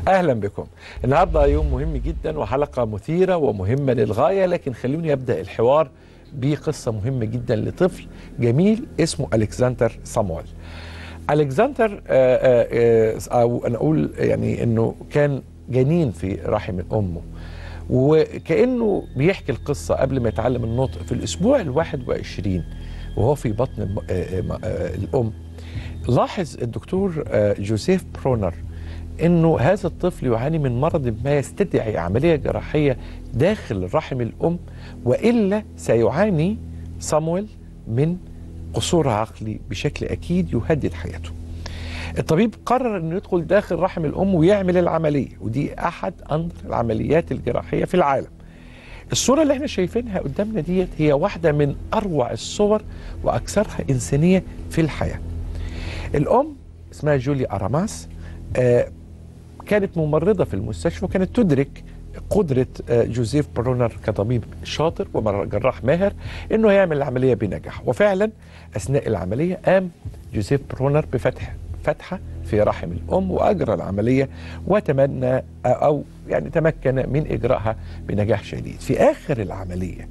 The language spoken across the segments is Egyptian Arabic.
اهلا بكم النهارده يوم مهم جدا وحلقه مثيره ومهمه للغايه لكن خلوني ابدا الحوار بقصه مهمه جدا لطفل جميل اسمه الكسندر صامويل الكسندر آه، آه، آه، او انا اقول يعني انه كان جنين في رحم امه وكانه بيحكي القصه قبل ما يتعلم النطق في الاسبوع الواحد وعشرين وهو في بطن الم- آه، آه، آه، الام لاحظ الدكتور آه، جوزيف برونر انه هذا الطفل يعاني من مرض ما يستدعي عمليه جراحيه داخل رحم الام والا سيعاني صامويل من قصور عقلي بشكل اكيد يهدد حياته. الطبيب قرر انه يدخل داخل رحم الام ويعمل العمليه ودي احد انظر العمليات الجراحيه في العالم. الصوره اللي احنا شايفينها قدامنا ديت هي واحده من اروع الصور واكثرها انسانيه في الحياه. الام اسمها جولي اراماس آه، كانت ممرضه في المستشفى وكانت تدرك قدره آه، جوزيف برونر كطبيب شاطر وجراح ماهر انه يعمل العمليه بنجاح وفعلا اثناء العمليه قام جوزيف برونر بفتح فتحه في رحم الام واجرى العمليه وتمنى او يعني تمكن من اجرائها بنجاح شديد في اخر العمليه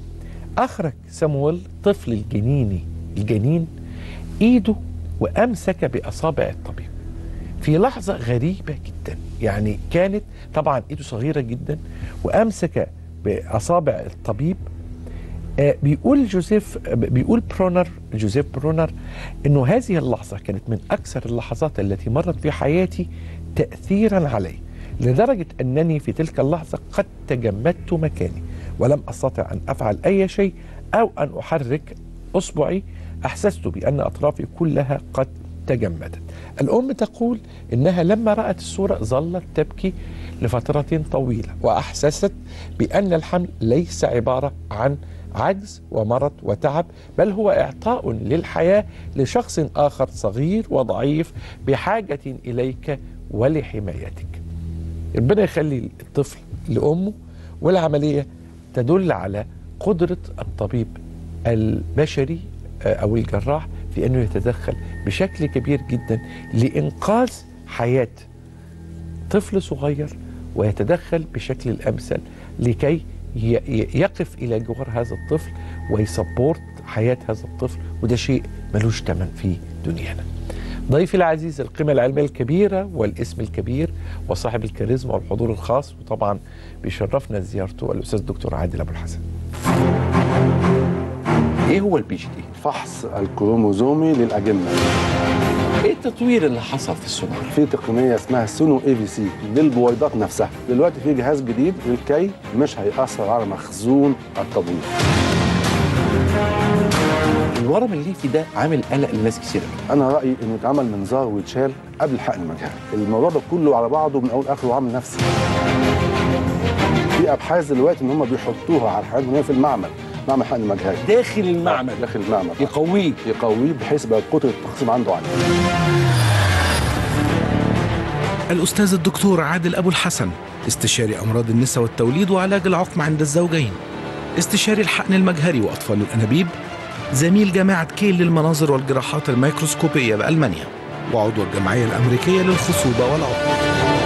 اخرج سامويل طفل الجنيني الجنين ايده وامسك باصابع الطبيب في لحظه غريبه جدا يعني كانت طبعا ايده صغيره جدا وامسك باصابع الطبيب آه، بيقول جوزيف بيقول برونر جوزيف برونر انه هذه اللحظه كانت من اكثر اللحظات التي مرت في حياتي تاثيرا علي لدرجه انني في تلك اللحظه قد تجمدت مكاني ولم استطع ان افعل اي شيء او ان احرك اصبعي احسست بان اطرافي كلها قد تجمدت. الام تقول انها لما رات الصوره ظلت تبكي لفتره طويله واحسست بان الحمل ليس عباره عن عجز ومرض وتعب بل هو اعطاء للحياه لشخص اخر صغير وضعيف بحاجه اليك ولحمايتك. ربنا يخلي الطفل لامه والعمليه تدل على قدره الطبيب البشري آه، او الجراح في انه يتدخل بشكل كبير جدا لانقاذ حياه طفل صغير ويتدخل بشكل الامثل لكي ي- ي- يقف الى جوار هذا الطفل ويسبورت حياه هذا الطفل وده شيء ملوش ثمن في دنيانا. ضيفي العزيز القيمة العلمية الكبيرة والاسم الكبير وصاحب الكاريزما والحضور الخاص وطبعا بيشرفنا زيارته الأستاذ الدكتور عادل أبو الحسن إيه هو البي جي دي؟ فحص الكروموزومي للاجنه إيه التطوير اللي حصل في السونار؟ في تقنيه اسمها سونو اي في سي للبويضات نفسها دلوقتي في جهاز جديد للكي مش هيأثر على مخزون التبويض الورم الليفي ده عامل قلق لناس كتير قوي. انا رايي انه يتعمل منظار ويتشال قبل الحقن المجهري الموضوع ده كله على بعضه من اول اخره عامل نفسي في ابحاث دلوقتي ان هم بيحطوها على الحيوانات وهي في المعمل معمل حقن مجهري داخل المعمل داخل المعمل يقويه يقويه بحيث يبقى قدره التخصيب عنده عاليه الأستاذ الدكتور عادل أبو الحسن استشاري أمراض النساء والتوليد وعلاج العقم عند الزوجين استشاري الحقن المجهري وأطفال الأنابيب زميل جامعة كيل للمناظر والجراحات الميكروسكوبية بألمانيا وعضو الجمعية الأمريكية للخصوبة والعقم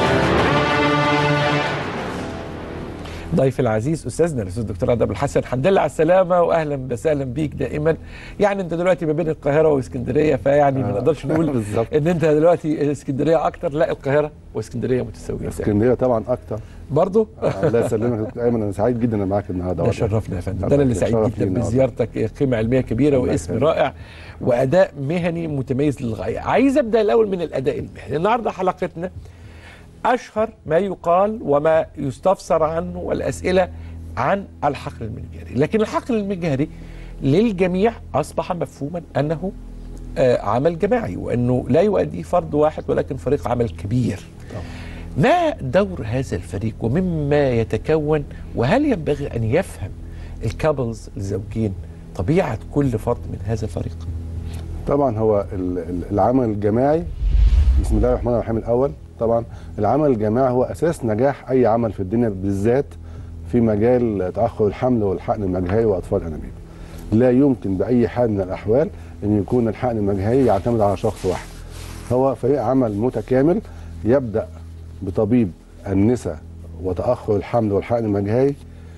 ضيف العزيز استاذنا الاستاذ الدكتور عادل أبو الحسن الحمد لله على السلامه واهلا وسهلا بيك دائما يعني انت دلوقتي ما بين القاهره واسكندريه فيعني ما آه، نقدرش نقول بالظبط. ان انت دلوقتي اسكندريه اكتر لا القاهره واسكندريه متساويه اسكندريه طبعا اكتر برضه الله يسلمك يا دكتور ايمن انا سعيد جدا انا معاك النهارده ده والله. شرفنا يا فندم ده الله انا اللي يخليك. سعيد شرف جدا لينا والله. بزيارتك قيمه علميه كبيره الله واسم يخليك. رائع واداء مهني متميز للغايه عايز ابدا الاول من الاداء المهني النهارده حلقتنا اشهر ما يقال وما يستفسر عنه والاسئله عن الحقل المجهري لكن الحقل المجهري للجميع اصبح مفهوما انه آه، عمل جماعي وانه لا يؤدي فرد واحد ولكن فريق عمل كبير ما دور هذا الفريق ومما يتكون وهل ينبغي ان يفهم الكابلز الزوجين طبيعه كل فرد من هذا الفريق طبعا هو ال- ال- العمل الجماعي بسم الله الرحمن الرحيم الاول طبعا العمل الجماعي هو اساس نجاح اي عمل في الدنيا بالذات في مجال تاخر الحمل والحقن المجهري واطفال الانابيب لا يمكن باي حال من الاحوال ان يكون الحقن المجهري يعتمد على شخص واحد هو فريق عمل متكامل يبدا بطبيب النساء وتاخر الحمل والحقن المجهري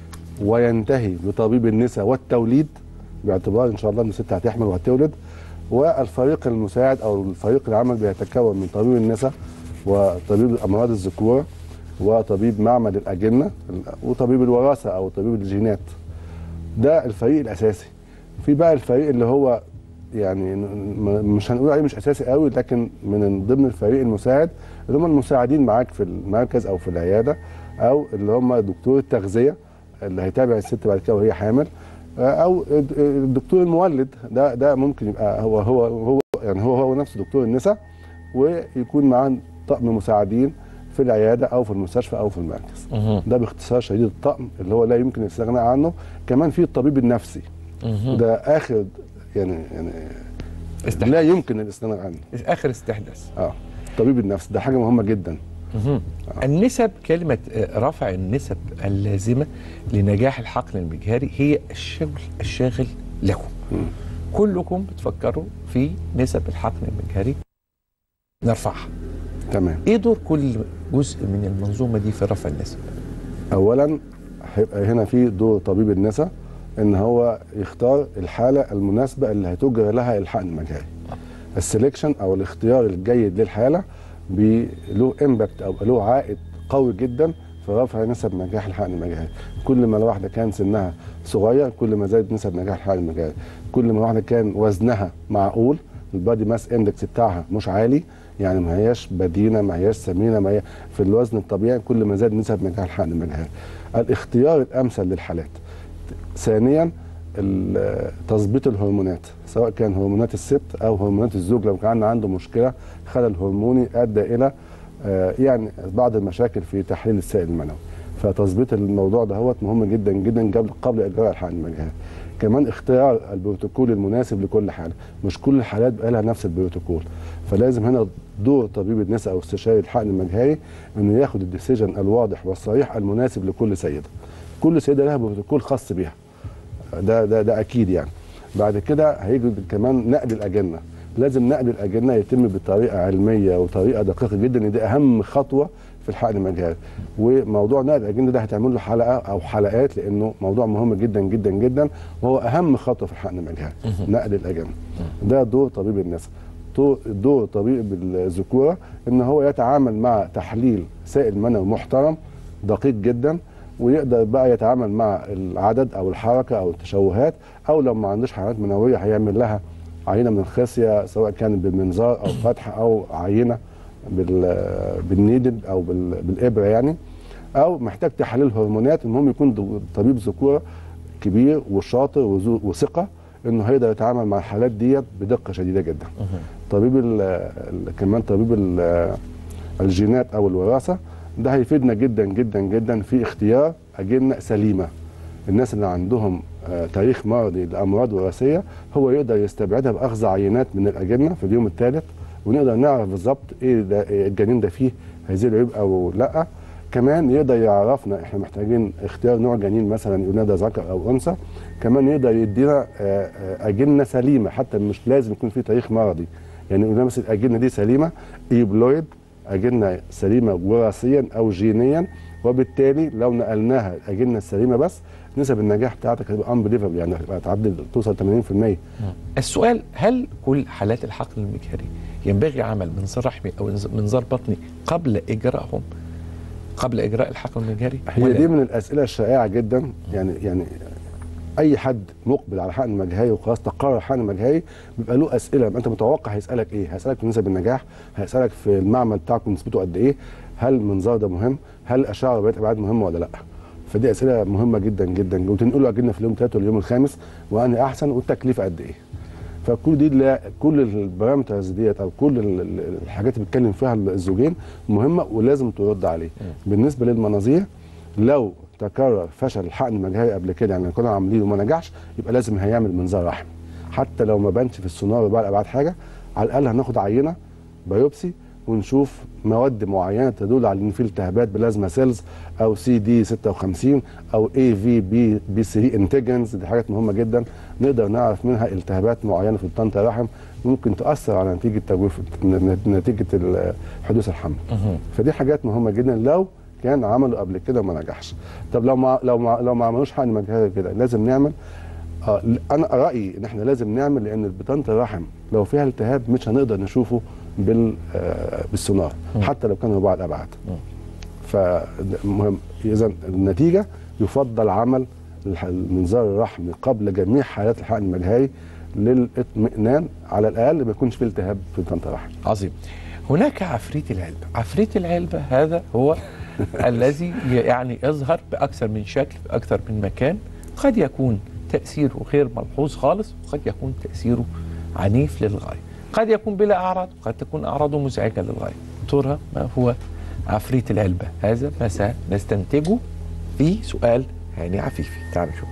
وينتهي بطبيب النساء والتوليد باعتبار ان شاء الله ان الست هتحمل وهتولد والفريق المساعد او الفريق العمل بيتكون من طبيب النساء وطبيب امراض الذكوره وطبيب معمل الاجنه وطبيب الوراثه او طبيب الجينات ده الفريق الاساسي في بقى الفريق اللي هو يعني م- مش هنقول عليه مش اساسي قوي لكن من ضمن الفريق المساعد اللي هم المساعدين معاك في المركز او في العياده او اللي هم دكتور التغذيه اللي هيتابع الست بعد كده وهي حامل او الدكتور المولد ده ده ممكن يبقى هو هو هو يعني هو هو نفسه دكتور النساء ويكون معاه طقم مساعدين في العياده او في المستشفى او في المركز مهم. ده باختصار شديد الطقم اللي هو لا يمكن الاستغناء عنه كمان في الطبيب النفسي مهم. ده اخر يعني يعني استحداث. لا يمكن الاستغناء عنه اخر استحداث اه طبيب النفس ده حاجه مهمه جدا مهم. النسب كلمة آه، رفع النسب اللازمة لنجاح الحقل المجهري هي الشغل الشاغل لكم كلكم بتفكروا في نسب الحقل المجهري نرفعها تمام ايه دور كل جزء من المنظومة دي في رفع النسب اولا هيبقى هنا في دور طبيب النساء ان هو يختار الحاله المناسبه اللي هتجرى لها الحقن المجهري السلكشن او الاختيار الجيد للحاله بي- له امباكت او له عائد قوي جدا في رفع نسب نجاح الحقن المجهري كل ما الواحده كان سنها صغير كل ما زادت نسب نجاح الحقن المجهري كل ما الواحده كان وزنها معقول البادي ماس اندكس بتاعها مش عالي يعني ما هياش بدينه ما هياش سمينه ما هي في الوزن الطبيعي كل ما زاد نسب نجاح الحقن المجهري الاختيار الامثل للحالات ثانيا ال- تظبيط الهرمونات سواء كان هرمونات الست او هرمونات الزوج لو كان عنده مشكله خلل هرموني ادى الى آه، يعني بعض المشاكل في تحليل السائل المنوي فتظبيط الموضوع ده هو مهم جدا جدا قبل قبل اجراء الحقن المجهري كمان اختيار البروتوكول المناسب لكل حاله مش كل الحالات بقى لها نفس البروتوكول فلازم هنا دور طبيب النساء او استشاري الحقن المجهري انه ياخد الديسيجن الواضح والصريح المناسب لكل سيده كل سيده لها بروتوكول خاص بيها ده ده ده اكيد يعني بعد كده هيجي كمان نقل الاجنه لازم نقل الاجنه يتم بطريقه علميه وطريقه دقيقه جدا دي اهم خطوه في الحقن المجهري وموضوع نقل الاجنه ده هتعمل له حلقه او حلقات لانه موضوع مهم جدا جدا جدا وهو اهم خطوه في الحقن المجهري نقل الاجنه ده دور طبيب النساء دور- دور طبيب الذكوره ان هو يتعامل مع تحليل سائل منوي محترم دقيق جدا ويقدر بقى يتعامل مع العدد او الحركه او التشوهات او لو ما عندوش حيوانات منويه هيعمل لها عينه من الخصيه سواء كان بالمنظار او فتحه او عينه بال- بالنيدل او بال- بالابره يعني او محتاج تحاليل هرمونات المهم يكون دو- طبيب ذكوره كبير وشاطر وذو- وثقه انه هيقدر يتعامل مع الحالات ديت بدقه شديده جدا طبيب ال ال كمان طبيب ال الجينات او الوراثه ده هيفيدنا جدا جدا جدا في اختيار اجنه سليمه الناس اللي عندهم آه، تاريخ مرضي لامراض وراثيه هو يقدر يستبعدها باخذ عينات من الاجنه في اليوم الثالث ونقدر نعرف بالظبط ايه ده إيه الجنين ده فيه هذه العيوب او لا كمان يقدر يعرفنا احنا محتاجين اختيار نوع جنين مثلا يولد ذكر او انثى كمان يقدر يدينا آه، آه، اجنه سليمه حتى مش لازم يكون في تاريخ مرضي يعني يقول لنا مثلا الاجنه دي سليمه ايبلويد اجنه سليمه وراثيا او جينيا وبالتالي لو نقلناها الاجنه السليمه بس نسب النجاح بتاعتك هتبقى انبليفبل يعني هتبقى تعدي توصل 80% السؤال هل كل حالات الحقن المجهري ينبغي عمل منظار رحمي او منظار بطني قبل اجرائهم قبل اجراء الحقن المجهري هي ولا دي من الاسئله الشائعه جدا يعني يعني اي حد مقبل على حقن مجهري وخلاص تقرر حقن مجهري بيبقى له اسئله انت متوقع هيسالك ايه هيسالك في نسب النجاح هيسالك في المعمل بتاعكم نسبته قد ايه هل المنظار ده مهم هل الاشعه وبيات ابعاد مهمه ولا لا فدي اسئله مهمه جدا جدا وتنقلوا اجلنا في اليوم الثالث واليوم الخامس وانهي احسن والتكلفه قد ايه فكل دي لا كل البارامترز ديت او كل ال- ال- الحاجات اللي بيتكلم فيها الزوجين مهمه ولازم ترد عليه بالنسبه للمناظير لو تكرر فشل الحقن المجهري قبل كده يعني كنا عاملينه وما نجحش يبقى لازم هيعمل منظار رحمي حتى لو ما بانش في السونار وبقى ابعاد حاجه على الاقل هناخد عينه بايوبسي ونشوف مواد معينه تدل على ان في التهابات بلازما سيلز او سي دي 56 او اي في بي بي 3 انتجنز دي حاجات مهمه جدا نقدر نعرف منها التهابات معينه في الطنط الرحم ممكن تاثر على نتيجه تجويف نتيجه ال- حدوث الحمل فدي حاجات مهمه جدا لو كان عملوا قبل كده وما نجحش طب لو ما لو ما لو ما عملوش حقن مجهري كده لازم نعمل آه انا رايي ان احنا لازم نعمل لان بطانه الرحم لو فيها التهاب مش هنقدر نشوفه بال آه بالسونار حتى لو كان رباع الابعاد فمهم اذا النتيجه يفضل عمل الح- المنظار الرحمي قبل جميع حالات الحقن المجهري للاطمئنان على الاقل ما يكونش فيه التهاب في بطانه الرحم عظيم هناك عفريت العلبة عفريت العلبة هذا هو الذي يعني يظهر بأكثر من شكل في أكثر من مكان قد يكون تأثيره غير ملحوظ خالص وقد يكون تأثيره عنيف للغاية قد يكون بلا أعراض وقد تكون أعراضه مزعجة للغاية دكتورها ما هو عفريت العلبة هذا ما سنستنتجه في سؤال هاني عفيفي تعالوا نشوف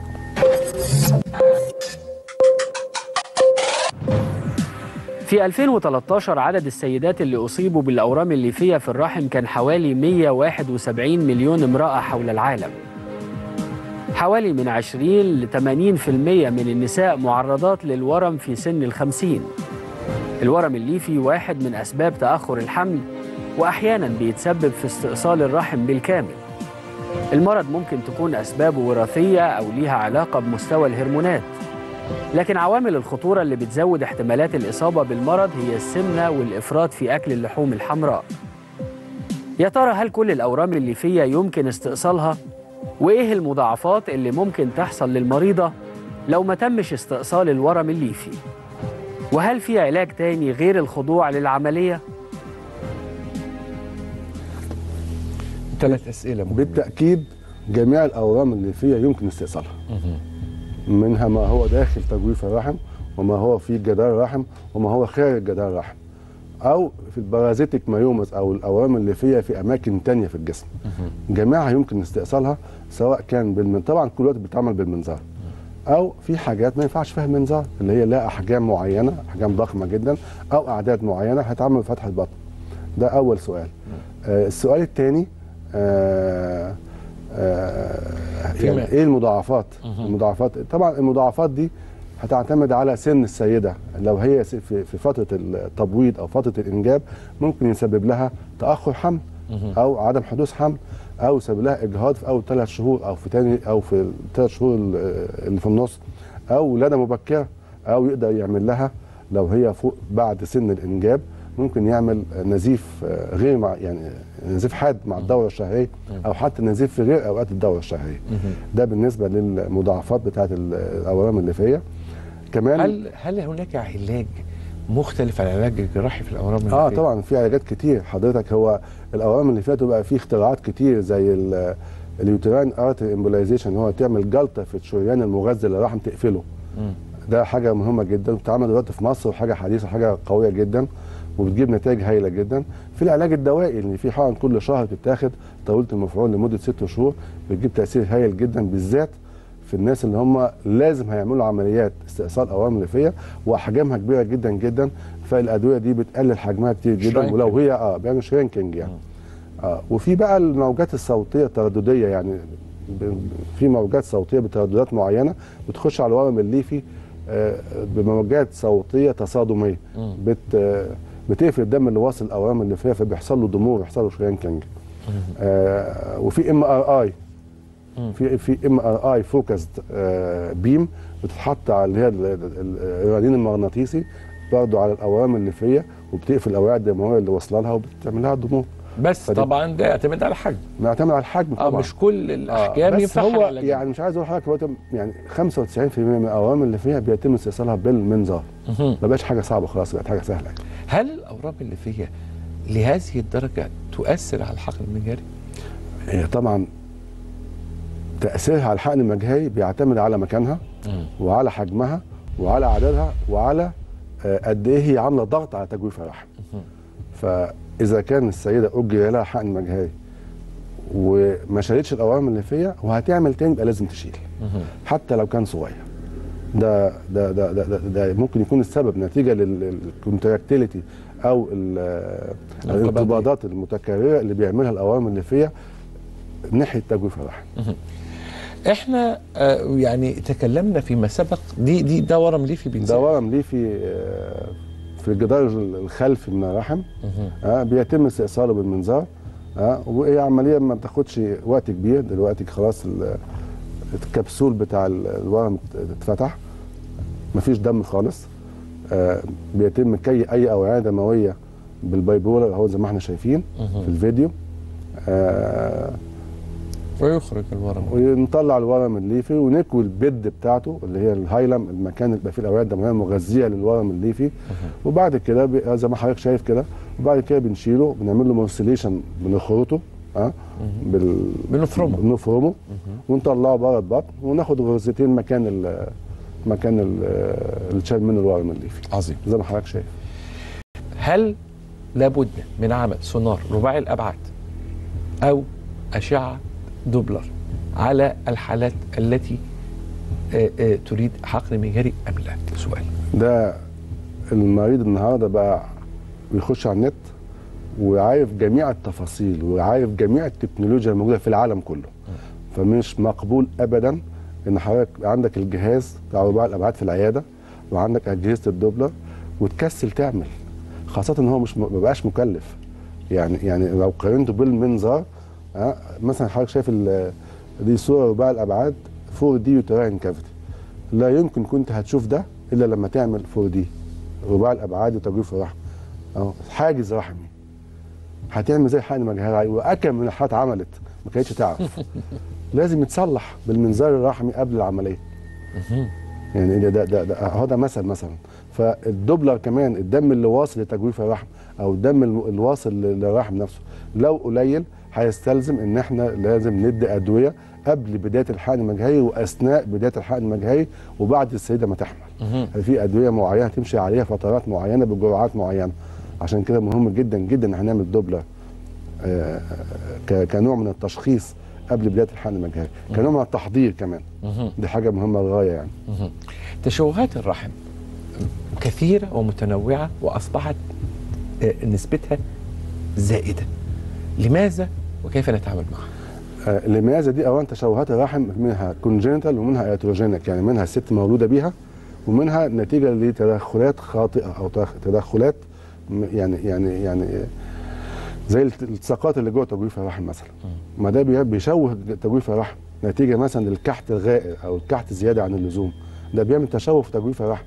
في 2013 عدد السيدات اللي أصيبوا بالأورام الليفية في الرحم كان حوالي 171 مليون امرأة حول العالم حوالي من 20 ل 80% من النساء معرضات للورم في سن الخمسين الورم الليفي واحد من أسباب تأخر الحمل وأحيانا بيتسبب في استئصال الرحم بالكامل المرض ممكن تكون أسبابه وراثية أو ليها علاقة بمستوى الهرمونات لكن عوامل الخطورة اللي بتزود احتمالات الإصابة بالمرض هي السمنة والإفراط في أكل اللحوم الحمراء يا ترى هل كل الأورام الليفية يمكن استئصالها؟ وإيه المضاعفات اللي ممكن تحصل للمريضة لو ما تمش استئصال الورم الليفي؟ وهل في علاج تاني غير الخضوع للعملية؟ ثلاث أسئلة مهمة بالتاكيد جميع الاورام الليفيه يمكن استئصالها منها ما هو داخل تجويف الرحم وما هو في جدار الرحم وما هو خارج جدار الرحم او في البارازيتيك مايومز او الاورام الليفيه في اماكن تانية في الجسم جميعها يمكن استئصالها سواء كان بالمن طبعا كل وقت بتتعمل بالمنظار او في حاجات ما ينفعش فيها منظار اللي هي لها احجام معينه احجام ضخمه جدا او اعداد معينه هتعمل بفتحه بطن ده اول سؤال آه السؤال الثاني آه آه فيما- يعني ايه المضاعفات المضاعفات طبعا المضاعفات دي هتعتمد على سن السيده لو هي س- في في فتره التبويض او فتره الانجاب ممكن يسبب لها تاخر حمل او عدم حدوث حمل او يسبب لها اجهاض في اول ثلاث شهور او في تاني او في الثلاث شهور ال- اللي في النص او ولاده مبكره او يقدر يعمل لها لو هي فوق بعد سن الانجاب ممكن يعمل نزيف آه، غير مع يعني نزيف حاد مع الدوره الشهريه او حتى نزيف في غير اوقات الدوره الشهريه ده بالنسبه للمضاعفات بتاعه ال- الاورام الليفيه كمان هل هل هناك علاج مختلف عن العلاج الجراحي في الاورام اه الليفية؟ طبعا في علاجات كتير حضرتك هو الاورام اللي فاتوا بقى فيه اختراعات كتير زي ال- اليوتراين ارتري امبولايزيشن هو تعمل جلطه في الشريان المغذي للرحم تقفله ده حاجه مهمه جدا بتتعمل دلوقتي في مصر وحاجه حديثه حاجه قويه جدا وبتجيب نتائج هايله جدا في العلاج الدوائي اللي في حقن كل شهر بتتاخد طويله المفعول لمده ست شهور بتجيب تاثير هايل جدا بالذات في الناس اللي هم لازم هيعملوا عمليات استئصال اوام ليفيه واحجامها كبيره جدا جدا فالادويه دي بتقلل حجمها كتير جدا شرينكينج. ولو هي اه بيعمل شرينكينج يعني اه وفي بقى الموجات الصوتيه التردديه يعني ب- في موجات صوتيه بترددات معينه بتخش على الورم الليفي آه، بموجات صوتيه تصادميه بت آه، بتقفل الدم اللي واصل الاورام الليفيه فبيحصل له ضمور بيحصل له شرينكينج آه وفي ام ار اي في في ام ار اي فوكسد بيم بتتحط على اللي هي ال- ال- ال- الرنين المغناطيسي برضه على الاورام الليفيه وبتقفل الاوعيه الدمويه اللي واصله لها وبتعمل لها ضمور بس فدي- طبعا ده يعتمد على الحجم معتمد على الحجم اه طبعا مش كل الاحجام بس ينفع هو العلاج. يعني مش عايز اقول لحضرتك هو تم- يعني 95% من الاوامر اللي فيها بيتم استئصالها بالمنظار مهم. ما بقاش حاجه صعبه خلاص بقت حاجه سهله هل الاورام الليفيه لهذه الدرجه تؤثر على الحقن المجاري؟ هي طبعا تاثيرها على الحقن المجهري بيعتمد على مكانها وعلى حجمها وعلى عددها وعلى آه، قد ايه هي عامله ضغط على تجويف الرحم فاذا كان السيده اجري لها حقن مجهري وما شالتش الاورام الليفيه وهتعمل تاني يبقى لازم تشيل حتى لو كان صغير ده ده ده ده, ده, ده ممكن يكون السبب نتيجه للكونتراكتيليتي او ال- الانقباضات المتكرره اللي بيعملها الاوامر الليفيه ناحيه تجويف الرحم احنا آه، يعني تكلمنا فيما سبق دي دي ده ورم ليفي ده بينزل ورم ليفي آه، في الجدار الخلفي من الرحم آه بيتم استئصاله بالمنظار آه وهي عمليه ما بتاخدش وقت كبير دلوقتي خلاص ال- الكبسول بتاع ال- الورم اتفتح مفيش دم خالص آه بيتم كي اي اوعيه دمويه بالبايبولر اهو زي ما احنا شايفين في الفيديو آه ويخرج الورم ونطلع الورم الليفي ونكوي البد بتاعته اللي هي الهايلم المكان اللي بيبقى فيه الاوعيه الدمويه المغذيه للورم الليفي وبعد كده بي- زي ما حضرتك شايف كده وبعد كده بنشيله بنعمل له مورسيليشن بنخرطه اه بال بنفرمه. بنفرمه ونطلعه بره البطن وناخد غرزتين مكان ال مكان ال- اللي اتشال منه الورم الليفي عظيم زي ما حضرتك شايف هل لابد من عمل سونار رباعي الابعاد او اشعه دوبلر على الحالات التي آه، آه، تريد حقن مجهري ام لا سؤال ده المريض النهارده بقى بيخش على النت وعارف جميع التفاصيل وعارف جميع التكنولوجيا الموجوده في العالم كله فمش مقبول ابدا ان حضرتك عندك الجهاز بتاع رباعي الابعاد في العياده وعندك اجهزه الدوبلر وتكسل تعمل خاصه ان هو مش ما بقاش مكلف يعني يعني لو قارنته بالمنظار آه، مثلا حضرتك شايف ال- دي صوره رباعي الابعاد فوق دي يوتراين كافيتي لا يمكن كنت هتشوف ده الا لما تعمل 4 دي رباعي الابعاد وتجويف الرحم اهو حاجز رحمي هتعمل زي حقن مجهري واكم من الحالات عملت ما كانتش تعرف لازم يتصلح بالمنظار الرحمي قبل العمليه يعني ده ده ده, ده اهو ده مثل مثلا فالدوبلر كمان الدم اللي واصل لتجويف الرحم او الدم الم- الواصل للرحم نفسه لو قليل هيستلزم ان احنا لازم ندي ادويه قبل بدايه الحقن المجهري واثناء بدايه الحقن المجهري وبعد السيده ما تحمل في ادويه معينه تمشي عليها فترات معينه بجرعات معينه عشان كده مهم جدا جدا ان احنا نعمل دوبلر آه، ك- كنوع من التشخيص قبل بدايه الحقن المجهري كنوع من التحضير كمان دي حاجه مهمه للغايه يعني تشوهات الرحم كثيره ومتنوعه واصبحت آه، نسبتها زائده لماذا وكيف نتعامل معها آه، لماذا دي اولا تشوهات الرحم منها كونجنتال ومنها ايتروجينيك يعني منها الست مولوده بيها ومنها نتيجه لتدخلات خاطئه او تدخ- تدخلات م- يعني يعني يعني آه، زي الت- الالتصاقات اللي جوه تجويف الرحم مثلا ما ده بي- بيشوه تجويف الرحم نتيجه مثلا للكحت الغائر او الكحت زياده عن اللزوم ده بيعمل تشوه في تجويف الرحم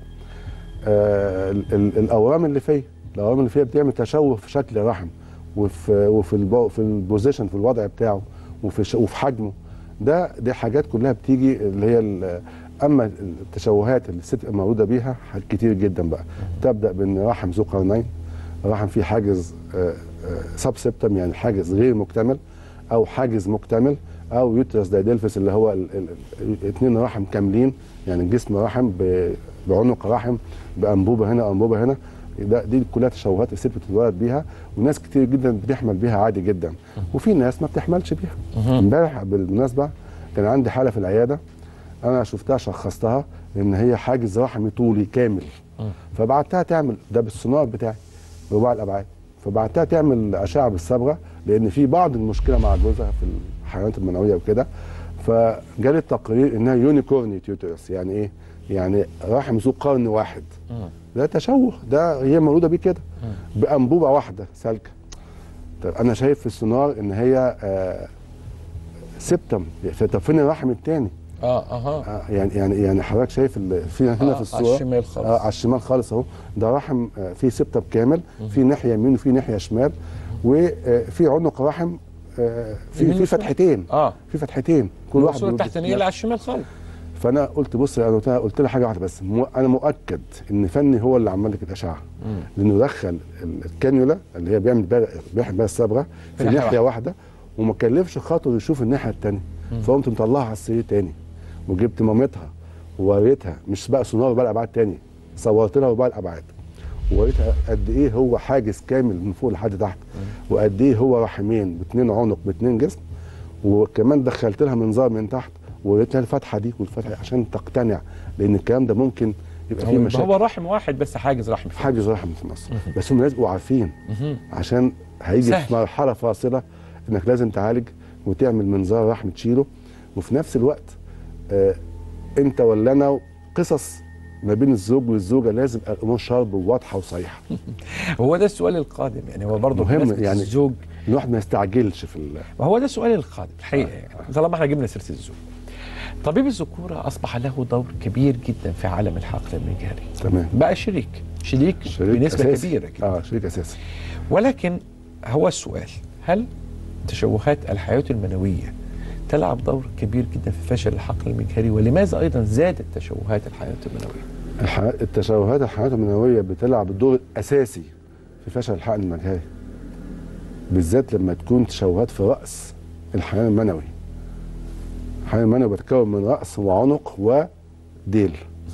آه ال- ال- الاورام اللي فيه الاورام اللي فيها بتعمل تشوه في شكل الرحم وفي وفي البو في البوزيشن في الوضع بتاعه وفي ش- وفي حجمه ده دي حاجات كلها بتيجي اللي هي ال- اما التشوهات اللي الست بتبقى مولوده بيها حاجات كتير جدا بقى تبدا بان رحم ذو قرنين رحم فيه حاجز سب سبتم يعني حاجز غير مكتمل او حاجز مكتمل او يوترس دايدلفس اللي هو ال- ال- ال- اتنين رحم كاملين يعني جسم رحم ب- بعنق رحم بانبوبه هنا انبوبه هنا ده دي كلها تشوهات الست بتتولد بيها وناس كتير جدا بتحمل بيها عادي جدا وفي ناس ما بتحملش بيها امبارح بالمناسبه كان عندي حاله في العياده انا شفتها شخصتها ان هي حاجز رحمي طولي كامل فبعتها تعمل ده بالسونار بتاعي رباع الابعاد فبعتها تعمل اشعه بالصبغه لان في بعض المشكله مع جوزها في الحيوانات المنويه وكده فجالي التقرير انها يونيكورني تيوترس يعني ايه؟ يعني رحم ذو قرن واحد ده تشوه ده هي مولوده بيه كده بانبوبه واحده سالكه طب انا شايف في السونار ان هي آه سبتم طب فين الرحم الثاني؟ اه اها آه، يعني يعني يعني حضرتك شايف ال- في هنا آه، في على الصوره الشمال خالص. اه على الشمال خالص اهو ده رحم آه، فيه سبتم كامل في ناحيه يمين وفي ناحيه شمال وفي عنق رحم آه، في يمين في وشمال. فتحتين اه في فتحتين كل واحد الصوره بيرد التحتانيه اللي على الشمال خالص فانا قلت بص انا قلت لها قلت لها حاجه واحده بس مو انا مؤكد ان فني هو اللي عمل لك الاشعه لانه دخل ال- الكانيولا اللي هي بيعمل بيها بيحمل بيها الصبغه في ناحية ناحيه واحده وما كلفش خاطر يشوف الناحيه الثانيه فقمت مطلعها على السرير تاني وجبت مامتها ووريتها مش بقى سونار بقى الابعاد تاني صورت لها بقى الابعاد ووريتها قد ايه هو حاجز كامل من فوق لحد تحت وقد ايه هو رحمين باتنين عنق باتنين جسم وكمان دخلت لها منظار من تحت وقلت لها الفتحه دي والفتحه دي عشان تقتنع لان الكلام ده ممكن يبقى فيه هو, مشاكل هو رحم واحد بس حاجز رحم فيه. حاجز رحم في مصر بس هم لازم يبقوا عارفين عشان هيجي سهل. في مرحله فاصله انك لازم تعالج وتعمل منظار رحم تشيله وفي نفس الوقت آه انت ولا انا قصص ما بين الزوج والزوجه لازم الامور شارب وواضحه وصريحه هو ده السؤال القادم يعني هو برضه مهم بمناسبة يعني. الزوج الواحد ما يستعجلش في ال- وهو ده السؤال القادم الحقيقه يعني طالما احنا جبنا سيره الزوج طبيب الذكوره اصبح له دور كبير جدا في عالم الحقل المجهري تمام بقى شريك شريك, شريك بنسبه أساسي. كبيره جدا اه شريك اساسي ولكن هو السؤال هل تشوهات الحياه المنويه تلعب دور كبير جدا في فشل الحقل المجهري ولماذا ايضا زادت تشوهات الحياه المنويه الح- التشوهات الحيوانات المنويه بتلعب الدور الاساسي في فشل الحقن المجهري بالذات لما تكون تشوهات في راس الحيوان المنوي الحيوان المنوي بيتكون من راس وعنق وديل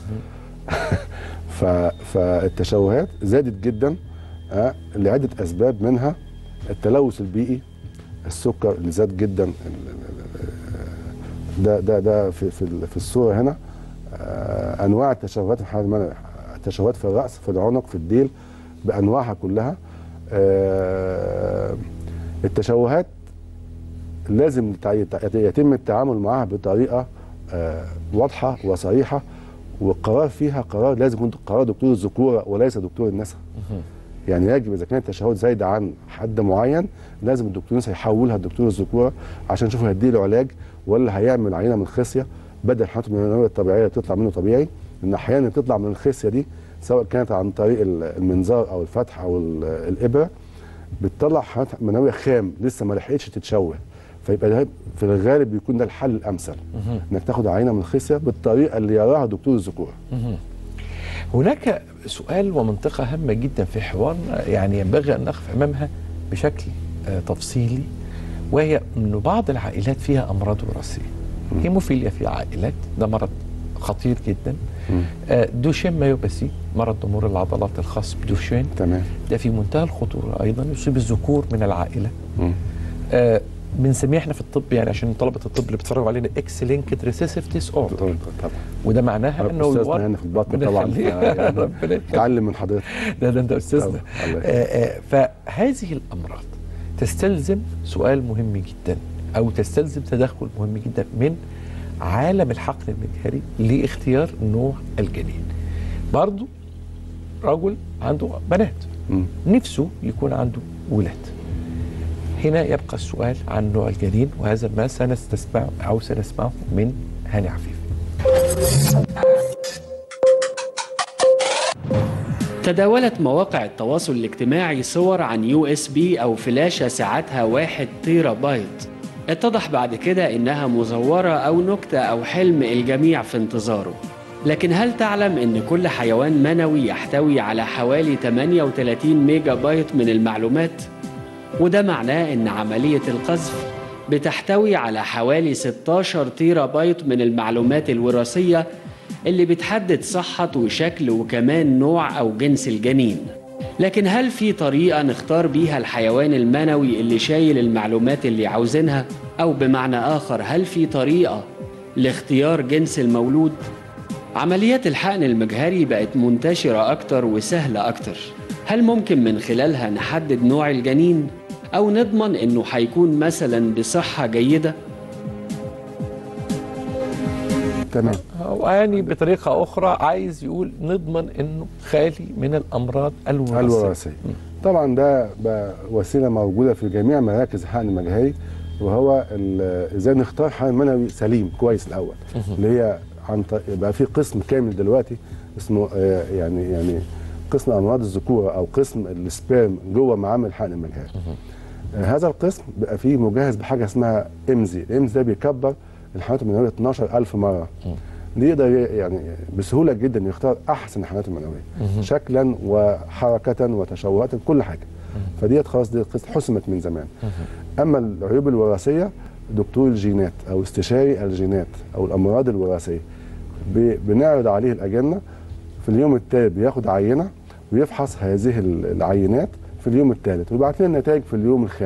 ف... فالتشوهات زادت جدا آه، لعده اسباب منها التلوث البيئي السكر اللي زاد جدا ال- ال- ال- ده ده ده في في ال- في الصوره هنا آه، انواع التشوهات الحيوان المنوي التشوهات في الراس في العنق في الديل بانواعها كلها آه، التشوهات لازم تع- يت- يتم التعامل معها بطريقه آه، واضحه وصريحه والقرار فيها قرار لازم يكون قرار دكتور الذكوره وليس دكتور النساء يعني يجب اذا كانت التشهد زايده عن حد معين لازم الدكتور النساء يحولها لدكتور الذكوره عشان يشوف هيديله علاج ولا هيعمل عينه من الخصيه بدل الحالات المنويه الطبيعيه اللي بتطلع منه طبيعي لان احيانا بتطلع من الخصيه دي سواء كانت عن طريق ال- المنظار او الفتح او ال- الابره بتطلع حالات منويه خام لسه ما لحقتش تتشوه فيبقى ده في الغالب بيكون ده الحل الامثل انك تاخد عينه من الخصيه بالطريقه اللي يراها دكتور الذكوره هناك سؤال ومنطقة هامة جدا في حوارنا يعني ينبغي أن نقف أمامها بشكل آه، تفصيلي وهي أن بعض العائلات فيها أمراض وراثية هيموفيليا في عائلات ده مرض خطير جدا آه، دوشين مايوباثي مرض ضمور العضلات الخاص بدوشين تمام ده في منتهى الخطورة أيضا يصيب الذكور من العائلة مم. آه، بنسميه احنا في الطب يعني عشان طلبة الطب اللي بيتفرجوا علينا اكس لينكد ريسيسيف ديس اوردر طبعا وده معناها انه استاذنا الوضع- هنا في البطن ربنا طبعا يخليك. يعني ربنا يخليك. اتعلم من حضرتك ده ده انت استاذنا طبعا، الله يخليك. آه، آه، فهذه الامراض تستلزم سؤال مهم جدا او تستلزم تدخل مهم جدا من عالم الحقل المجهري لاختيار نوع الجنين برضو رجل عنده بنات مم. نفسه يكون عنده ولاد هنا يبقى السؤال عن نوع الجنين وهذا ما سنستسمع او سنسمعه من هاني عفيف تداولت مواقع التواصل الاجتماعي صور عن يو اس بي أو فلاشة سعتها واحد تيرا بايت اتضح بعد كده إنها مزورة أو نكتة أو حلم الجميع في انتظاره لكن هل تعلم إن كل حيوان منوي يحتوي على حوالي 38 ميجا بايت من المعلومات؟ وده معناه إن عملية القذف بتحتوي على حوالي 16 تيرا بايت من المعلومات الوراثية اللي بتحدد صحة وشكل وكمان نوع أو جنس الجنين لكن هل في طريقة نختار بيها الحيوان المنوي اللي شايل المعلومات اللي عاوزينها؟ أو بمعنى آخر هل في طريقة لاختيار جنس المولود؟ عمليات الحقن المجهري بقت منتشرة أكتر وسهلة أكتر هل ممكن من خلالها نحدد نوع الجنين؟ أو نضمن إنه هيكون مثلا بصحة جيدة؟ تمام يعني بطريقة أخرى عايز يقول نضمن إنه خالي من الأمراض الوراثية الوراثيه طبعا ده بقى وسيله موجوده في جميع مراكز الحقن المجهري وهو ال- ازاي نختار حقن منوي سليم كويس الاول اللي هي عن طريق بقى في قسم كامل دلوقتي اسمه آه، يعني يعني قسم امراض الذكوره او قسم السبيرم جوه معامل الحقن المجهري آه، هذا القسم بقى فيه مجهز بحاجه اسمها امزي الامزي ده بيكبر الحيوانات المنويه 12000 مره دي يقدر ي- يعني بسهوله جدا يختار احسن الحيوانات المنويه شكلا وحركه وتشوهات كل حاجه فديت خلاص دي قصة حسمت من زمان اما العيوب الوراثيه دكتور الجينات او استشاري الجينات او الامراض الوراثيه ب- بنعرض عليه الاجنه في اليوم الثالث بياخد عينه ويفحص هذه ال- العينات في اليوم الثالث ويبعت لنا النتائج في اليوم الخامس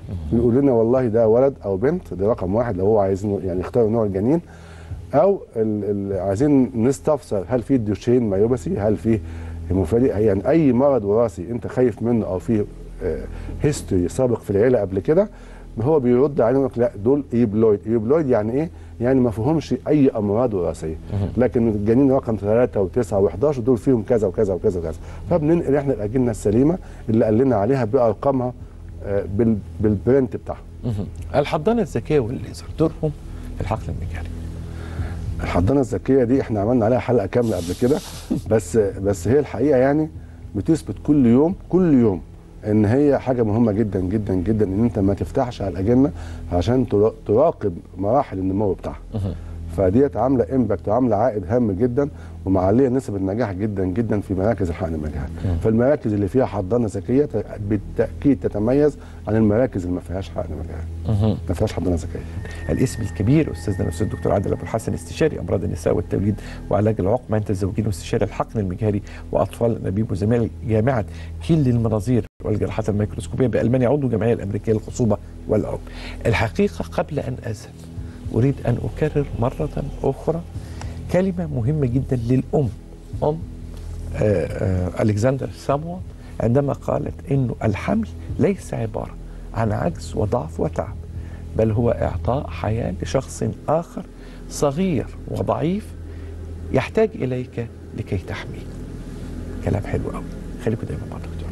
يقول لنا والله ده ولد او بنت ده رقم واحد لو هو عايزين يعني يختاروا نوع الجنين او ال ال عايزين نستفسر هل في دوشين مايوباسي هل في هيموفيليا يعني اي مرض وراثي انت خايف منه او في هيستوري سابق في العيله قبل كده هو بيرد علينا يقول لك لا دول ايبلويد ايبلويد يعني ايه يعني ما فيهمش اي امراض وراثيه لكن الجنين رقم 3 و9 و11 دول فيهم كذا وكذا وكذا وكذا فبننقل احنا الاجنه السليمه اللي قال لنا عليها بارقامها آه، بال بالبرنت بتاعها مهم. الحضانه الذكيه والليزر دورهم في الحقل المجاري الحضانه الذكيه دي احنا عملنا عليها حلقه كامله قبل كده بس بس هي الحقيقه يعني بتثبت كل يوم كل يوم ان هي حاجه مهمه جدا جدا جدا ان انت ما تفتحش على الاجنه عشان ترا- تراقب مراحل النمو بتاعها فديت عامله امباكت وعامله عائد هام جدا ومعليه نسب النجاح جدا جدا في مراكز الحقن المجهري فالمراكز اللي فيها حضانه ذكيه ت- بالتاكيد تتميز عن المراكز اللي ما فيهاش حقن مجهري ما فيهاش حضانه ذكيه الاسم الكبير استاذنا الاستاذ الدكتور عادل ابو الحسن استشاري امراض النساء والتوليد وعلاج العقم انت الزوجين واستشاري الحقن المجهري واطفال الانابيب وزميل جامعه كيل للمناظير والجراحات الميكروسكوبيه بالمانيا عضو الجمعيه الامريكيه للخصوبه والعقم. الحقيقه قبل ان اذهب اريد ان اكرر مره اخرى كلمه مهمه جدا للام ام آه، آه، الكسندر سامويل عندما قالت انه الحمل ليس عباره عن عجز وضعف وتعب بل هو اعطاء حياه لشخص اخر صغير وضعيف يحتاج اليك لكي تحميه. كلام حلو قوي خليكم دايما مع الدكتور.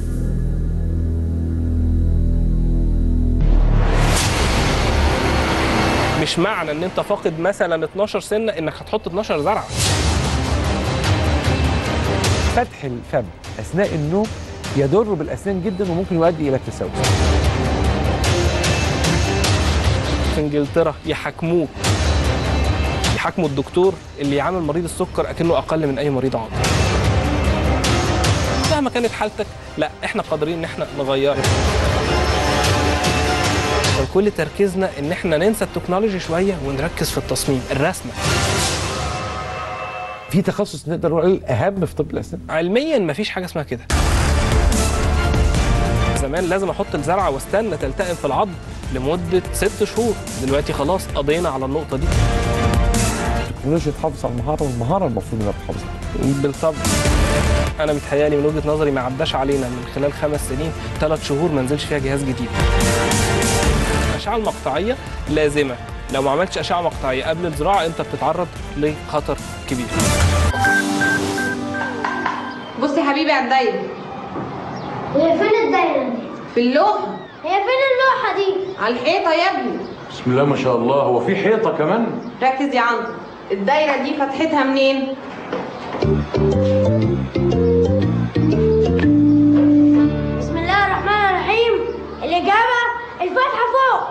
مش معنى ان انت فاقد مثلا 12 سنه انك هتحط 12 زرعه فتح الفم اثناء النوم يضر بالاسنان جدا وممكن يؤدي الى التسوس. في انجلترا يحاكموك يحاكموا الدكتور اللي يعامل مريض السكر اكنه اقل من اي مريض عاطل مهما كانت حالتك لا احنا قادرين ان احنا نغيرها كل تركيزنا ان احنا ننسى التكنولوجي شويه ونركز في التصميم الرسمه في تخصص نقدر نقول اهم في طب الاسنان علميا مفيش حاجه اسمها كده زمان لازم احط الزرعه واستنى تلتئم في العظم لمده ست شهور دلوقتي خلاص قضينا على النقطه دي التكنولوجيا تحافظ على المهاره والمهاره المفروض انها تحافظ عليها. بالطبع انا متهيالي من وجهه نظري ما عداش علينا من خلال خمس سنين ثلاث شهور ما نزلش فيها جهاز جديد الاشعه المقطعيه لازمه لو ما عملتش اشعه مقطعيه قبل الزراعه انت بتتعرض لخطر كبير بص يا حبيبي على الدايره هي فين الدايرة دي؟ في اللوحه هي فين اللوحة دي؟ على الحيطه يا ابني بسم الله ما شاء الله هو في حيطه كمان ركز يا عنتر الدايره دي فتحتها منين بسم الله الرحمن الرحيم الإجابة الفتحة فوق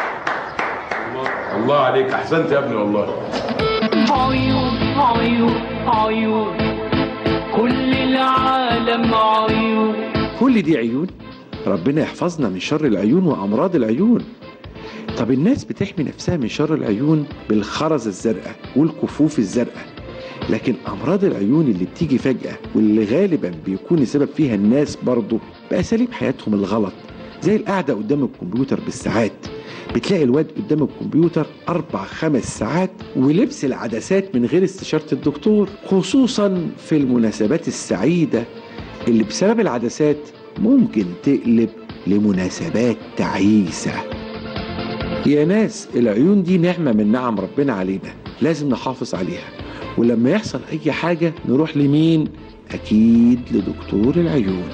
الله عليك احسنت يا ابني والله عيون عيون عيون كل العالم عيون كل دي عيون ربنا يحفظنا من شر العيون وأمراض العيون طب الناس بتحمي نفسها من شر العيون بالخرز الزرقاء والكفوف الزرقاء لكن أمراض العيون اللي بتيجي فجأة واللي غالبا بيكون السبب فيها الناس برضه بأساليب حياتهم الغلط زي القعدة قدام الكمبيوتر بالساعات بتلاقي الواد قدام الكمبيوتر أربع خمس ساعات ولبس العدسات من غير استشارة الدكتور خصوصا في المناسبات السعيدة اللي بسبب العدسات ممكن تقلب لمناسبات تعيسة يا ناس العيون دي نعمة من نعم ربنا علينا لازم نحافظ عليها ولما يحصل أي حاجة نروح لمين؟ أكيد لدكتور العيون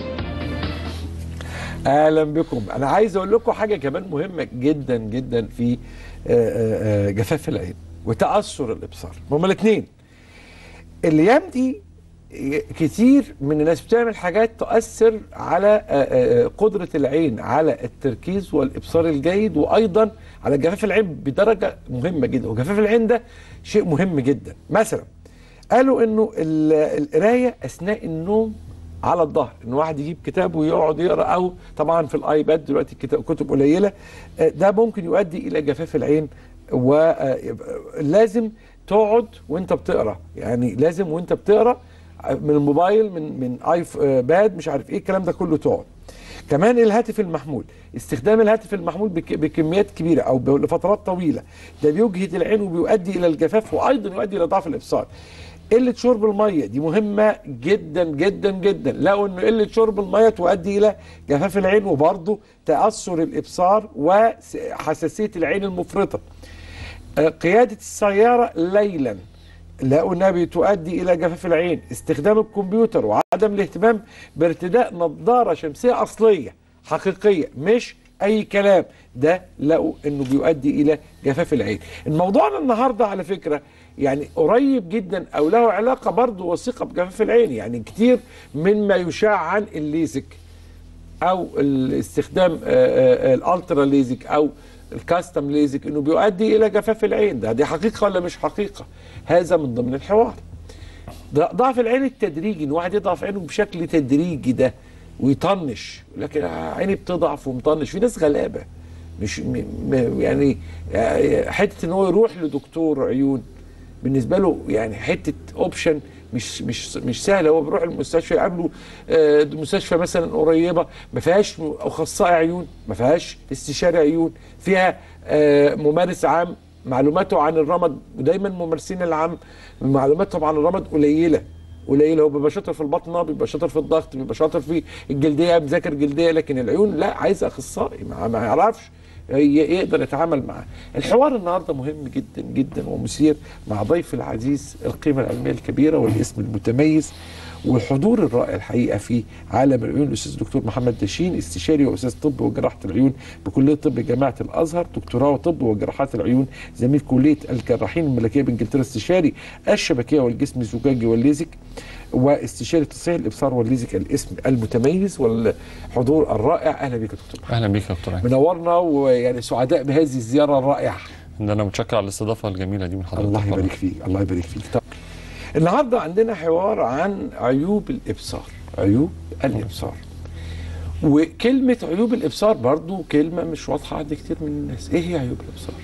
اهلا بكم انا عايز اقول لكم حاجه كمان مهمه جدا جدا في آه، آه، آه، جفاف العين وتاثر الابصار هما الاثنين الايام دي كتير من الناس بتعمل حاجات تؤثر على آه، آه، قدره العين على التركيز والابصار الجيد وايضا على جفاف العين بدرجه مهمه جدا وجفاف العين ده شيء مهم جدا مثلا قالوا انه ال- القرايه اثناء النوم على الظهر ان واحد يجيب كتاب ويقعد يقرا او طبعا في الايباد دلوقتي الكتاب كتب قليله آه، ده ممكن يؤدي الى جفاف العين ولازم تقعد وانت بتقرا يعني لازم وانت بتقرا من الموبايل من من ايباد مش عارف ايه الكلام ده كله تقعد كمان الهاتف المحمول استخدام الهاتف المحمول بك- بكميات كبيره او ب- لفترات طويله ده بيجهد العين وبيؤدي الى الجفاف وايضا يؤدي الى ضعف الابصار قله شرب الميه دي مهمه جدا جدا جدا لقوا ان قله شرب الميه تؤدي الى جفاف العين وبرضه تاثر الابصار وحساسيه العين المفرطه آه، قياده السياره ليلا لقوا انها بتؤدي الى جفاف العين استخدام الكمبيوتر وعدم الاهتمام بارتداء نظاره شمسيه اصليه حقيقيه مش اي كلام ده لقوا انه بيؤدي الى جفاف العين الموضوع النهارده على فكره يعني قريب جدا او له علاقه برضه وثيقه بجفاف العين يعني كتير مما يشاع عن الليزك او الاستخدام الالترا ليزك او الكاستم ليزك انه بيؤدي الى جفاف العين ده دي حقيقه ولا مش حقيقه هذا من ضمن الحوار ده ضعف العين التدريجي ان واحد يضعف عينه بشكل تدريجي ده ويطنش لكن عيني بتضعف ومطنش في ناس غلابه مش م م يعني آه، حته ان هو يروح لدكتور عيون بالنسبه له يعني حته اوبشن مش مش مش سهله هو بيروح المستشفى يقابله آه، مستشفى مثلا قريبه ما فيهاش م- اخصائي عيون ما فيهاش استشاري عيون فيها آه، ممارس عام معلوماته عن الرمد ودايما ممارسين العام معلوماتهم عن الرمد قليله قليله هو بيبقى شاطر في البطنه بيبقى شاطر في الضغط بيبقى شاطر في الجلديه مذاكر جلديه لكن العيون لا عايز اخصائي ما ما يعرفش ي- يقدر يتعامل معاه الحوار النهارده مهم جدا جدا ومثير مع ضيف العزيز القيمه العلميه الكبيره والاسم المتميز والحضور الرائع الحقيقه في عالم العيون الاستاذ الدكتور محمد داشين استشاري واستاذ طب وجراحه العيون بكليه طب جامعه الازهر دكتوراه وطب وجراحات العيون زميل كليه الجراحين الملكيه بانجلترا استشاري الشبكيه والجسم الزجاجي والليزك واستشاري تصحيح الابصار والليزك الاسم المتميز والحضور الرائع اهلا بك يا دكتور اهلا بيك يا دكتور عين. منورنا ويعني سعداء بهذه الزياره الرائعه ده انا متشكر على الاستضافه الجميله دي من حضرتك الله يبارك فيك الله يبارك فيك طب النهارده عندنا حوار عن عيوب الابصار عيوب الابصار وكلمه عيوب الابصار برضو كلمه مش واضحه عند كتير من الناس ايه هي عيوب الابصار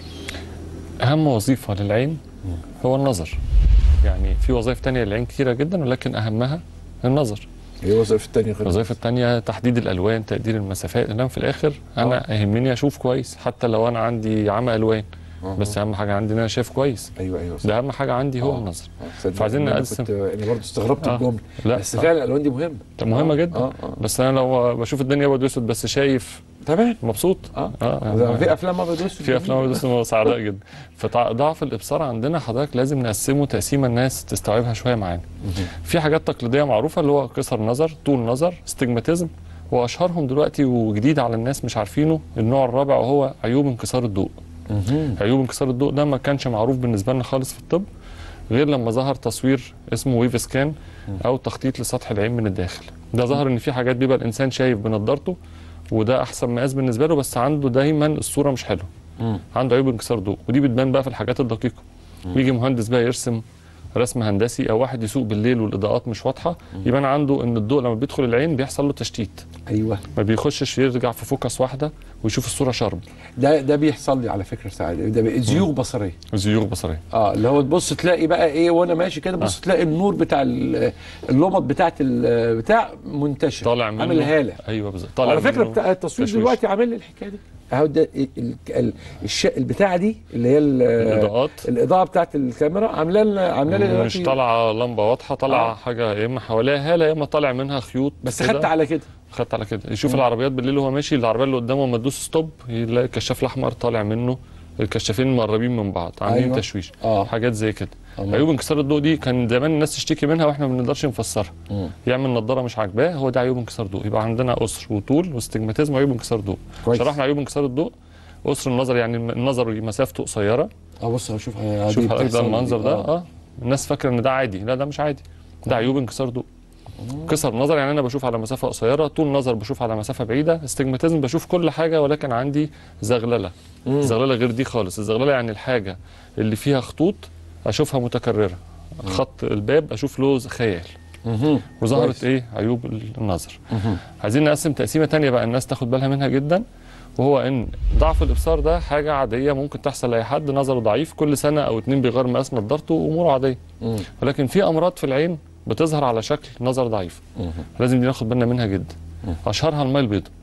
اهم وظيفه للعين هو النظر يعني في وظائف تانية للعين كتيره جدا ولكن اهمها النظر ايه الوظائف التانية غير الوظائف التانية تحديد الالوان تقدير المسافات انما في الاخر انا يهمني اشوف كويس حتى لو انا عندي عمى الوان بس اهم حاجه عندي ان انا شايف كويس ايوه ايوه ده اهم حاجه عندي هو النظر تصدق فعايزين إن أنا نقسم كنت يعني برضه استغربت آه. الجمله لا بس آه. فعلا الالوان دي مهمه ده مهمه آه، جدا آه، آه. بس انا لو بشوف الدنيا ابيض واسود بس شايف تمام مبسوط اه, آه. في افلام ابيض واسود في افلام ابيض واسود سعداء جدا فضعف الابصار عندنا حضرتك لازم نقسمه تقسيمه الناس تستوعبها شويه معانا في حاجات تقليديه معروفه اللي هو قصر نظر طول نظر استجماتيزم واشهرهم دلوقتي وجديد على الناس مش عارفينه النوع الرابع وهو عيوب انكسار الضوء عيوب انكسار الضوء ده ما كانش معروف بالنسبه لنا خالص في الطب غير لما ظهر تصوير اسمه ويف سكان او تخطيط لسطح العين من الداخل ده ظهر ان في حاجات بيبقى الانسان شايف بنضارته وده احسن مقاس بالنسبه له بس عنده دايما الصوره مش حلوه عنده عيوب انكسار ضوء ودي بتبان بقى في الحاجات الدقيقه بيجي مهندس بقى يرسم رسم هندسي او واحد يسوق بالليل والاضاءات مش واضحه يبان عنده ان الضوء لما بيدخل العين بيحصل له تشتيت ايوه ما بيخشش يرجع في فوكس واحده ويشوف الصوره شارب ده ده بيحصل لي على فكره ساعات ده بي- زيوغ بصريه زيوغ بصريه اه اللي هو تبص تلاقي بقى ايه وانا ماشي كده تبص تلاقي النور بتاع ال- اللمط بتاعت ال- بتاع منتشر طالع منه عامل هاله ايوه بالظبط طالع على فكره منه بتاع التصوير تشويش. دلوقتي عامل لي الحكايه دي اهو ده ال- ال- ال- الش... البتاعه دي اللي هي ال- الإضاءات. الاضاءه بتاعت الكاميرا عامله لنا عامله لي مش دلوقتي طالعه لمبه واضحه طالعه آه. حاجه يا اما حواليها هاله يا اما طالع منها خيوط بس كده. خدت على كده خدت على كده يشوف العربيات بالليل وهو ماشي العربيه اللي قدامه لما تدوس ستوب يلاقي الكشاف الاحمر طالع منه الكشافين مقربين من بعض عاملين أيوة. تشويش آه. حاجات زي كده الله. عيوب انكسار الضوء دي كان زمان الناس تشتكي منها واحنا ما بنقدرش نفسرها يعمل نظاره مش عاجباه هو ده عيوب انكسار ضوء يبقى عندنا قصر وطول واستجماتيزم وعيوب انكسار ضوء كويس. شرحنا عيوب انكسار الضوء قصر النظر يعني النظر مسافته قصيره اه بص شوف شوف حضرتك ده المنظر ده اه الناس فاكره ان ده عادي لا ده مش عادي ده عيوب انكسار ضوء كسر نظر يعني انا بشوف على مسافه قصيره طول نظر بشوف على مسافه بعيده استجماتيزم بشوف كل حاجه ولكن عندي زغلله مم. زغلله غير دي خالص الزغلله يعني الحاجه اللي فيها خطوط اشوفها متكرره خط الباب اشوف له خيال وظهرت كويس. ايه عيوب النظر عايزين نقسم تقسيمه تانية بقى الناس تاخد بالها منها جدا وهو ان ضعف الابصار ده حاجه عاديه ممكن تحصل لاي حد نظره ضعيف كل سنه او اتنين بيغير مقاس نضارته واموره عاديه ولكن في امراض في العين بتظهر على شكل نظر ضعيف لازم دي ناخد بالنا منها جدا اشهرها الماء البيضاء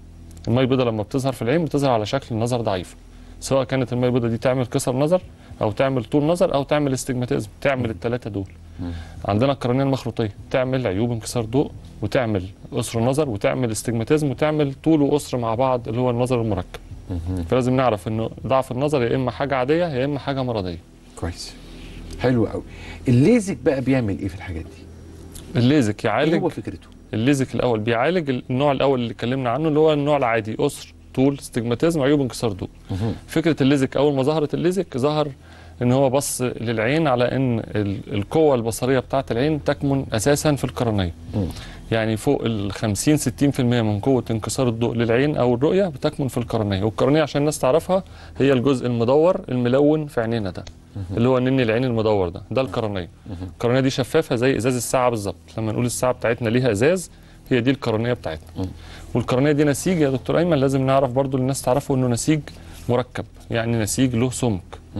الميه البيضاء لما بتظهر في العين بتظهر على شكل نظر ضعيف سواء كانت الميه البيضاء دي تعمل كسر نظر او تعمل طول نظر او تعمل استجماتيزم تعمل الثلاثه دول عندنا القرنيه المخروطيه تعمل عيوب انكسار ضوء وتعمل قصر نظر وتعمل استجماتيزم وتعمل طول وقصر مع بعض اللي هو النظر المركب فلازم نعرف انه ضعف النظر يا اما حاجه عاديه يا اما حاجه مرضيه كويس حلو قوي الليزك بقى بيعمل ايه في الحاجات دي الليزك يعالج ايه هو فكرته الليزك الاول بيعالج النوع الاول اللي اتكلمنا عنه اللي هو النوع العادي قصر طول استجماتيزم عيوب انكسار ضوء فكره الليزك اول ما ظهرت الليزك ظهر ان هو بص للعين على ان ال- القوه البصريه بتاعه العين تكمن اساسا في القرنيه يعني فوق ال 50 60% من قوه انكسار الضوء للعين او الرؤيه بتكمن في القرنيه والقرنيه عشان الناس تعرفها هي الجزء المدور الملون في عينينا ده اللي هو نني العين المدور ده ده القرنيه القرنيه دي شفافه زي ازاز الساعه بالظبط لما نقول الساعه بتاعتنا ليها ازاز هي دي القرنيه بتاعتنا والقرنيه دي نسيج يا دكتور ايمن لازم نعرف برضو الناس تعرفه انه نسيج مركب يعني نسيج له سمك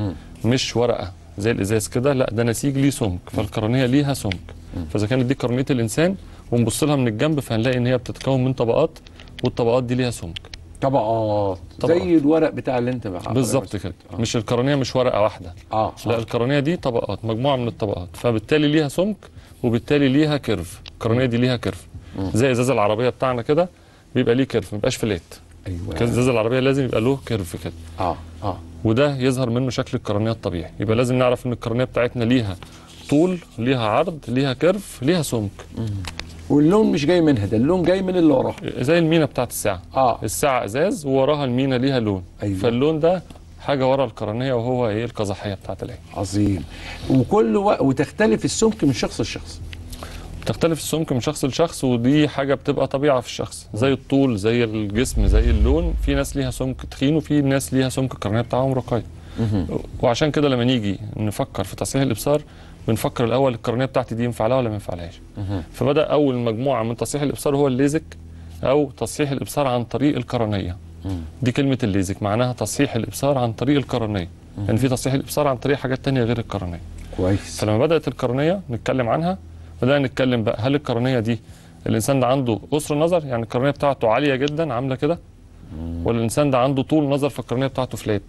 مش ورقه زي الازاز كده لا ده نسيج ليه سمك فالقرنيه ليها سمك فاذا كانت دي قرنيه الانسان ونبص لها من الجنب فهنلاقي ان هي بتتكون من طبقات والطبقات دي ليها سمك طبقات طبقات. زي الورق بتاع اللي انت بقى بالظبط كده مش القرنيه مش ورقه واحده اه لا القرنيه دي طبقات مجموعه من الطبقات فبالتالي ليها سمك وبالتالي ليها كيرف القرنيه دي ليها كيرف زي ازاز العربيه بتاعنا كده بيبقى ليه كيرف ما بيبقاش فلات ايوه كان ازاز العربيه لازم يبقى له كيرف كده اه اه وده يظهر منه شكل القرنيه الطبيعي يبقى لازم نعرف ان القرنيه بتاعتنا ليها طول ليها عرض ليها كيرف ليها سمك واللون مش جاي منها ده اللون جاي من اللي وراها زي المينا بتاعت الساعه اه الساعه ازاز ووراها المينا ليها لون أيوة. فاللون ده حاجه ورا القرنيه وهو ايه القزحيه بتاعت العين عظيم وكل و... وتختلف السمك من شخص لشخص بتختلف السمك من شخص لشخص ودي حاجه بتبقى طبيعه في الشخص زي الطول زي الجسم زي اللون في ناس ليها سمك تخين وفي ناس ليها سمك القرنيه بتاعهم رقيق وعشان كده لما نيجي نفكر في تصحيح الابصار بنفكر الاول القرنيه بتاعتي دي ينفع لها ولا ما ينفعلهاش فبدا اول مجموعه من تصحيح الابصار هو الليزك او تصحيح الابصار عن طريق القرنيه دي كلمه الليزك معناها تصحيح الابصار عن طريق القرنيه يعني في تصحيح الابصار عن طريق حاجات تانية غير القرنيه كويس فلما بدات القرنيه نتكلم عنها بدانا نتكلم بقى هل القرنيه دي الانسان ده عنده قصر نظر يعني القرنيه بتاعته عاليه جدا عامله كده ولا الانسان ده عنده طول نظر فالقرنيه بتاعته فلات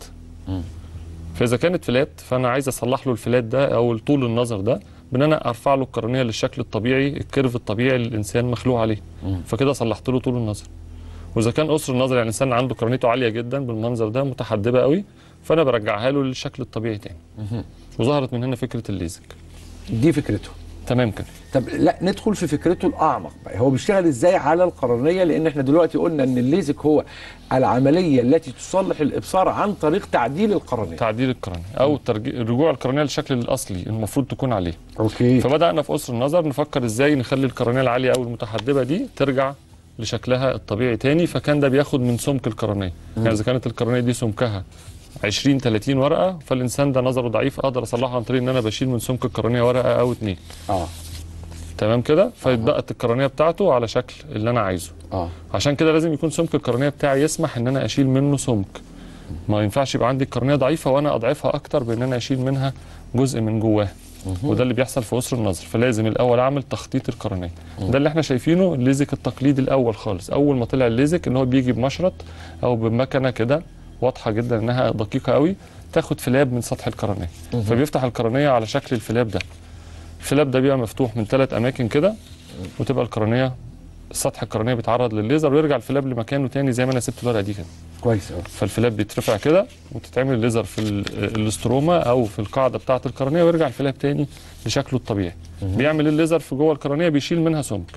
فاذا كانت فلات فانا عايز اصلح له الفلات ده او الطول النظر ده بان انا ارفع له القرنيه للشكل الطبيعي الكيرف الطبيعي اللي الانسان مخلوق عليه فكده صلحت له طول النظر واذا كان قصر النظر يعني الانسان عنده قرنيته عاليه جدا بالمنظر ده متحدبه قوي فانا برجعها له للشكل الطبيعي تاني وظهرت من هنا فكره الليزك دي فكرته تمام كده طب لا ندخل في فكرته الاعمق بقى هو بيشتغل ازاي على القرنيه لان احنا دلوقتي قلنا ان الليزك هو العمليه التي تصلح الابصار عن طريق تعديل القرنيه تعديل القرنيه او ترجي... رجوع القرنيه للشكل الاصلي المفروض تكون عليه اوكي فبدانا في قصر النظر نفكر ازاي نخلي القرنيه العاليه او المتحدبه دي ترجع لشكلها الطبيعي تاني فكان ده بياخد من سمك القرنيه يعني اذا كانت القرنيه دي سمكها 20 30 ورقه فالانسان ده نظره ضعيف اقدر اصلحه عن طريق ان انا بشيل من سمك القرنيه ورقه او اتنين اه تمام كده فيتبقت القرنيه بتاعته على شكل اللي انا عايزه اه عشان كده لازم يكون سمك القرنيه بتاعي يسمح ان انا اشيل منه سمك ما ينفعش يبقى عندي القرنيه ضعيفه وانا اضعفها اكتر بان انا اشيل منها جزء من جواها وده اللي بيحصل في قصر النظر فلازم الاول اعمل تخطيط القرنيه ده اللي احنا شايفينه الليزك التقليدي الاول خالص اول ما طلع الليزك ان هو بيجي بمشرط او بمكنه كده واضحه جدا انها دقيقه قوي تاخد فلاب من سطح القرنيه فبيفتح القرنيه على شكل الفلاب ده الفلاب ده بيبقى مفتوح من ثلاث اماكن كده وتبقى القرنيه سطح القرنيه بيتعرض للليزر ويرجع الفلاب لمكانه تاني زي ما انا سبت الورقه دي كده كويس قوي فالفلاب بيترفع كده وتتعمل الليزر في ال- الاستروما او في القاعده بتاعه القرنيه ويرجع الفلاب تاني لشكله الطبيعي بيعمل الليزر في جوه القرنيه بيشيل منها سمك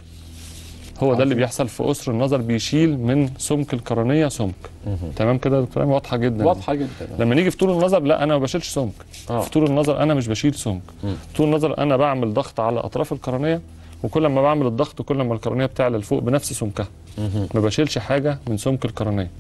هو ده اللي بيحصل في قصر النظر بيشيل من سمك القرنيه سمك تمام كده يا دكتور أيمن؟ واضحه جدا واضحه جدا لما نيجي في طول النظر لا انا ما بشيلش سمك آه. في طول النظر انا مش بشيل سمك طول النظر انا بعمل ضغط على اطراف القرنيه وكل ما بعمل الضغط كل ما القرنيه بتعلى لفوق بنفس سمكها ما بشيلش حاجه من سمك القرنيه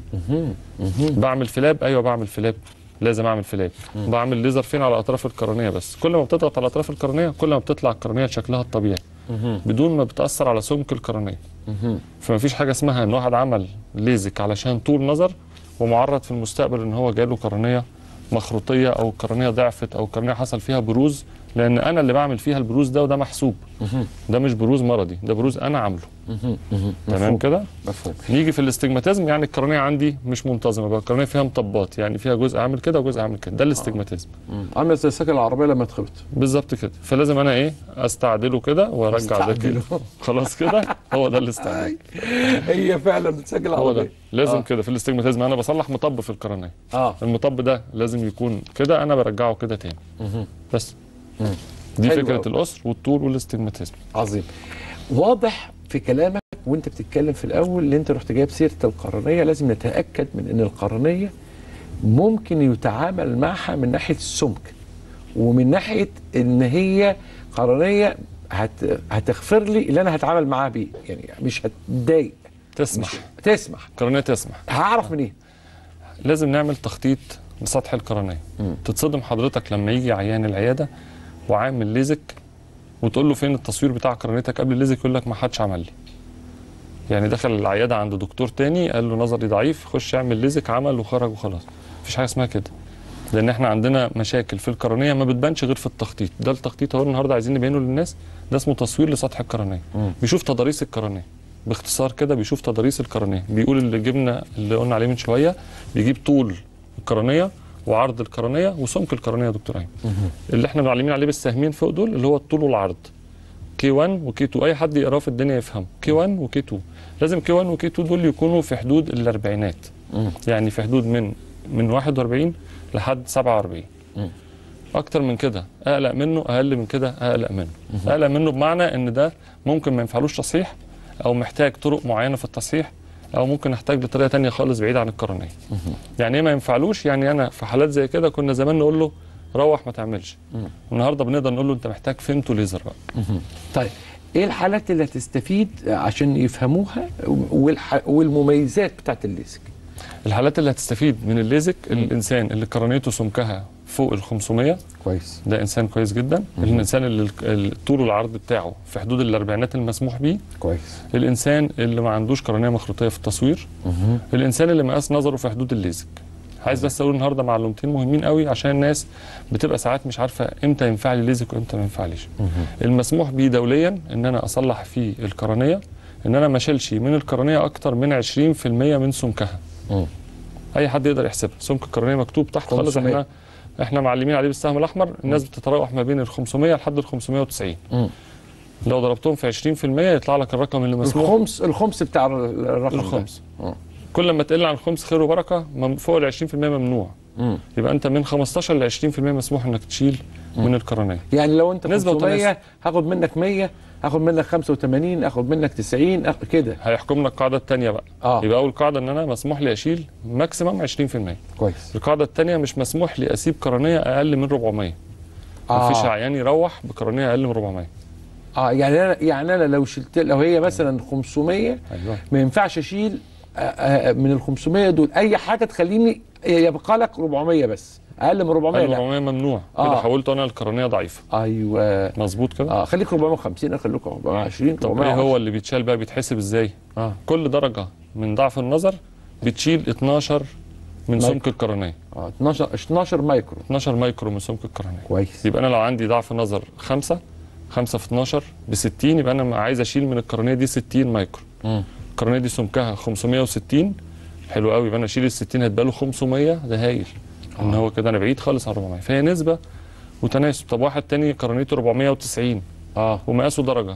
بعمل فلاب ايوه بعمل فلاب لازم اعمل فلاب بعمل ليزر فين على اطراف القرنيه بس كل ما بتضغط على اطراف القرنيه كل ما بتطلع القرنيه لشكلها الطبيعي بدون ما بتاثر على سمك القرنيه فما فيش حاجه اسمها ان واحد عمل ليزك علشان طول نظر ومعرض في المستقبل ان هو جاله قرنيه مخروطيه او قرنيه ضعفت او قرنيه حصل فيها بروز لان انا اللي بعمل فيها البروز ده وده محسوب ده مش بروز مرضي ده بروز انا عامله تمام مفهوم. كده مفهوم نيجي في الاستجماتيزم يعني القرنيه عندي مش منتظمه بقى القرنيه فيها مطبات يعني فيها جزء عامل كده وجزء عامل كده ده الاستجماتيزم عامل زي السكن العربيه لما اتخبط بالظبط كده فلازم انا ايه استعدله كده وارجع ده كده استعدله. خلاص كده هو ده الاستعداد هي فعلا السكن هو ده العربيه لازم آه. كده في الاستجماتيزم انا بصلح مطب في القرنيه اه المطب ده لازم يكون كده انا برجعه كده تاني مهم. بس دي حلو فكره أوي. الاسر والطول والاستجماتيزم عظيم واضح في كلامك وانت بتتكلم في الاول اللي انت رحت جايب سيره القرنيه لازم نتاكد من ان القرنيه ممكن يتعامل معها من ناحيه السمك ومن ناحيه ان هي قرنيه هت... هتغفر لي اللي انا هتعامل معاها بيه يعني مش هتضايق تسمح تسمح القرنيه تسمح هعرف منين لازم نعمل تخطيط لسطح القرنيه تتصدم حضرتك لما يجي عيان العياده وعامل ليزك وتقول له فين التصوير بتاع قرنيتك قبل الليزك يقول لك ما حدش عمل لي يعني دخل العياده عند دكتور تاني قال له نظري ضعيف خش اعمل ليزك عمل وخرج وخلاص مفيش حاجه اسمها كده لان احنا عندنا مشاكل في القرنيه ما بتبانش غير في التخطيط ده التخطيط اهو النهارده عايزين نبينه للناس ده اسمه تصوير لسطح القرنيه بيشوف تضاريس القرنيه باختصار كده بيشوف تضاريس القرنيه بيقول اللي جبنا اللي قلنا عليه من شويه بيجيب طول القرنيه وعرض القرنيه وسمك القرنيه يا دكتور ايمن اللي احنا معلمين عليه بالسهمين فوق دول اللي هو الطول والعرض كي 1 وكي 2 اي حد يقراه في الدنيا يفهمه كي 1 وكي 2 لازم كي 1 وكي 2 دول يكونوا في حدود الاربعينات يعني في حدود من من 41 لحد 47 اكتر من كده اقلق منه اقل من كده اقلق منه اقلق منه بمعنى ان ده ممكن ما ينفعلوش تصحيح او محتاج طرق معينه في التصحيح او ممكن احتاج لطريقه تانية خالص بعيده عن القرنيه يعني ايه ما ينفعلوش يعني انا في حالات زي كده كنا زمان نقول له روح ما تعملش النهارده بنقدر نقول له انت محتاج فيمتو ليزر بقى طيب ايه الحالات اللي هتستفيد عشان يفهموها والح... والمميزات بتاعت الليزك الحالات اللي هتستفيد من الليزك الانسان اللي قرنيته سمكها فوق ال 500 كويس ده انسان كويس جدا الانسان اللي ال- الطول والعرض بتاعه في حدود الاربعينات المسموح بيه كويس الانسان اللي ما عندوش قرنيه مخروطيه في التصوير الانسان اللي مقاس نظره في حدود الليزك عايز بس اقول النهارده معلومتين مهمين قوي عشان الناس بتبقى ساعات مش عارفه امتى ينفع لي ليزك وامتى ما ينفعليش المسموح بيه دوليا ان انا اصلح فيه القرنيه ان انا ما اشيلش من القرنيه اكتر من 20% من سمكها اي حد يقدر يحسبها سمك القرنيه مكتوب تحت خالص 500. احنا احنا معلمين عليه بالسهم الاحمر الناس بتتراوح ما بين ال 500 لحد ال 590 لو ضربتهم في 20% يطلع لك الرقم اللي مسموح الخمس الخمس بتاع الرقم ده. الخمس آه. كل ما تقل عن الخمس خير وبركه مم- فوق ال 20% ممنوع مم. يبقى انت من 15 ل 20% مسموح انك تشيل من القرنيه يعني لو انت نسبة 500 وتناسب. هاخد منك 100 هاخد منك 85 اخد منك 90 أخ... كده هيحكم لك القاعده الثانيه بقى آه. يبقى اول قاعده ان انا مسموح لي اشيل ماكسيمم 20% كويس القاعده الثانيه مش مسموح لي اسيب قرنيه اقل من 400 آه. مفيش عيان يروح بقرنيه اقل من 400 اه يعني انا يعني انا لو شلت لو هي مثلا 500 ايوه ما ينفعش اشيل آه، آه، من ال 500 دول اي حاجه تخليني يبقى لك 400 400 بس اقل من 400 اقل من لا 400 ممنوع كده آه. حولت انا القرنيه ضعيفه ايوه مظبوط كده اه خليك 450 خليك 420 طب ايه 410. هو اللي بيتشال بقى بيتحسب ازاي اه كل درجه من ضعف النظر بتشيل 12 من مايكرو. سمك القرنيه اه 12 12 مايكرو 12 مايكرو من سمك القرنيه كويس يبقى انا لو عندي ضعف نظر 5 5 في 12 ب 60 يبقى انا عايز اشيل من القرنيه دي 60 مايكرو مم. القرنيه دي سمكها 560 حلو قوي يبقى انا اشيل ال 60 هتبقى له 500 ده هايل ان هو كده انا بعيد خالص عن 400 فهي نسبه وتناسب طب واحد تاني قرنيته 490 اه ومقاسه درجه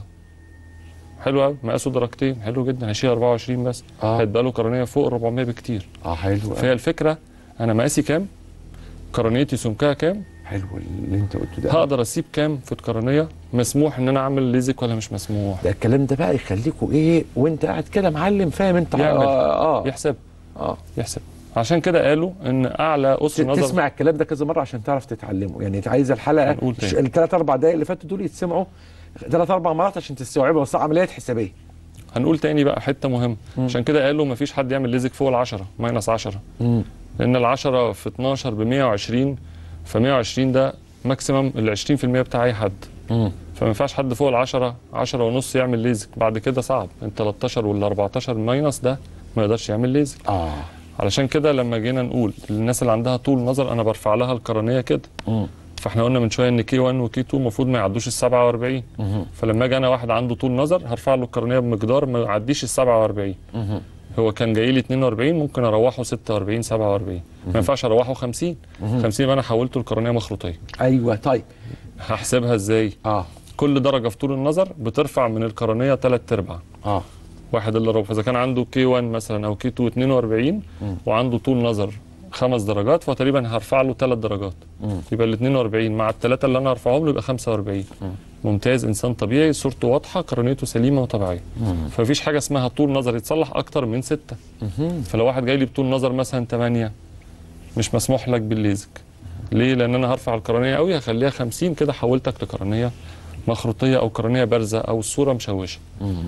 حلو قوي مقاسه درجتين حلو جدا هشيل 24 بس آه. هيبقى له قرنيه فوق ال 400 بكتير اه حلو فهي الفكره انا مقاسي كام قرنيتي سمكها كام حلو اللي انت قلته ده هقدر اسيب كام في القرنيه مسموح ان انا اعمل ليزك ولا مش مسموح ده الكلام ده بقى يخليكوا ايه وانت قاعد كده معلم فاهم انت يعمل. اه اه, يحسب آه. يحسب عشان كده قالوا ان اعلى ت- اسر نظر تسمع الكلام ده كذا مره عشان تعرف تتعلمه يعني انت عايز الحلقه هنقول تاني. الثلاث اربع دقايق اللي فاتوا دول يتسمعوا ثلاث اربع مرات عشان تستوعبها بس عمليات حسابيه هنقول تاني بقى حته مهمه مم. عشان كده قالوا مفيش حد يعمل ليزك فوق ال 10 ماينس 10 مم. لان ال 10 في 12 ب 120 ف 120 ده ماكسيمم ال 20% بتاع اي حد مم. فما ينفعش حد فوق ال 10 10 ونص يعمل ليزك بعد كده صعب ال 13 وال 14 ماينس ده ما يقدرش يعمل ليزك اه علشان كده لما جينا نقول الناس اللي عندها طول نظر انا برفع لها القرنيه كده مم. فاحنا قلنا من شويه ان كي 1 وكي 2 المفروض ما يعدوش ال 47 فلما اجي انا واحد عنده طول نظر هرفع له القرنيه بمقدار ما يعديش ال 47 هو كان جاي لي 42 ممكن اروحه 46 47 ما ينفعش اروحه 50 50 يبقى انا حولته لقرنيه مخروطيه ايوه طيب هحسبها ازاي اه كل درجه في طول النظر بترفع من القرنيه 3 ارباع اه واحد الا ربع فاذا كان عنده كي 1 مثلا او كي 2 42 وعنده طول نظر خمس درجات فتقريبا هرفع له ثلاث درجات يبقى ال 42 مع الثلاثه اللي انا هرفعهم له يبقى 45 ممتاز انسان طبيعي صورته واضحه قرنيته سليمه وطبيعيه فمفيش حاجه اسمها طول نظر يتصلح اكتر من ستة فلو واحد جاي لي بطول نظر مثلا 8 مش مسموح لك بالليزك ليه لان انا هرفع القرنيه قوي هخليها 50 كده حولتك لقرنيه مخروطيه او قرنيه بارزه او الصوره مشوشه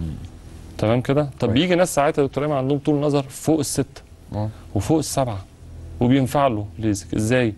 تمام كده طب بيجي ناس ساعات يا دكتور ايمن عندهم طول نظر فوق الستة وفوق السبعة وبينفع له ليزك ازاي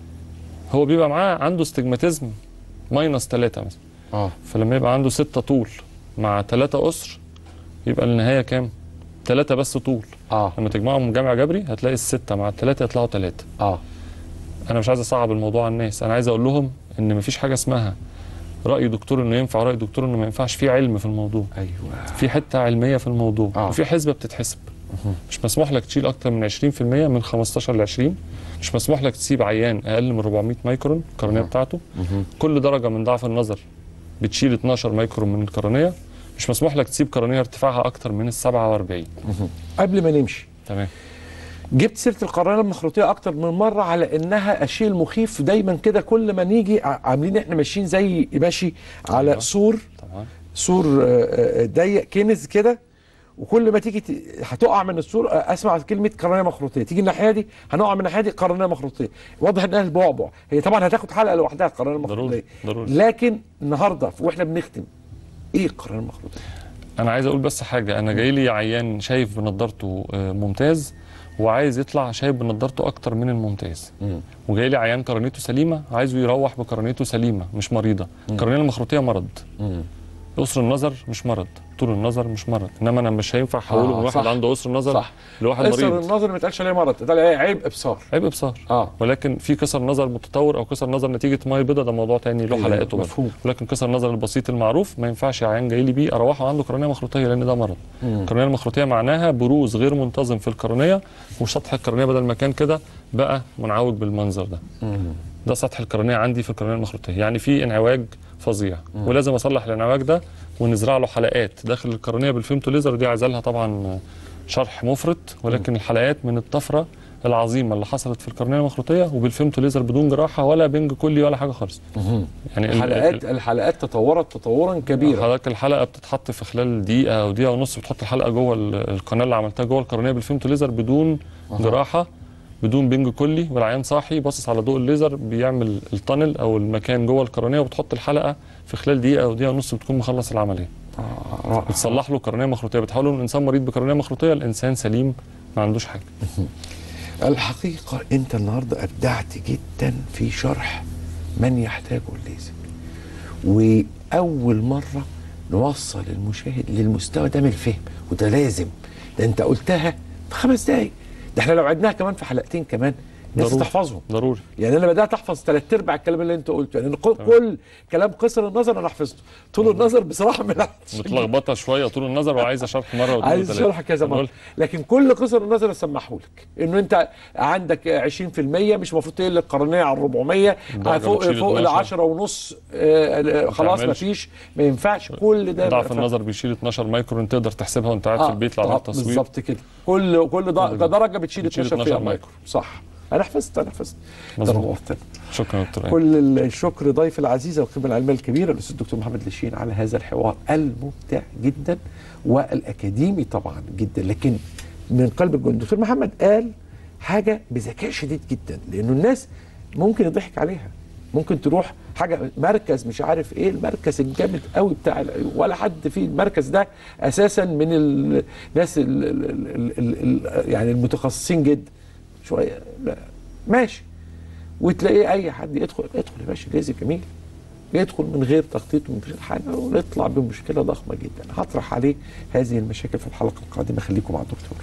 هو بيبقى معاه عنده استجماتيزم ماينس 3 مثلا اه فلما يبقى عنده 6 طول مع 3 قصر يبقى النهايه كام 3 بس طول اه لما تجمعهم من جمع جبري هتلاقي الستة مع الثلاثة يطلعوا 3 اه انا مش عايز اصعب الموضوع على الناس انا عايز اقول لهم ان مفيش حاجه اسمها راي دكتور انه ينفع راي دكتور انه ما ينفعش في علم في الموضوع ايوه في حته علميه في الموضوع آه. وفي حسبه بتتحسب مش مسموح لك تشيل اكتر من 20% من 15 ل 20 مش مسموح لك تسيب عيان اقل من 400 مايكرون القرنيه بتاعته كل درجه من ضعف النظر بتشيل 12 مايكرون من القرنيه مش مسموح لك تسيب قرنيه ارتفاعها اكتر من ال 47 قبل ما نمشي تمام جبت سيره القرنيه المخروطيه اكتر من مره على انها الشيء المخيف دايما كده كل ما نيجي ع- عاملين احنا ماشيين زي ماشي على أيوة. سور طبعا سور آه، آه، ضيق كنز كده وكل ما تيجي ت- هتقع من السور آه، اسمع كلمه قرنيه مخروطيه تيجي الناحيه دي هنقع من الناحيه دي قرنيه مخروطيه واضح انها البعبع هي طبعا هتاخد حلقه لوحدها القرنيه المخروطيه ضروري ضروري لكن النهارده واحنا بنختم ايه القرنيه المخروطيه انا عايز اقول بس حاجه انا جاي لي عيان شايف بنضارته آه، ممتاز وعايز يطلع شايف بنضارته اكتر من الممتاز وجاي لي عيان قرنيته سليمه عايزه يروح بقرنيته سليمه مش مريضه القرنيه المخروطيه مرض قصر النظر مش مرض طول النظر مش مرض انما انا مش هينفع احوله آه، من واحد صح. عنده قصر نظر صح. لواحد قصر مريض النظر ما يتقالش عليه مرض يتقال عليه عيب ابصار عيب ابصار اه ولكن في كسر نظر متطور او كسر نظر نتيجه ميه بيضاء ده موضوع تاني له أيوة، حلقاته برضه. مفهوم. ولكن كسر النظر البسيط المعروف ما ينفعش عيان جاي لي بيه اروحه عنده قرنيه مخروطيه لان ده مرض القرنيه المخروطيه معناها بروز غير منتظم في القرنيه وسطح القرنيه بدل ما كان كده بقى منعوج بالمنظر ده ده سطح القرنيه عندي في القرنيه المخروطيه يعني في انعواج فظيع ولازم اصلح الانعواج ده ونزرع له حلقات داخل القرنيه بالفيمتو ليزر دي عايزه لها طبعا شرح مفرط ولكن الحلقات من الطفره العظيمه اللي حصلت في القرنيه المخروطيه وبالفيمتو ليزر بدون جراحه ولا بنج كلي ولا حاجه خالص يعني ال- الحلقات ال- الحلقات تطورت تطورا كبيرا حضرتك الحلقه بتتحط في خلال دقيقه او دقيقه ونص بتحط الحلقه جوه ال- القناه اللي عملتها جوه القرنيه بالفيمتو ليزر بدون جراحه بدون بنج كلي والعيان صاحي باصص على ضوء الليزر بيعمل التانل او المكان جوه القرنيه وبتحط الحلقه في خلال دقيقه او دقيقه ونص بتكون مخلص العمليه رائع. بتصلح له قرنيه مخروطيه بتحوله من انسان مريض بقرنيه مخروطيه لانسان سليم ما عندوش حاجه الحقيقة أنت النهاردة أبدعت جدا في شرح من يحتاج الليزك وأول مرة نوصل المشاهد للمستوى ده من الفهم وده لازم ده أنت قلتها في خمس دقايق ده احنا لو عدناها كمان في حلقتين كمان الناس ضروري. تحفظهم ضروري يعني انا بدات احفظ ثلاث ارباع الكلام اللي انت قلته يعني كل, كل كلام قصر النظر انا حفظته طول النظر بصراحه ما لحقتش متلخبطه شويه طول النظر وعايزه شرح مره واثنين عايز وثلاثة. شرح كذا أنا مره قلت لكن كل قصر النظر اسمحه لك انه انت عندك 20% مش المفروض تقل القرنيه على 400 الدرجة فوق بتشيل فوق ال 12. 10 ونص آه، خلاص ما تعملش. فيش ما ينفعش كل ده ضعف ما- النظر بيشيل 12 مايكرون تقدر تحسبها وانت قاعد آه، في البيت لو آه، عملت تصوير بالظبط كده كل كل در- درجه بتشيل بتشيل 12 12 فيها مايكرو. مايكرو صح انا حفظت انا حفظت ده مظبوط. نورتنا شكرا يا دكتور أيمن. كل الشكر ضيف العزيز والقيمة العلمية الكبيرة الأستاذ الدكتور محمد لشين على هذا الحوار الممتع جدا والأكاديمي طبعا جدا لكن من قلب الجند الدكتور محمد قال حاجة بذكاء شديد جدا لأنه الناس ممكن يضحك عليها ممكن تروح حاجة مركز مش عارف ايه المركز الجامد قوي بتاع العيون ولا حد في المركز ده اساسا من الناس ال ال ال ال ال يعني المتخصصين جدا شوية لا ماشي وتلاقيه اي حد يدخل ادخل يا باشا ليزي جميل يدخل من غير تخطيط ومن غير حاجه ونطلع بمشكله ضخمه جدا هطرح عليه هذه المشاكل في الحلقه القادمه خليكم مع الدكتور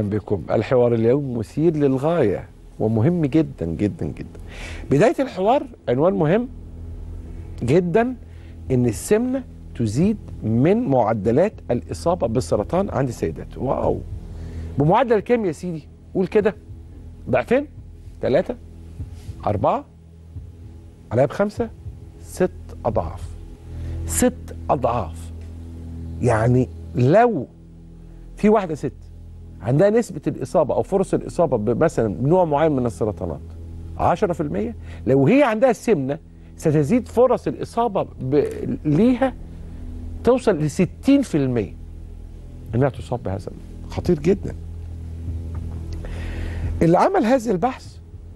اهلا بكم الحوار اليوم مثير للغايه ومهم جدا جدا جدا بدايه الحوار عنوان مهم جدا ان السمنه تزيد من معدلات الاصابه بالسرطان عند السيدات واو بمعدل كام يا سيدي قول كده ضعفين ثلاثه اربعه عليها بخمسه ست اضعاف ست اضعاف يعني لو في واحده ست عندها نسبه الاصابه او فرص الاصابه بمثلا بنوع معين من السرطانات 10% لو هي عندها السمنه ستزيد فرص الاصابه ب... ليها توصل ل 60% انها تصاب بهذا خطير جدا اللي عمل هذا البحث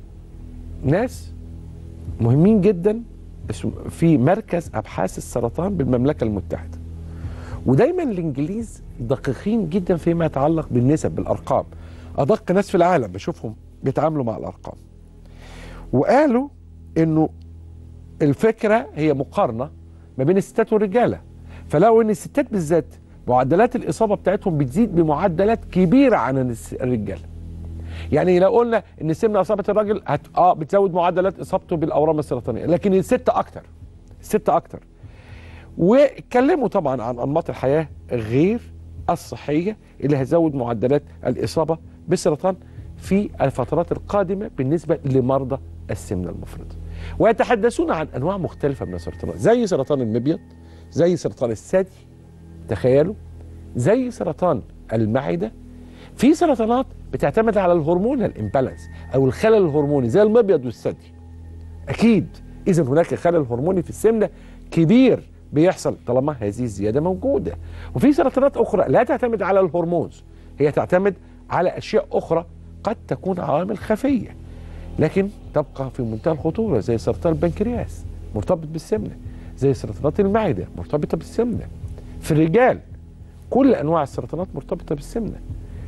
ناس مهمين جدا اسم- في مركز ابحاث السرطان بالمملكه المتحده ودايما الانجليز دقيقين جدا فيما يتعلق بالنسب بالارقام ادق ناس في العالم بشوفهم بيتعاملوا مع الارقام وقالوا انه الفكره هي مقارنه ما بين الستات والرجاله فلقوا ان الستات بالذات معدلات الاصابه بتاعتهم بتزيد بمعدلات كبيره عن الس- الرجاله يعني لو قلنا ان السمنه اصابت الراجل هت... اه بتزود معدلات اصابته بالاورام السرطانيه لكن الست اكتر الست اكتر واتكلموا طبعا عن انماط الحياه غير الصحيه اللي هتزود معدلات الاصابه بالسرطان في الفترات القادمه بالنسبه لمرضى السمنه المفرطه ويتحدثون عن انواع مختلفه من السرطانات زي سرطان المبيض زي سرطان الثدي تخيلوا زي سرطان المعده في سرطانات بتعتمد على الهرمونال امبالانس او الخلل الهرموني زي المبيض والثدي اكيد اذا هناك خلل هرموني في السمنه كبير بيحصل طالما هذه الزياده موجوده وفي سرطانات اخرى لا تعتمد على الهرمونز هي تعتمد على اشياء اخرى قد تكون عوامل خفيه لكن تبقى في منتهى الخطوره زي سرطان البنكرياس مرتبط بالسمنه زي سرطانات المعده مرتبطه بالسمنه في الرجال كل انواع السرطانات مرتبطه بالسمنه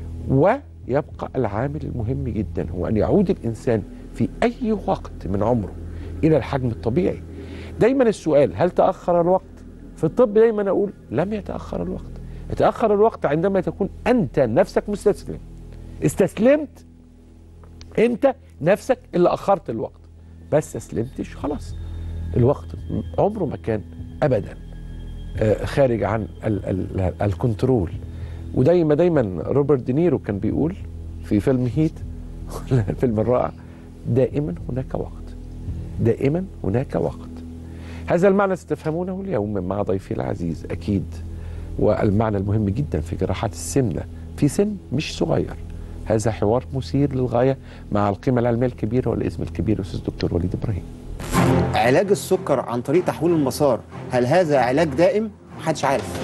ويبقى العامل المهم جدا هو ان يعود الانسان في اي وقت من عمره الى الحجم الطبيعي دايما السؤال هل تاخر الوقت في الطب دايما اقول لم يتاخر الوقت يتاخر الوقت عندما تكون انت نفسك مستسلم استسلمت انت نفسك اللي اخرت الوقت بس استسلمتش خلاص الوقت عمره ما كان ابدا آه، خارج عن ال ال الكنترول ودايما دايما روبرت دينيرو كان بيقول في فيلم هيت الفيلم الرائع دائما هناك وقت دائما هناك وقت هذا المعنى ستفهمونه اليوم مع ضيفي العزيز اكيد والمعنى المهم جدا في جراحات السمنه في سن مش صغير هذا حوار مثير للغايه مع القيمه العلميه الكبيره والاسم الكبير الاستاذ دكتور وليد ابراهيم علاج السكر عن طريق تحويل المسار هل هذا علاج دائم؟ محدش عارف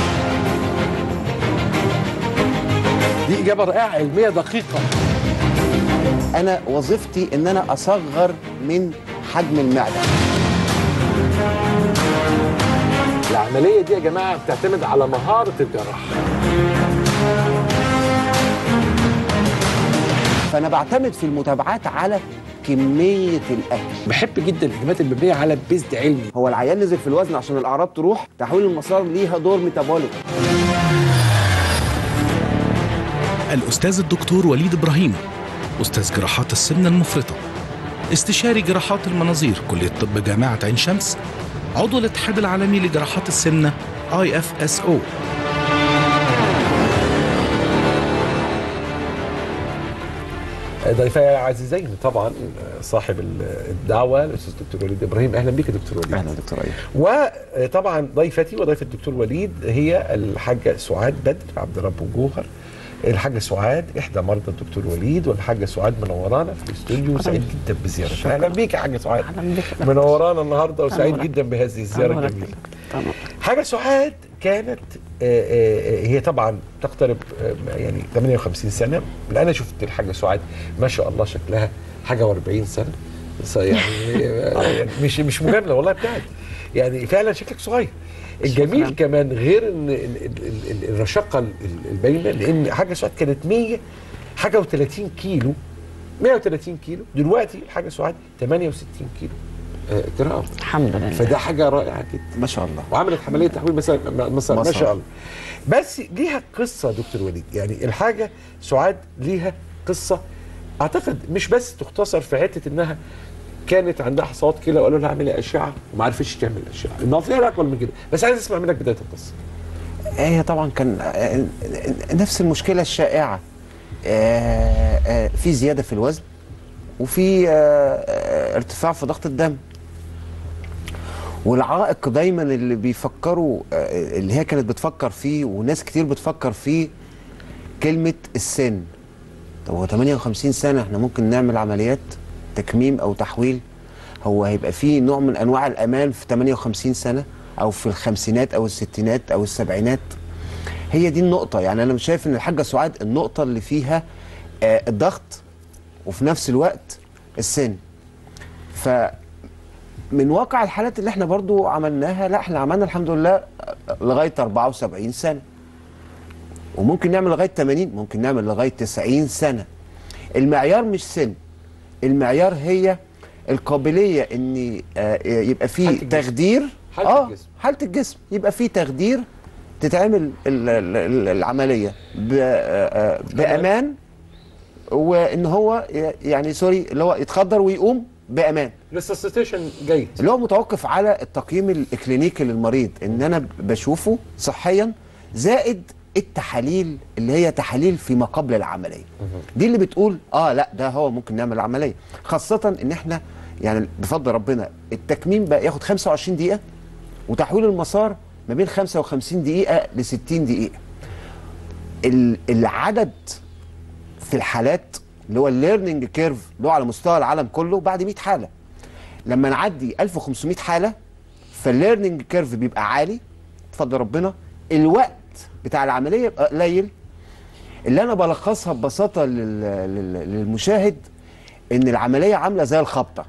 دي اجابه رائعه علميه دقيقه انا وظيفتي ان انا اصغر من حجم المعده العمليه دي يا جماعه بتعتمد على مهاره الجراح فانا بعتمد في المتابعات على كميه الاكل بحب جدا الهجمات المبنيه على بيزد علمي هو العيان نزل في الوزن عشان الاعراض تروح تحويل المسار ليها دور ميتابوليك الأستاذ الدكتور وليد إبراهيم أستاذ جراحات السمنة المفرطة استشاري جراحات المناظير كلية طب جامعة عين شمس عضو الاتحاد العالمي لجراحات السمنة IFSO ضيفي العزيزين طبعا صاحب الدعوه الاستاذ دكتور وليد ابراهيم اهلا بك يا دكتور وليد اهلا دكتور ايمن وطبعا ضيفتي وضيفه الدكتور وليد هي الحاجه سعاد بدر عبد رب جوهر الحاجه سعاد احدى مرضى الدكتور وليد والحاجه سعاد منورانا في الاستوديو وسعيد جدا بزيارتها اهلا بيك يا حاجه سعاد اهلا بك منورانا النهارده وسعيد أنورك. جدا بهذه الزياره أنورك. الجميله تمام حاجه سعاد كانت آه، آه، هي طبعا تقترب آه، يعني 58 سنه انا شفت الحاجه سعاد ما شاء الله شكلها حاجه و40 سنه بس يعني آه، يعني مش مش مجامله والله بجد يعني فعلا شكلك صغير الجميل شكراً. كمان غير ان ال- ال- ال- ال- الرشاقه ال- ال- الباينه لان حاجه سعاد كانت 100 حاجه و30 كيلو 130 كيلو دلوقتي الحاجه سعاد 68 كيلو آه، اجراءات الحمد لله فده حاجه رائعه جدا ما شاء الله وعملت عمليه تحويل مثلا مثلا ما ما شاء شاء الله بس ليها قصه يا دكتور وليد يعني الحاجه سعاد ليها قصه اعتقد مش بس تختصر في حته انها كانت عندها حصوات كلى وقالوا لها اعملي اشعه وما عرفتش تعمل اشعه المواضيع اكبر من كده بس عايز اسمع منك بدايه القصه هي طبعا كان آه، نفس المشكله الشائعه آه، آه، في زياده في الوزن وفي آه، آه، ارتفاع في ضغط الدم والعائق دايما اللي بيفكروا آه، اللي هي كانت بتفكر فيه وناس كتير بتفكر فيه كلمه السن طب هو 58 سنه احنا ممكن نعمل عمليات تكميم او تحويل هو هيبقى فيه نوع من انواع الامان في 58 سنه او في الخمسينات او الستينات او السبعينات هي دي النقطه يعني انا مش شايف ان الحاجه سعاد النقطه اللي فيها آه الضغط وفي نفس الوقت السن ف من واقع الحالات اللي احنا برضو عملناها لا احنا عملنا الحمد لله آه، لغايه 74 سنه وممكن نعمل لغايه 80 ممكن نعمل لغايه 90 سنه المعيار مش سن المعيار هي القابليه ان آه، يبقى حالة في الجسم. تخدير حالة اه الجسم. حاله الجسم يبقى في تخدير تتعمل ال- ال- ال- العمليه ب- آه، آه، بامان وان هو ي- يعني سوري اللي هو يتخدر ويقوم بامان ريسسيتيشن جيد اللي هو متوقف على التقييم الاكلينيكي للمريض ان انا بشوفه صحيا زائد التحاليل اللي هي تحاليل في ما قبل العمليه دي اللي بتقول اه لا ده هو ممكن نعمل العمليه خاصه ان احنا يعني بفضل ربنا التكميم بقى ياخد 25 دقيقه وتحويل المسار ما بين 55 دقيقه ل 60 دقيقه ال- العدد في الحالات اللي هو الليرنينج كيرف اللي هو على مستوى العالم كله بعد 100 حاله لما نعدي 1500 حاله فالليرنينج كيرف بيبقى عالي بفضل ربنا الوقت بتاع العمليه يبقى قليل اللي انا بلخصها ببساطه لل- لل- للمشاهد ان العمليه عامله زي الخبطه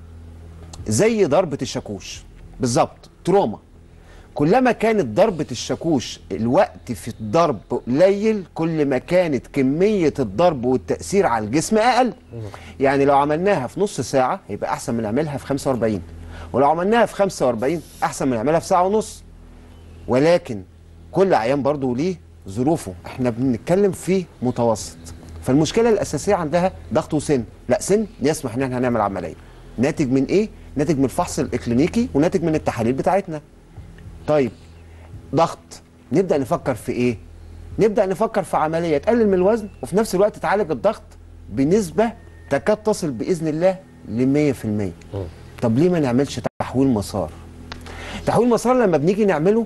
زي ضربه الشاكوش بالظبط تروما كلما كانت ضربة الشاكوش الوقت في الضرب قليل كل ما كانت كمية الضرب والتأثير على الجسم أقل يعني لو عملناها في نص ساعة يبقى أحسن من نعملها في 45 ولو عملناها في 45 أحسن من نعملها في ساعة ونص ولكن كل عيان برضو ليه ظروفه احنا بنتكلم في متوسط فالمشكلة الأساسية عندها ضغط وسن لا سن يسمح ان احنا هنعمل عملية ناتج من ايه؟ ناتج من الفحص الإكلينيكي وناتج من التحاليل بتاعتنا طيب ضغط نبدا نفكر في ايه نبدا نفكر في عمليه تقلل من الوزن وفي نفس الوقت تعالج الضغط بنسبه تكاد تصل باذن الله ل 100% طب ليه ما نعملش تحويل مسار تحويل مسار لما بنيجي نعمله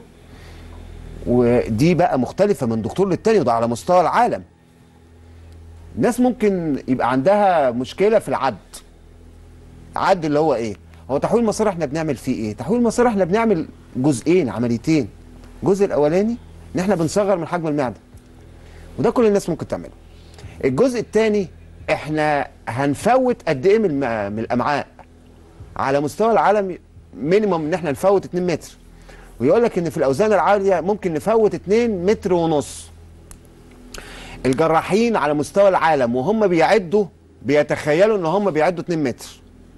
ودي بقى مختلفه من دكتور للتاني وده على مستوى العالم ناس ممكن يبقى عندها مشكله في العد عد اللي هو ايه هو تحويل مسار احنا بنعمل فيه ايه تحويل مسار احنا بنعمل جزئين عمليتين الجزء الاولاني ان احنا بنصغر من حجم المعده وده كل الناس ممكن تعمله الجزء الثاني احنا هنفوت قد ايه من الم- من الامعاء على مستوى العالم مينيمم ان احنا نفوت 2 متر ويقول لك ان في الاوزان العاليه ممكن نفوت 2 متر ونص الجراحين على مستوى العالم وهم بيعدوا بيتخيلوا ان هم بيعدوا 2 متر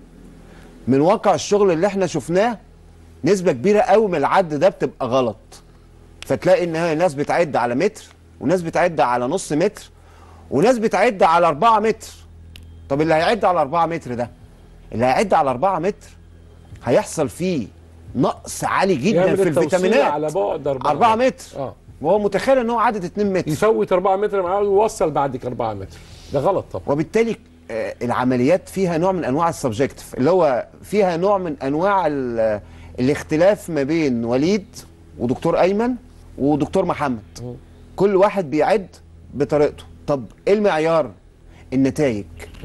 من واقع الشغل اللي احنا شفناه نسبة كبيرة قوي من العد ده بتبقى غلط فتلاقي ان هي ناس بتعد على متر وناس بتعد على نص متر وناس بتعد على أربعة متر طب اللي هيعد على أربعة متر ده اللي هيعد على أربعة متر هيحصل فيه نقص عالي جدا يعمل في التوصيل الفيتامينات على بعد 4 4 متر اه وهو متخيل ان هو عدد 2 متر يفوت 4 متر معاه ويوصل بعدك 4 متر ده غلط طبعا وبالتالي آه، العمليات فيها نوع من انواع السبجكتيف اللي هو فيها نوع من انواع ال- الاختلاف ما بين وليد ودكتور ايمن ودكتور محمد كل واحد بيعد بطريقته طب ايه المعيار النتائج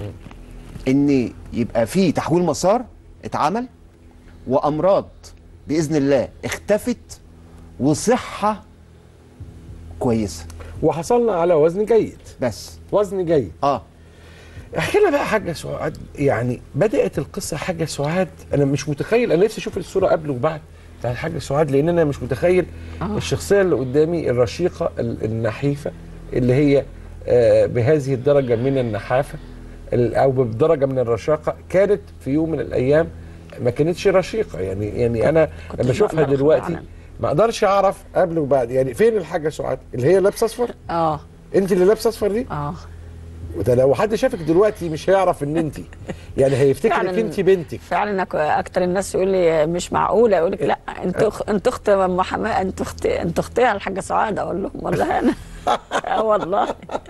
ان يبقى في تحويل مسار اتعمل وامراض باذن الله اختفت وصحه كويسه وحصلنا على وزن جيد بس وزن جيد اه احكي لنا بقى حاجه سعاد يعني بدات القصه حاجه سعاد انا مش متخيل انا نفسي اشوف الصوره قبل وبعد بتاع الحاجه سعاد لان انا مش متخيل آه. الشخصيه اللي قدامي الرشيقه ال- النحيفه اللي هي آه بهذه الدرجه من النحافه ال- او بدرجه من الرشاقه كانت في يوم من الايام ما كانتش رشيقه يعني يعني انا لما اشوفها بقدر دلوقتي فعلاً. ما اقدرش اعرف قبل وبعد يعني فين الحاجه سعاد اللي هي لابسه اصفر اه انت اللي لابسه اصفر دي اه وده لو حد شافك دلوقتي مش هيعرف ان انت يعني هيفتكرك فعلاً. انت بنتك فعلا أك- اكتر الناس يقول لي مش معقوله يقول لك لا انت أخ... انت اخت ام حماء انت اخت انت اختها الحاجه سعاد اقول لهم والله انا اه والله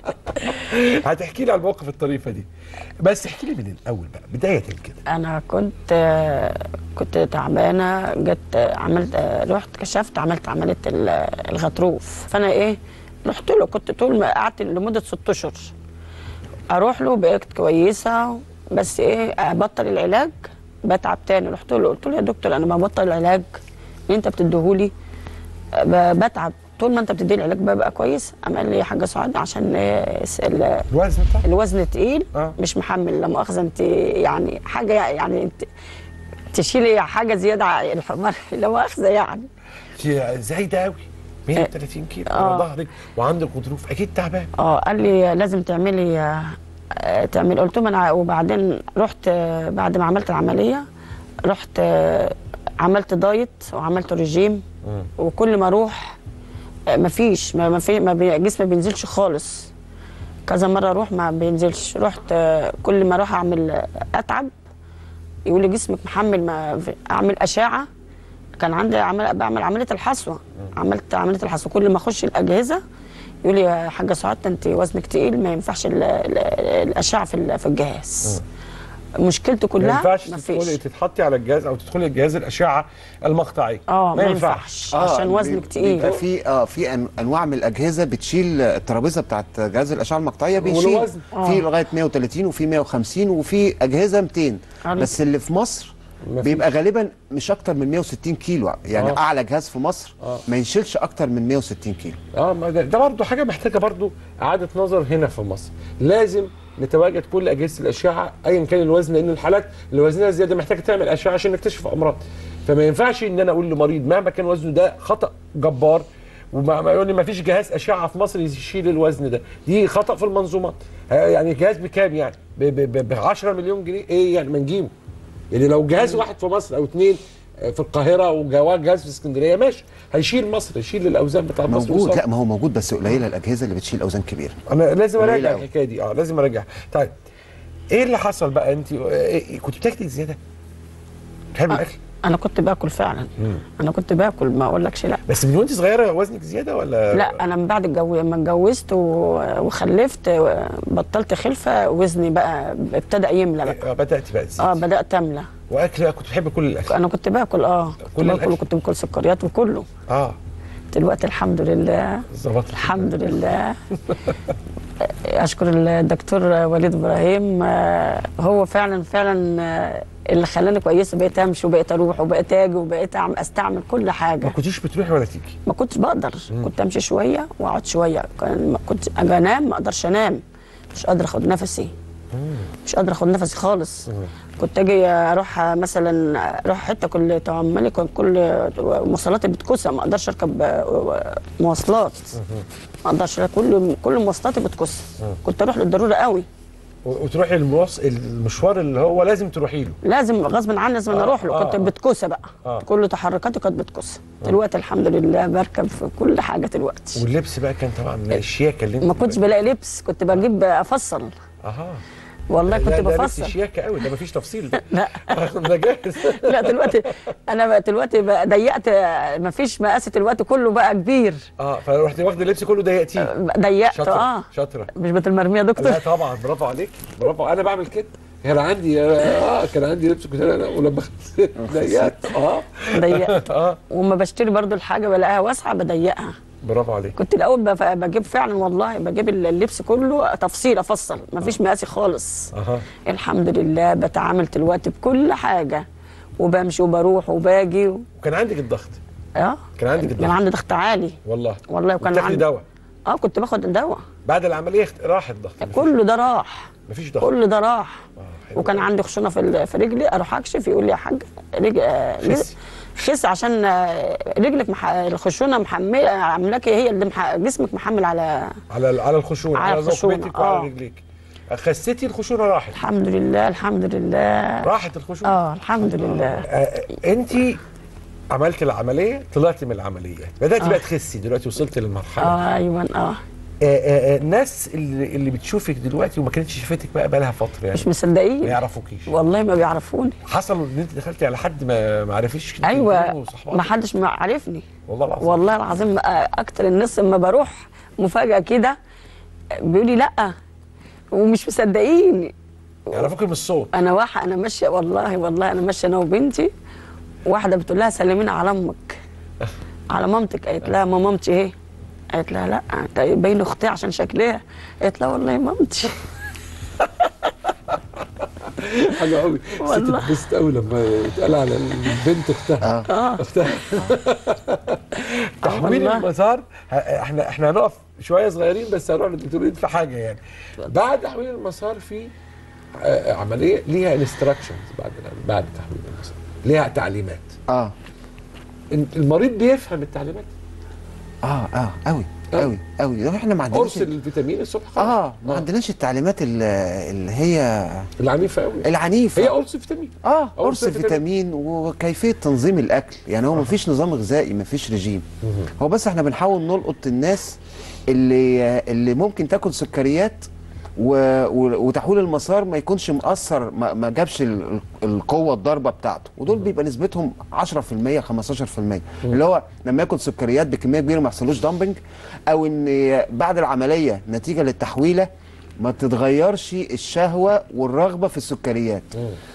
هتحكي لي على الموقف الطريفه دي بس احكي لي من الاول بقى بدايه كده انا كنت كنت تعبانه جت عملت رحت كشفت عملت عمليه ال- الغضروف فانا ايه رحت له كنت طول ما قعدت لمده ست اشهر اروح له بقيت كويسه بس ايه ابطل العلاج بتعب تاني رحت له قلت له يا دكتور انا ببطل العلاج اللي انت بتديهولي ب- بتعب طول ما انت بتدي العلاج ببقى كويس قام قال لي يا حاجه سعاد عشان إيه س- ال- الوزن بتاعك الوزن تقيل مش محمل لا مؤاخذه انت يعني حاجه يعني انت تشيلي حاجه زياده على الحمار لا مؤاخذه يعني انت زايده قوي 130 كيلو آه. على ظهرك وعندك غضروف اكيد تعبان اه قال لي لازم تعملي آه، آه، تعمل قلت له انا وبعدين رحت آه، بعد ما عملت العمليه رحت آه، عملت دايت وعملت رجيم وكل ما اروح آه، مفيش ما ما في ما بي- جسمي ما بينزلش خالص كذا مره اروح ما بينزلش رحت آه، كل ما اروح اعمل آه، اتعب يقول لي جسمك محمل ما في- اعمل اشعه كان عندي عمل بعمل عمليه الحصوه عملت عمليه الحصوه كل ما اخش الاجهزه يقول لي يا حاجه سعاد انت وزنك تقيل ما ينفعش ال- ال- الاشعه في ال- في الجهاز مشكلته ما كلها ينفعش ما تدخلي فيش تتحطي على الجهاز او تدخلي الجهاز الاشعه المقطعيه اه ما ينفعش عشان وزنك تقيل بيبقى في اه في أن- انواع من الاجهزه بتشيل الترابيزه بتاعت جهاز الاشعه المقطعيه بيشيل والوزن. آه. في لغايه 130 وفي 150 وفي اجهزه 200 عارف. بس اللي في مصر بيبقى غالبا مش اكتر من 160 كيلو يعني آه. اعلى جهاز في مصر آه. ما يشيلش اكتر من 160 كيلو اه ما ده, ده برضه حاجه محتاجه برضه اعاده نظر هنا في مصر لازم نتواجد كل اجهزه الاشعه ايا كان الوزن لان الحالات اللي وزنها زياده محتاجه تعمل اشعه عشان نكتشف امراض فما ينفعش ان انا اقول لمريض مهما كان وزنه ده خطا جبار وما ما يقول لي ما فيش جهاز اشعه في مصر يشيل الوزن ده دي خطا في المنظومات يعني جهاز بكام يعني ب 10 مليون جنيه ايه يعني ما نجيبه يعني لو جهاز واحد في مصر او اثنين في القاهره وجواه جهاز في اسكندريه ماشي هيشيل مصر يشيل الاوزان بتاعت مصر موجود وصل. لا ما هو موجود بس قليله الاجهزه اللي بتشيل اوزان كبيره انا لازم قليلة اراجع أوي. الحكايه دي اه لازم اراجع طيب ايه اللي حصل بقى انت إيه كنت بتاكلي زياده بتحبي الاكل انا كنت باكل فعلا انا كنت باكل ما اقولكش لا بس من وانت صغيره وزنك زياده ولا لا انا من بعد الجو لما اتجوزت و- وخلفت و- بطلت خلفه وزني بقى ابتدى يملى بقى آه، بدات بقى تزيد اه بدات املى واكل بقى كنت بتحبي كل الاكل انا كنت باكل اه كل كل باكل الأكل؟ وكنت باكل سكريات وكله اه دلوقتي الحمد لله ظبطت الحمد لله اشكر الدكتور وليد ابراهيم آه، هو فعلا فعلا آه، اللي خلاني كويسه بقيت امشي وبقيت اروح وبقيت اجي وبقيت أعمل- استعمل كل ما حاجه كنتيش بتروحي ولا تيجي ما كنتش بقدر كنت امشي شويه واقعد شويه كان ما كنت اجي انام ما اقدرش انام مش قادره اخد نفسي مش قادره اخد نفسي خالص كنت اجي اروح مثلا اروح حته كل تعملي كان كل مواصلاتي بتكسر ما اقدرش اركب آه، مواصلات ما اقدرش كل كل مواصلاتي بتكسر كنت اروح للضروره قوي و- وتروحي المواص... المشوار اللي هو لازم تروحي له لازم غصب عني لازم آه، اروح له آه، كنت آه. بتكسى بقى آه. كل تحركاتي كانت بتكسى دلوقتي الحمد لله بركب في كل حاجه دلوقتي واللبس بقى كان طبعا الشياكه اللي انت ما كنتش بلاقي لبس كنت بجيب افصل اها والله كنت لا، ده لبس بفصل شياكه قوي ده مفيش تفصيل ده لا ده جاهز لا دلوقتي انا بقى دلوقتي بقى ضيقت ما فيش مقاس دلوقتي كله بقى كبير اه فرحت واخد اللبس كله ضيقتيه ضيقت شاطره اه شاطره مش بتالمرميه يا دكتور لا طبعا برافو عليك برافو انا بعمل كده كان عندي اه كان عندي لبس كنت انا ولما خسيت ضيقت اه ضيقت اه وما بشتري برضو الحاجه بلاقيها واسعه بضيقها برافو عليك كنت الاول بف- بجيب فعلا والله بجيب اللبس كله تفصيل افصل ما فيش مقاسي خالص اها الحمد لله بتعامل دلوقتي بكل حاجه وبمشي وبروح وباجي و... وكان عندك الضغط اه كان عندك كان الضغط عندي ضغط عالي والله والله وكان بتاخدي عندي دواء اه كنت باخد الدواء بعد العمليه اخت- راح الضغط كله ده راح مفيش ضغط كل ده راح حلو وكان عندي خشونه في ال- في رجلي اروح اكشف يقول لي يا حاج رجل آه، خسي. خس عشان آه، رجلك مح... الخشونه محمله عاملاكي هي اللي مح... جسمك محمل على على على الخشونه على على الخشونة، ركبتك وعلى آه. رجليك خسيتي الخشونه راحت الحمد لله الحمد لله راحت الخشونه اه الحمد لله آه انت عملت العمليه طلعتي من العمليه بداتي آه. بقى تخسي دلوقتي وصلت للمرحله اه ايوه اه آه، آه، آه، الناس اللي, اللي بتشوفك دلوقتي وما كانتش شافتك بقى بقى لها فتره يعني مش مصدقين ما يعرفوكيش والله ما بيعرفوني حصل ان انت دخلتي على حد ما ما عرفش إنت ايوه مين وصحباتك؟ ما حدش ما عارفني والله العظيم والله العظيم آه، اكتر الناس لما بروح مفاجاه كده بيقول لي لا ومش مصدقين يعرفوك من الصوت انا واحد انا ماشيه والله والله انا ماشيه انا وبنتي واحده بتقول لها سلمينا على امك على مامتك قالت لها ما مامتي ايه قالت لها لا انت باين اختي عشان شكلها قالت لها والله مامتي حلو قوي ست والله. اتبسط قوي لما يتقال على البنت اختها آه. اختها تحويل والله. المسار ه- احنا احنا هنقف شويه صغيرين بس هنروح للدكتورين في حاجه يعني بعد تحويل المسار في آه، عمليه ليها انستراكشنز بعد بعد تحويل المسار ليها تعليمات اه المريض بيفهم التعليمات اه اه قوي قوي قوي ده احنا ما عندناش قرص الفيتامين الصبح خلاص. اه ما عندناش التعليمات ال- اللي هي العنيفه قوي العنيفه هي قرص فيتامين اه قرص قرص فيتامين وكيفيه تنظيم الاكل يعني هو مفيش نظام غذائي مفيش رجيم هو بس احنا بنحاول نلقط الناس اللي اللي ممكن تاكل سكريات و... و... وتحويل المسار ما يكونش مأثر ما, ما جابش ال... القوه الضربه بتاعته ودول بيبقى نسبتهم 10% 15% اللي هو لما ياكل سكريات بكميه كبيره ما يحصلوش دامبنج او ان بعد العمليه نتيجه للتحويله ما تتغيرش الشهوه والرغبه في السكريات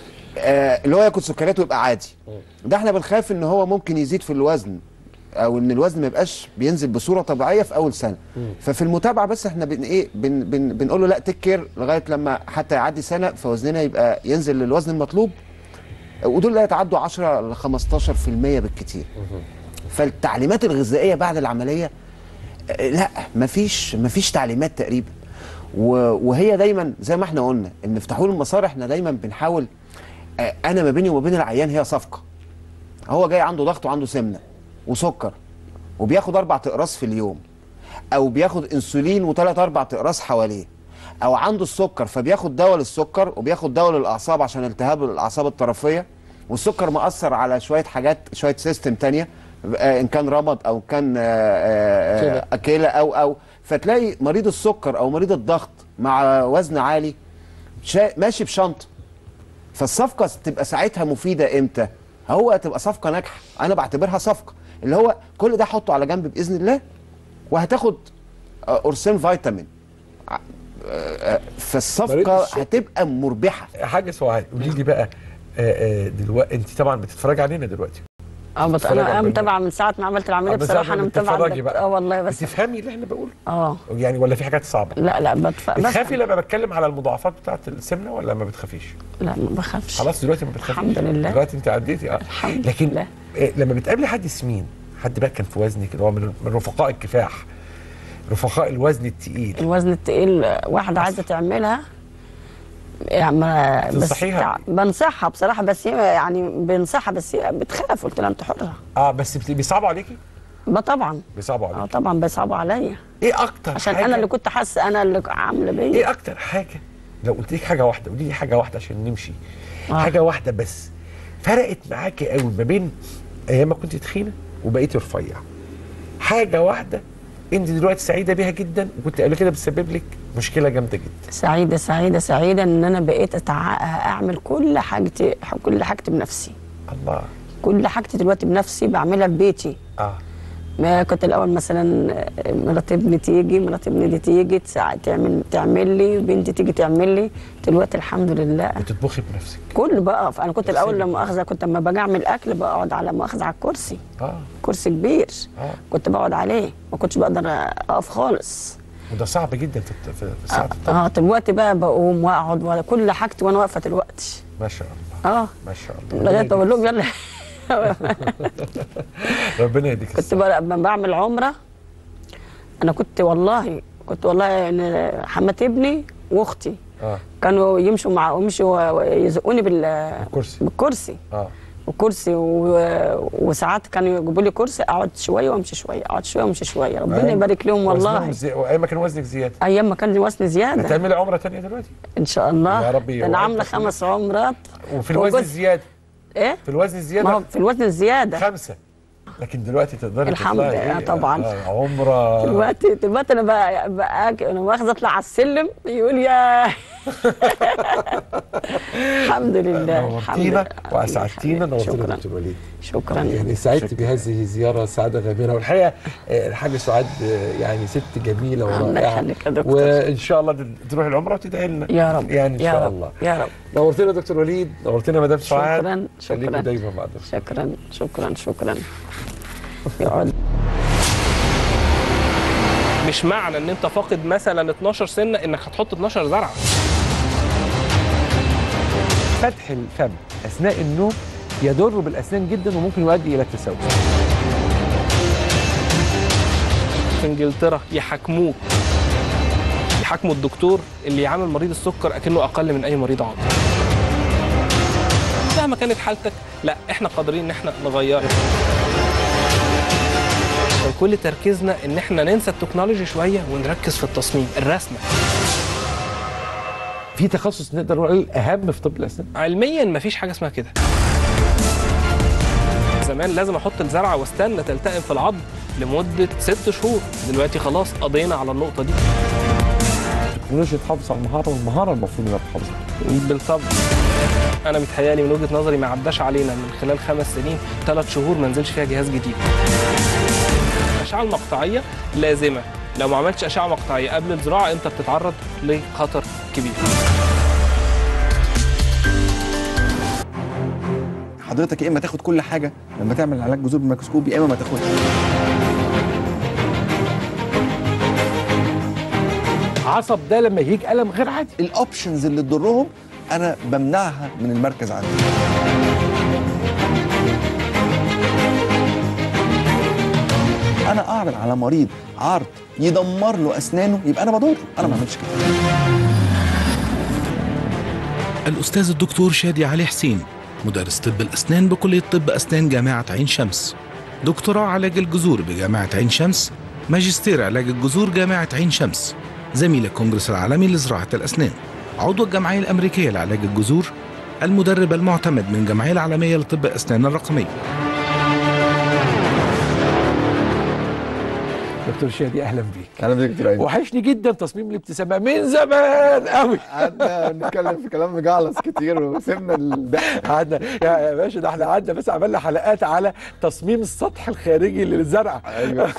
آه اللي هو ياكل سكريات ويبقى عادي ده احنا بنخاف ان هو ممكن يزيد في الوزن او ان الوزن ما يبقاش بينزل بصوره طبيعيه في اول سنه ففي المتابعه بس احنا بن ايه بن بن بنقول له لا تيك كير لغايه لما حتى يعدي سنه فوزننا يبقى ينزل للوزن المطلوب ودول لا يتعدوا 10 ل 15% بالكتير فالتعليمات الغذائيه بعد العمليه آه، لا مفيش مفيش تعليمات تقريبا و- وهي دايما زي ما احنا قلنا ان في تحويل المسار احنا دايما بنحاول آه، انا ما بيني وما بين العيان هي صفقه هو جاي عنده ضغط وعنده سمنه وسكر وبياخد اربع اقراص في اليوم او بياخد انسولين وثلاث اربع اقراص حواليه او عنده السكر فبياخد دواء للسكر وبياخد دواء للاعصاب عشان التهاب الاعصاب الطرفيه والسكر مأثر على شويه حاجات شويه سيستم تانية آه، ان كان رمد او كان آه، آه، آه، كلى او او فتلاقي مريض السكر او مريض الضغط مع وزن عالي شا- ماشي بشنطه فالصفقه تبقى ساعتها مفيده امتى؟ هو تبقى صفقه ناجحه انا بعتبرها صفقه اللي هو كل ده حطه على جنب باذن الله وهتاخد آه، قرصين فيتامين ع- آه، آه، مريض فالصفقه السكر. هتبقى مربحه حاجه سؤال قولي لي بقى دلوقتي انت طبعا بتتفرجي علينا دلوقتي اه بس بتتفرج على انا البرنامج. متابعه من ساعه ما عملت العمليه آه، بس بصراحه انا قبل ما متابعه تتفرجي بت- بقى. اه والله بس بتفهمي اللي احنا بقوله اه يعني ولا في حاجات صعبه لا لا بتف... بتخافي لما بتكلم على المضاعفات بتاعه السمنه ولا ما بتخافيش لا ما بخافش خلاص دلوقتي ما بتخافيش الحمد لله. دلوقتي انت عديتي اه الحمد لكن لله. إيه لما بتقابلي حد سمين حد بقى كان في وزنك اللي هو من من رفقاء الكفاح رفقاء الوزن التقيل الوزن التقيل واحده عايزه تعملها يعني ما- بس تنصحيها تع- بنصحها بصراحه بس هي يعني بنصحها بس هي بتخاف قلت لها انت حره اه بس بت- بيصعبوا عليكي ما طبعا بيصعبوا اه عليكي طبعا بيصعبوا عليا ايه اكتر عشان حاجة انا اللي كنت حاسه انا اللي عامله بيا ايه اكتر حاجه لو قلت لك حاجه واحده قولي لي حاجه واحده عشان نمشي آه. حاجه واحده بس فرقت معاكي قوي ما بين ايام ما كنت تخينه وبقيتي رفيع حاجه واحده انت دلوقتي سعيده بيها جدا وكنت قبل كده بتسبب لك مشكله جامده جدا سعيده سعيده سعيده ان انا بقيت أتع... اعمل كل حاجتي كل حاجتي بنفسي الله كل حاجتي دلوقتي بنفسي بعملها في بيتي اه ما كنت الاول مثلا مرات ابني تيجي مرات ابني دي تيجي تساع- تعمل تعمل لي بنتي تيجي تعمل لي دلوقتي الحمد لله بتطبخي بنفسك كل بقى انا كنت الاول لما اخذ كنت لما باجي اعمل اكل بقعد على مؤاخذه على الكرسي اه كرسي كبير اه كنت بقعد عليه ما كنتش بقدر اقف خالص وده صعب جدا في الت- في في ساعه الطبخ اه دلوقتي بقى بقوم واقعد ولا كل حاجتي وانا واقفه دلوقتي ما شاء الله اه ما شاء الله لغايه بقول لهم يلا ربنا يديك كنت بقى لما بعمل عمره انا كنت والله كنت والله يعني حمات ابني واختي اه كانوا يمشوا مع يمشوا يزقوني بال الكرسي بالكرسي اه وكرسي و... وساعات كانوا يجيبوا لي كرسي اقعد شويه وامشي شويه اقعد شويه وامشي شويه ربنا يبارك لهم والله وزنهم زي... وايام ما كان وزنك زياده ايام ما كان وزني زياده هتعملي عمره ثانيه دلوقتي ان شاء الله يا رب ده انا يوعدك عامله الله. خمس عمرات وفي الوزن وجزء- الزياده ايه في الوزن ما الزياده هو في الوزن الزياده خمسه لكن دلوقتي تقدري الحمد تطلعي لله إيه؟ طبعاً. آه عمره دلوقتي دلوقتي انا بقى, بقى انا واخده اطلع على السلم يقول يا الحمد لله الحمد نورتينا لله واسعدتينا نورتينا شكراً. دكتور وليد شكرا يعني سعدت بهذه الزياره سعاده غامره والحقيقه آه، الحاجه سعاد آه، يعني ست جميله الله ورائعه يخليك يا دكتور. وان شاء الله تروح العمره وتدعي لنا يا رب يعني ان يا شاء رب الله يا رب نورتنا دكتور وليد نورتنا مدام سعاد شكرا خليكم شكرا دايما مع دكتور شكرا شكرا شكرا يقعد مش معنى ان انت فاقد مثلا 12 سنه انك هتحط 12 زرعه فتح الفم اثناء النوم يضر بالاسنان جدا وممكن يؤدي الى التسوس في انجلترا يحاكموك يحاكموا الدكتور اللي يعامل مريض السكر اكنه اقل من اي مريض عاطل مهما كانت حالتك لا احنا قادرين ان احنا نغيرها كان كل تركيزنا ان احنا ننسى التكنولوجي شويه ونركز في التصميم الرسمه في تخصص نقدر نقول اهم في طب الاسنان علميا مفيش حاجه اسمها كده زمان لازم احط الزرعه واستنى تلتئم في العظم لمده ست شهور دلوقتي خلاص قضينا على النقطه دي التكنولوجيا تحافظ على المهاره والمهاره المفروض انها تحافظ بالطبع انا متهيألي من وجهه نظري ما عداش علينا من خلال خمس سنين ثلاث شهور ما نزلش فيها جهاز جديد الاشعه المقطعيه لازمه لو ما عملتش اشعه مقطعيه قبل الزراعه انت بتتعرض لخطر كبير حضرتك يا اما تاخد كل حاجه لما تعمل علاج جذور بالميكروسكوب يا اما ما تاخدش عصب ده لما يجيك الم غير عادي الاوبشنز اللي تضرهم انا بمنعها من المركز عندي انا اعرض على مريض عرض يدمر له اسنانه يبقى انا بضره انا ما عملتش كده الأستاذ الدكتور شادي علي حسين مدرس طب الأسنان بكلية طب أسنان جامعة عين شمس دكتوراه علاج الجذور بجامعة عين شمس ماجستير علاج الجذور جامعة عين شمس زميل الكونجرس العالمي لزراعة الأسنان عضو الجمعية الأمريكية لعلاج الجذور المدرب المعتمد من الجمعية العالمية لطب الأسنان الرقمية دكتور شادي اهلا بيك اهلا بيك دكتور أيمن. وحشني جدا تصميم الابتسامه من زمان قوي قعدنا نتكلم في كلام مجعلص كتير وسيبنا الضحك قعدنا يا يا باشا ده احنا قعدنا بس عملنا حلقات على تصميم السطح الخارجي للزرعه ايوه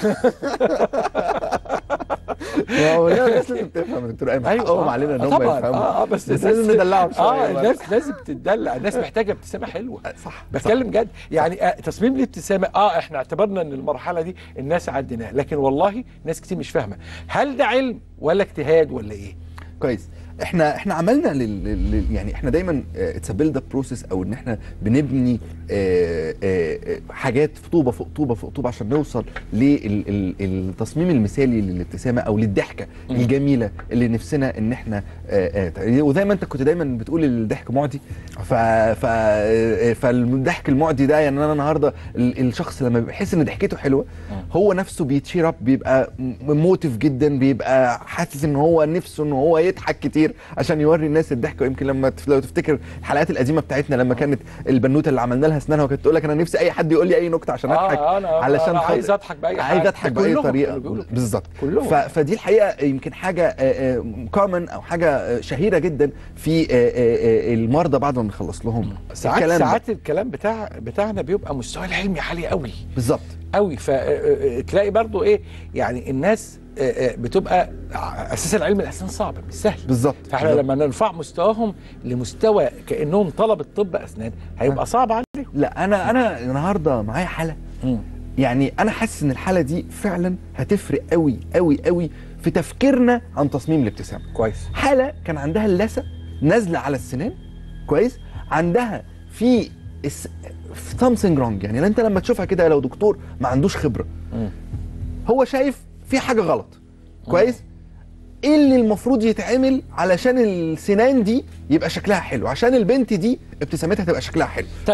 ما هو الناس لازم تفهم يا دكتور ايمن حقهم علينا ان هم طبعا يفهموا اه اه بس بس لازم ندلعهم شويه اه برضه. الناس لازم تتدلع الناس محتاجه ابتسامه حلوه صح بتكلم جد يعني آه تصميم الابتسامه اه احنا اعتبرنا ان المرحله دي الناس عديناها لكن والله ناس كتير مش فاهمه هل ده علم ولا اجتهاد ولا ايه كويس احنا احنا عملنا لل... لل... يعني احنا دايما اتس بيلد اب بروسيس او ان احنا بنبني آه، آه، آه، حاجات في طوبه فوق طوبه فوق طوبه عشان نوصل للتصميم المثالي للابتسامه او للضحكه مم. الجميله اللي نفسنا ان احنا آه، آه، وزي ما انت كنت دايما بتقول الضحك معدي ف... ف... آه، فالضحك المعدي ده يعني انا النهارده ال- الشخص لما بيحس ان ضحكته حلوه هو نفسه بيتشير اب بيبقى موتيف جدا بيبقى حاسس ان هو نفسه ان هو يضحك كتير عشان يوري الناس الضحك ويمكن لما تف- لو تفتكر الحلقات القديمه بتاعتنا لما كانت البنوته اللي عملنا لها اسنانها وكانت تقول لك انا نفسي اي حد يقول لي اي نكته عشان آه، اضحك أنا- علشان أنا خاطر- عايز أضحك بأي عايز حاجة. اضحك ده باي كلهم طريقه كانوا بيقولوا كده. بالظبط كلهم. ف... فدي الحقيقه يمكن حاجه كومن او حاجه آه، شهيره جدا في آه، آه، آه، المرضى بعد ما بنخلص لهم ساعات الكلام ده. ساعات الكلام بتاع بتاعنا بيبقى مستوى العلمي عالي قوي بالظبط قوي فتلاقي برضو ايه يعني الناس آه، آه، بتبقى اساس العلم الاسنان صعب مش سهل بالظبط فاحنا بالظبط. لما نرفع مستواهم لمستوى كانهم طلبه طب اسنان هيبقى صعب عليهم لا انا انا النهارده معايا حاله يعني انا حاسس ان الحاله دي فعلا هتفرق قوي قوي قوي في تفكيرنا عن تصميم الابتسامه كويس حاله كان عندها اللثه نازله على السنان كويس عندها في سامثينج رونج يعني انت لما تشوفها كده لو دكتور ما عندوش خبره هو شايف في حاجه غلط كويس ايه اللي المفروض يتعمل علشان السنان دي يبقى شكلها حلو عشان البنت دي ابتسامتها تبقى شكلها حلو طيب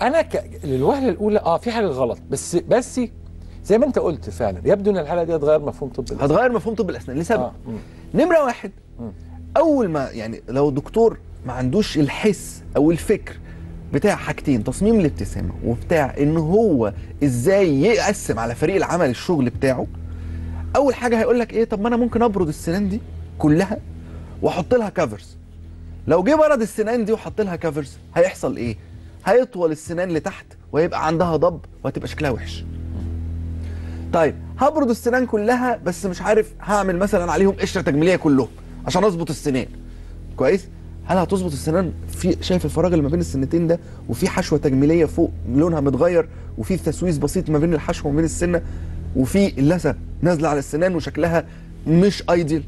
انا ك... للوهله الاولى اه في حاجه غلط بس بس زي ما انت قلت فعلا يبدو ان الحاله دي هتغير مفهوم طب الأسنان. هتغير مفهوم طب الاسنان لسبب آه. مم. نمره واحد اول ما يعني لو دكتور ما عندوش الحس او الفكر بتاع حاجتين تصميم الابتسامه وبتاع ان هو ازاي يقسم على فريق العمل الشغل بتاعه اول حاجه هيقول لك ايه طب ما انا ممكن ابرد السنان دي كلها واحط لها كفرز لو جه برد السنان دي وحط لها كفرز هيحصل ايه هيطول السنان لتحت ويبقى عندها ضب وهتبقى شكلها وحش طيب هبرد السنان كلها بس مش عارف هعمل مثلا عليهم قشره تجميليه كلهم عشان اظبط السنان كويس هل هتظبط السنان في شايف الفراغ اللي ما بين السنتين ده وفي حشوه تجميليه فوق لونها متغير وفي تسويس بسيط ما بين الحشوه وما بين السنه وفي اللثه نازله على السنان وشكلها مش ايديال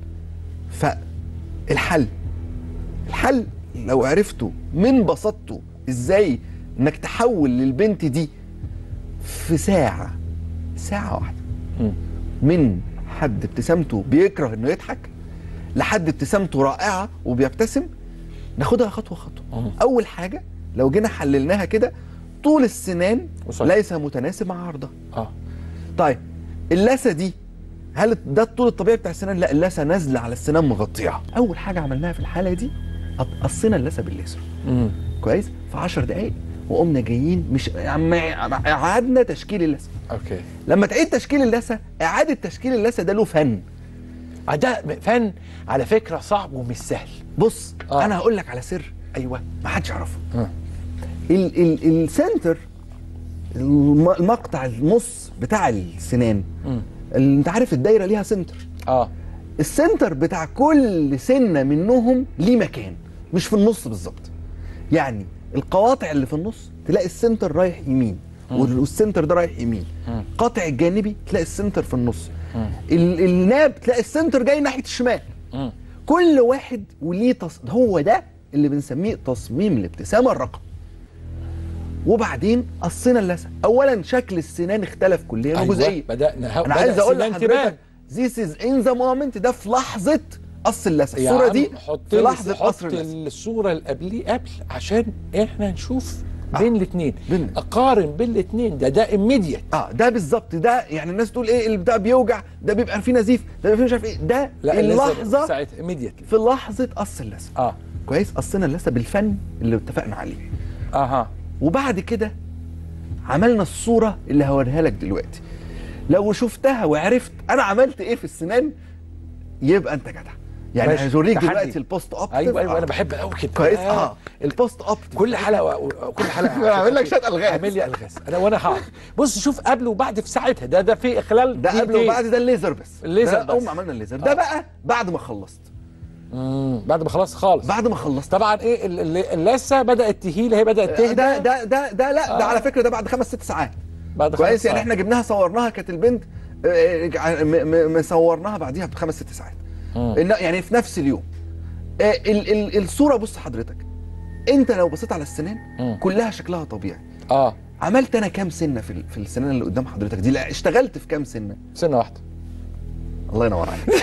فالحل الحل لو عرفته من بساطته ازاي انك تحول للبنت دي في ساعه ساعه واحده من حد ابتسامته بيكره انه يضحك لحد ابتسامته رائعه وبيبتسم ناخدها خطوه خطوه اول حاجه لو جينا حللناها كده طول السنان ليس متناسب مع عرضها اه طيب اللثه دي هل ده الطول الطبيعي بتاع السنان لا اللثه نازله على السنان مغطياها اول حاجه عملناها في الحاله دي قصينا اللثه بالليزر كويس في 10 دقائق وقمنا جايين مش عم- اعادنا تشكيل اللثه اوكي لما تعيد تشكيل اللثه اعاده تشكيل اللثه ده له فن ده فن على فكره صعب ومش سهل بص آه. انا هقول لك على سر ايوه ما حدش يعرفه ال ال السنتر الم- المقطع النص بتاع السنان اللي انت عارف الدايره ليها سنتر اه السنتر بتاع كل سنه منهم ليه مكان مش في النص بالظبط يعني القواطع اللي في النص تلاقي السنتر رايح يمين والسنتر ده رايح يمين قاطع الجانبي تلاقي السنتر في النص ال- الناب تلاقي السنتر جاي ناحيه الشمال كل واحد وليه تص... هو ده اللي بنسميه تصميم الابتسامه الرقم وبعدين قصينا اللثه اولا شكل السنان اختلف كليا أيوة، وجزئيا بدأنا انا بدأ عايز اقول السنان لحضرتك ذيس از ان ذا مومنت ده في لحظه قص اللثه يا الصوره عم دي حط في لي لحظه حط قصر اللثه الصوره اللي قبليه قبل عشان احنا نشوف بين الاثنين اقارن بين الاثنين ده ده immediate اه ده بالظبط ده يعني الناس تقول ايه اللي بتاع بيوجع ده بيبقى فيه نزيف ده بيبقى فيه مش عارف ايه ده لا اللحظه ساعه immediately في لحظه قص اللثه اه كويس قصينا اللثه بالفن اللي اتفقنا عليه اها وبعد كده عملنا الصوره اللي هوريها لك دلوقتي لو شفتها وعرفت انا عملت ايه في السنان يبقى انت جدع يعني ماشي، هوريك تحدي. دلوقتي البوست اوب ايوه ايوه انا بحب قوي كده كويس اه البوست اوب كل حلقه كل حلقه هعمل لك شويه الغاز اعمل لي الغاز انا وانا هقعد بص شوف قبل وبعد في ساعتها ده ده في خلال ده قبل دقيقتين. وبعد ده الليزر بس الليزر ده بس. اول ما عملنا الليزر ده بقى بعد ما خلصت مم. بعد ما خلصت خالص بعد ما خلصت طبعا ايه ال- ال- اللثه بدات تهيل هي بدات تهدى ده ده ده ده لا ده آه. على فكره ده بعد خمس ست ساعات بعد كويس خمس يعني ساعات. احنا جبناها صورناها كانت البنت آه، آه، م- م- مصورناها بعديها بخمس ست ساعات مم. إن- يعني في نفس اليوم آه، ال ال الصوره بص حضرتك انت لو بصيت على السنان مم. كلها شكلها طبيعي اه عملت انا كام سنه في ال- في السنان اللي قدام حضرتك دي لا اشتغلت في كام سنه سنه واحده الله ينور عليك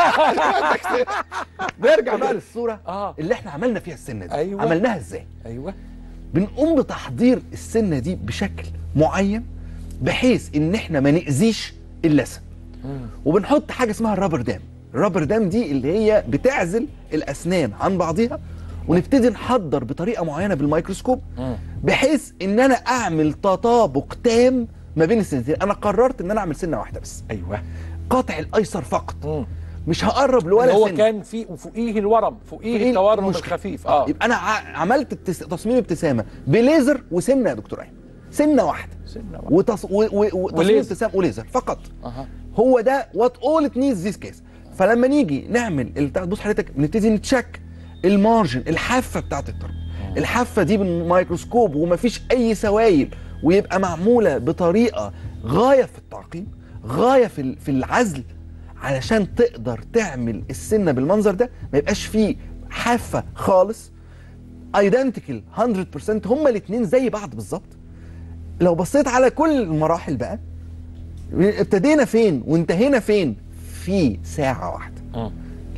نرجع بقى للصوره اه اللي احنا عملنا فيها السنه دي أيوة. عملناها ازاي ايوه بنقوم بتحضير السنه دي بشكل معين بحيث ان احنا ما ناذيش اللثه وبنحط حاجه اسمها الرابر دام الرابر دام دي اللي هي بتعزل الاسنان عن بعضها ونبتدي نحضر بطريقه معينه بالميكروسكوب بحيث ان انا اعمل تطابق تام ما بين السنتين انا قررت ان انا اعمل سنه واحده بس ايوه قاطع الايسر فقط مش هقرب لولا هو سن كان في فوقيه الورم فوقيه فوقيه التورم المشكلة. الخفيف اه يبقى انا ع- عملت التس... تصميم ابتسامه بليزر وسنه يا دكتور ايمن سنه واحده سنه واحده وتص... و... و... وتصميم وليزر. ابتسامه وليزر فقط اها هو ده وات اول ات نيدز ذيس كيس فلما نيجي نعمل البتاع بص حضرتك بنبتدي نتشك المارجن الحافه بتاعت الطرف الحافه دي بالميكروسكوب ومفيش اي سوائل ويبقى معموله بطريقه غايه في التعقيم غايه في ال- في العزل علشان تقدر تعمل السنه بالمنظر ده ما يبقاش فيه حافه خالص ايدنتيكال 100% هما الاثنين زي بعض بالظبط لو بصيت على كل المراحل بقى ابتدينا فين وانتهينا فين في ساعة واحدة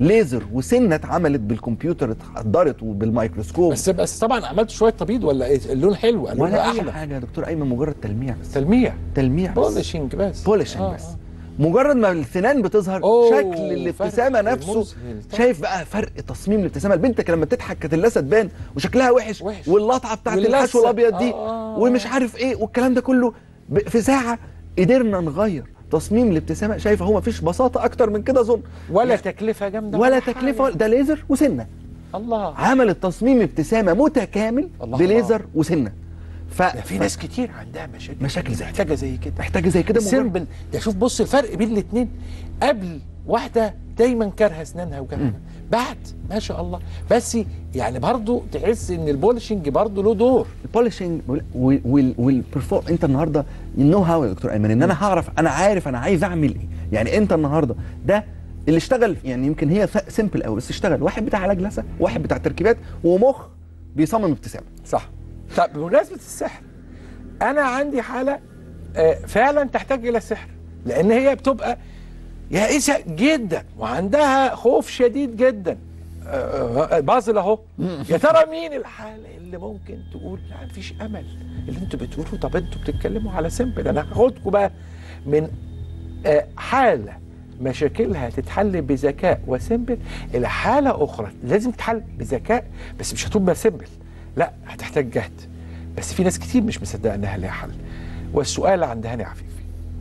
ليزر وسنه اتعملت بالكمبيوتر اتحضرت وبالميكروسكوب بس بس طبعا عملت شويه تبييض ولا ايه اللون حلو اللون ولا اي احلى حاجه يا دكتور ايمن مجرد تلميع بس تلميع تلميع بس بولشنج بس بولشنج آه، بس آه. مجرد ما السنان بتظهر أوه، شكل الابتسامه فرق نفسه مذهل طبعا. شايف بقى فرق تصميم الابتسامه البنت كان لما تضحك كانت اللثه تبان وشكلها وحش, وحش. واللطعه بتاعت واللثة. الحشو الابيض دي آه. ومش عارف ايه والكلام ده كله ب- في ساعه قدرنا نغير تصميم الابتسامه شايف هو مفيش بساطه اكتر من كده اظن ولا تكلفه جامده ولا تكلفه ولا- ده ليزر وسنه الله عملت تصميم ابتسامه متكامل الله. بليزر وسنه ف... ده في ناس كتير عندها مشاكل مشاكل زي محتاجه زي كده محتاجه زي كده مجرد- سيمبل ده شوف بص الفرق بين الاثنين قبل واحده دايما كارهه اسنانها وجهها بعد ما شاء الله بس يعني برضو تحس ان البولشنج برضو له دور البولشنج والبرفورم انت النهارده النو هاو يا دكتور ايمن ان انا هعرف انا عارف انا عايز اعمل ايه يعني انت النهارده ده اللي اشتغل يعني يمكن هي سيمبل قوي بس اشتغل واحد بتاع علاج لثه واحد بتاع تركيبات ومخ بيصمم ابتسامه صح طب بمناسبه السحر انا عندي حاله آه، فعلا تحتاج الى سحر لان هي بتبقى يائسه جدا وعندها خوف شديد جدا آه، آه، بازل اهو يا ترى مين الحاله اللي ممكن تقول لا مفيش امل اللي انتوا بتقولوا طب انتوا بتتكلموا على سيمبل انا هاخدكم بقى من آه، حاله مشاكلها تتحل بذكاء وسيمبل الى حاله اخرى لازم تتحل بذكاء بس مش هتبقى سيمبل لا هتحتاج جهد بس في ناس كتير مش مصدقه انها ليها حل والسؤال عند هاني عفيفي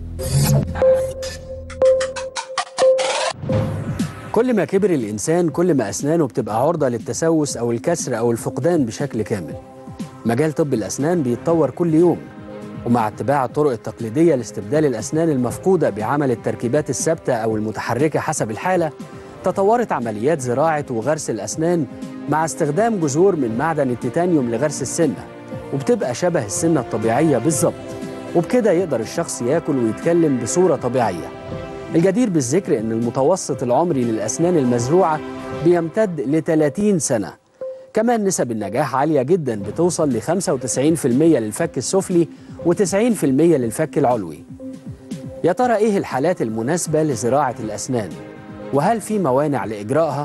كل ما كبر الإنسان كل ما أسنانه بتبقى عرضة للتسوس أو الكسر أو الفقدان بشكل كامل مجال طب الأسنان بيتطور كل يوم ومع اتباع الطرق التقليدية لاستبدال الأسنان المفقودة بعمل التركيبات الثابتة أو المتحركة حسب الحالة تطورت عمليات زراعة وغرس الأسنان مع استخدام جذور من معدن التيتانيوم لغرس السنة وبتبقى شبه السنة الطبيعية بالظبط وبكده يقدر الشخص ياكل ويتكلم بصورة طبيعية الجدير بالذكر ان المتوسط العمري للاسنان المزروعه بيمتد ل 30 سنه كمان نسب النجاح عاليه جدا بتوصل ل 95% للفك السفلي و90% للفك العلوي يا ترى ايه الحالات المناسبه لزراعه الاسنان وهل في موانع لاجرائها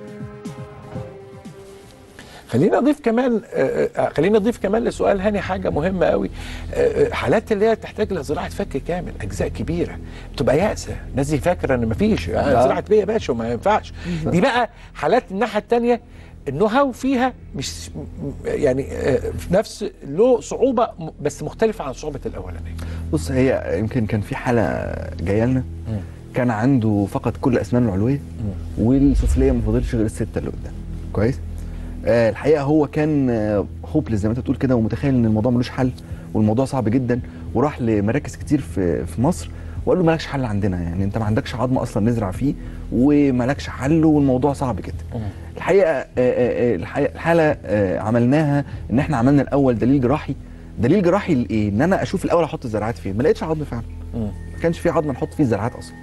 خلينا نضيف كمان آه، آه، خلينا نضيف كمان لسؤال هاني حاجه مهمه قوي آه، آه، حالات اللي هي تحتاج لزراعه فك كامل اجزاء كبيره بتبقى يائسه الناس دي فاكره ان مفيش آه. آه. زراعه بيه يا باشا وما ينفعش دي بقى حالات الناحيه الثانيه النو هاو فيها مش م- يعني آه، في نفس له صعوبه م- بس مختلفه عن صعوبه الاولانيه بص هي يمكن كان في حاله جايه لنا كان عنده فقط كل اسنانه العلويه والسفليه ما فاضلش غير السته اللي قدام كويس آه الحقيقه هو كان هوبلس زي ما انت بتقول كده ومتخيل ان الموضوع ملوش حل والموضوع صعب جدا وراح لمراكز كتير في في مصر وقال له مالكش حل عندنا يعني انت ما عندكش عظم اصلا نزرع فيه ومالكش حل والموضوع صعب جدا الحقيقه آه، آه، آه، الحقيقة الحاله آه، عملناها ان احنا عملنا الاول دليل جراحي دليل جراحي لايه ان انا اشوف الاول احط الزراعات فين ما لقيتش عظم فعلا ما كانش في عظم نحط فيه الزراعات اصلا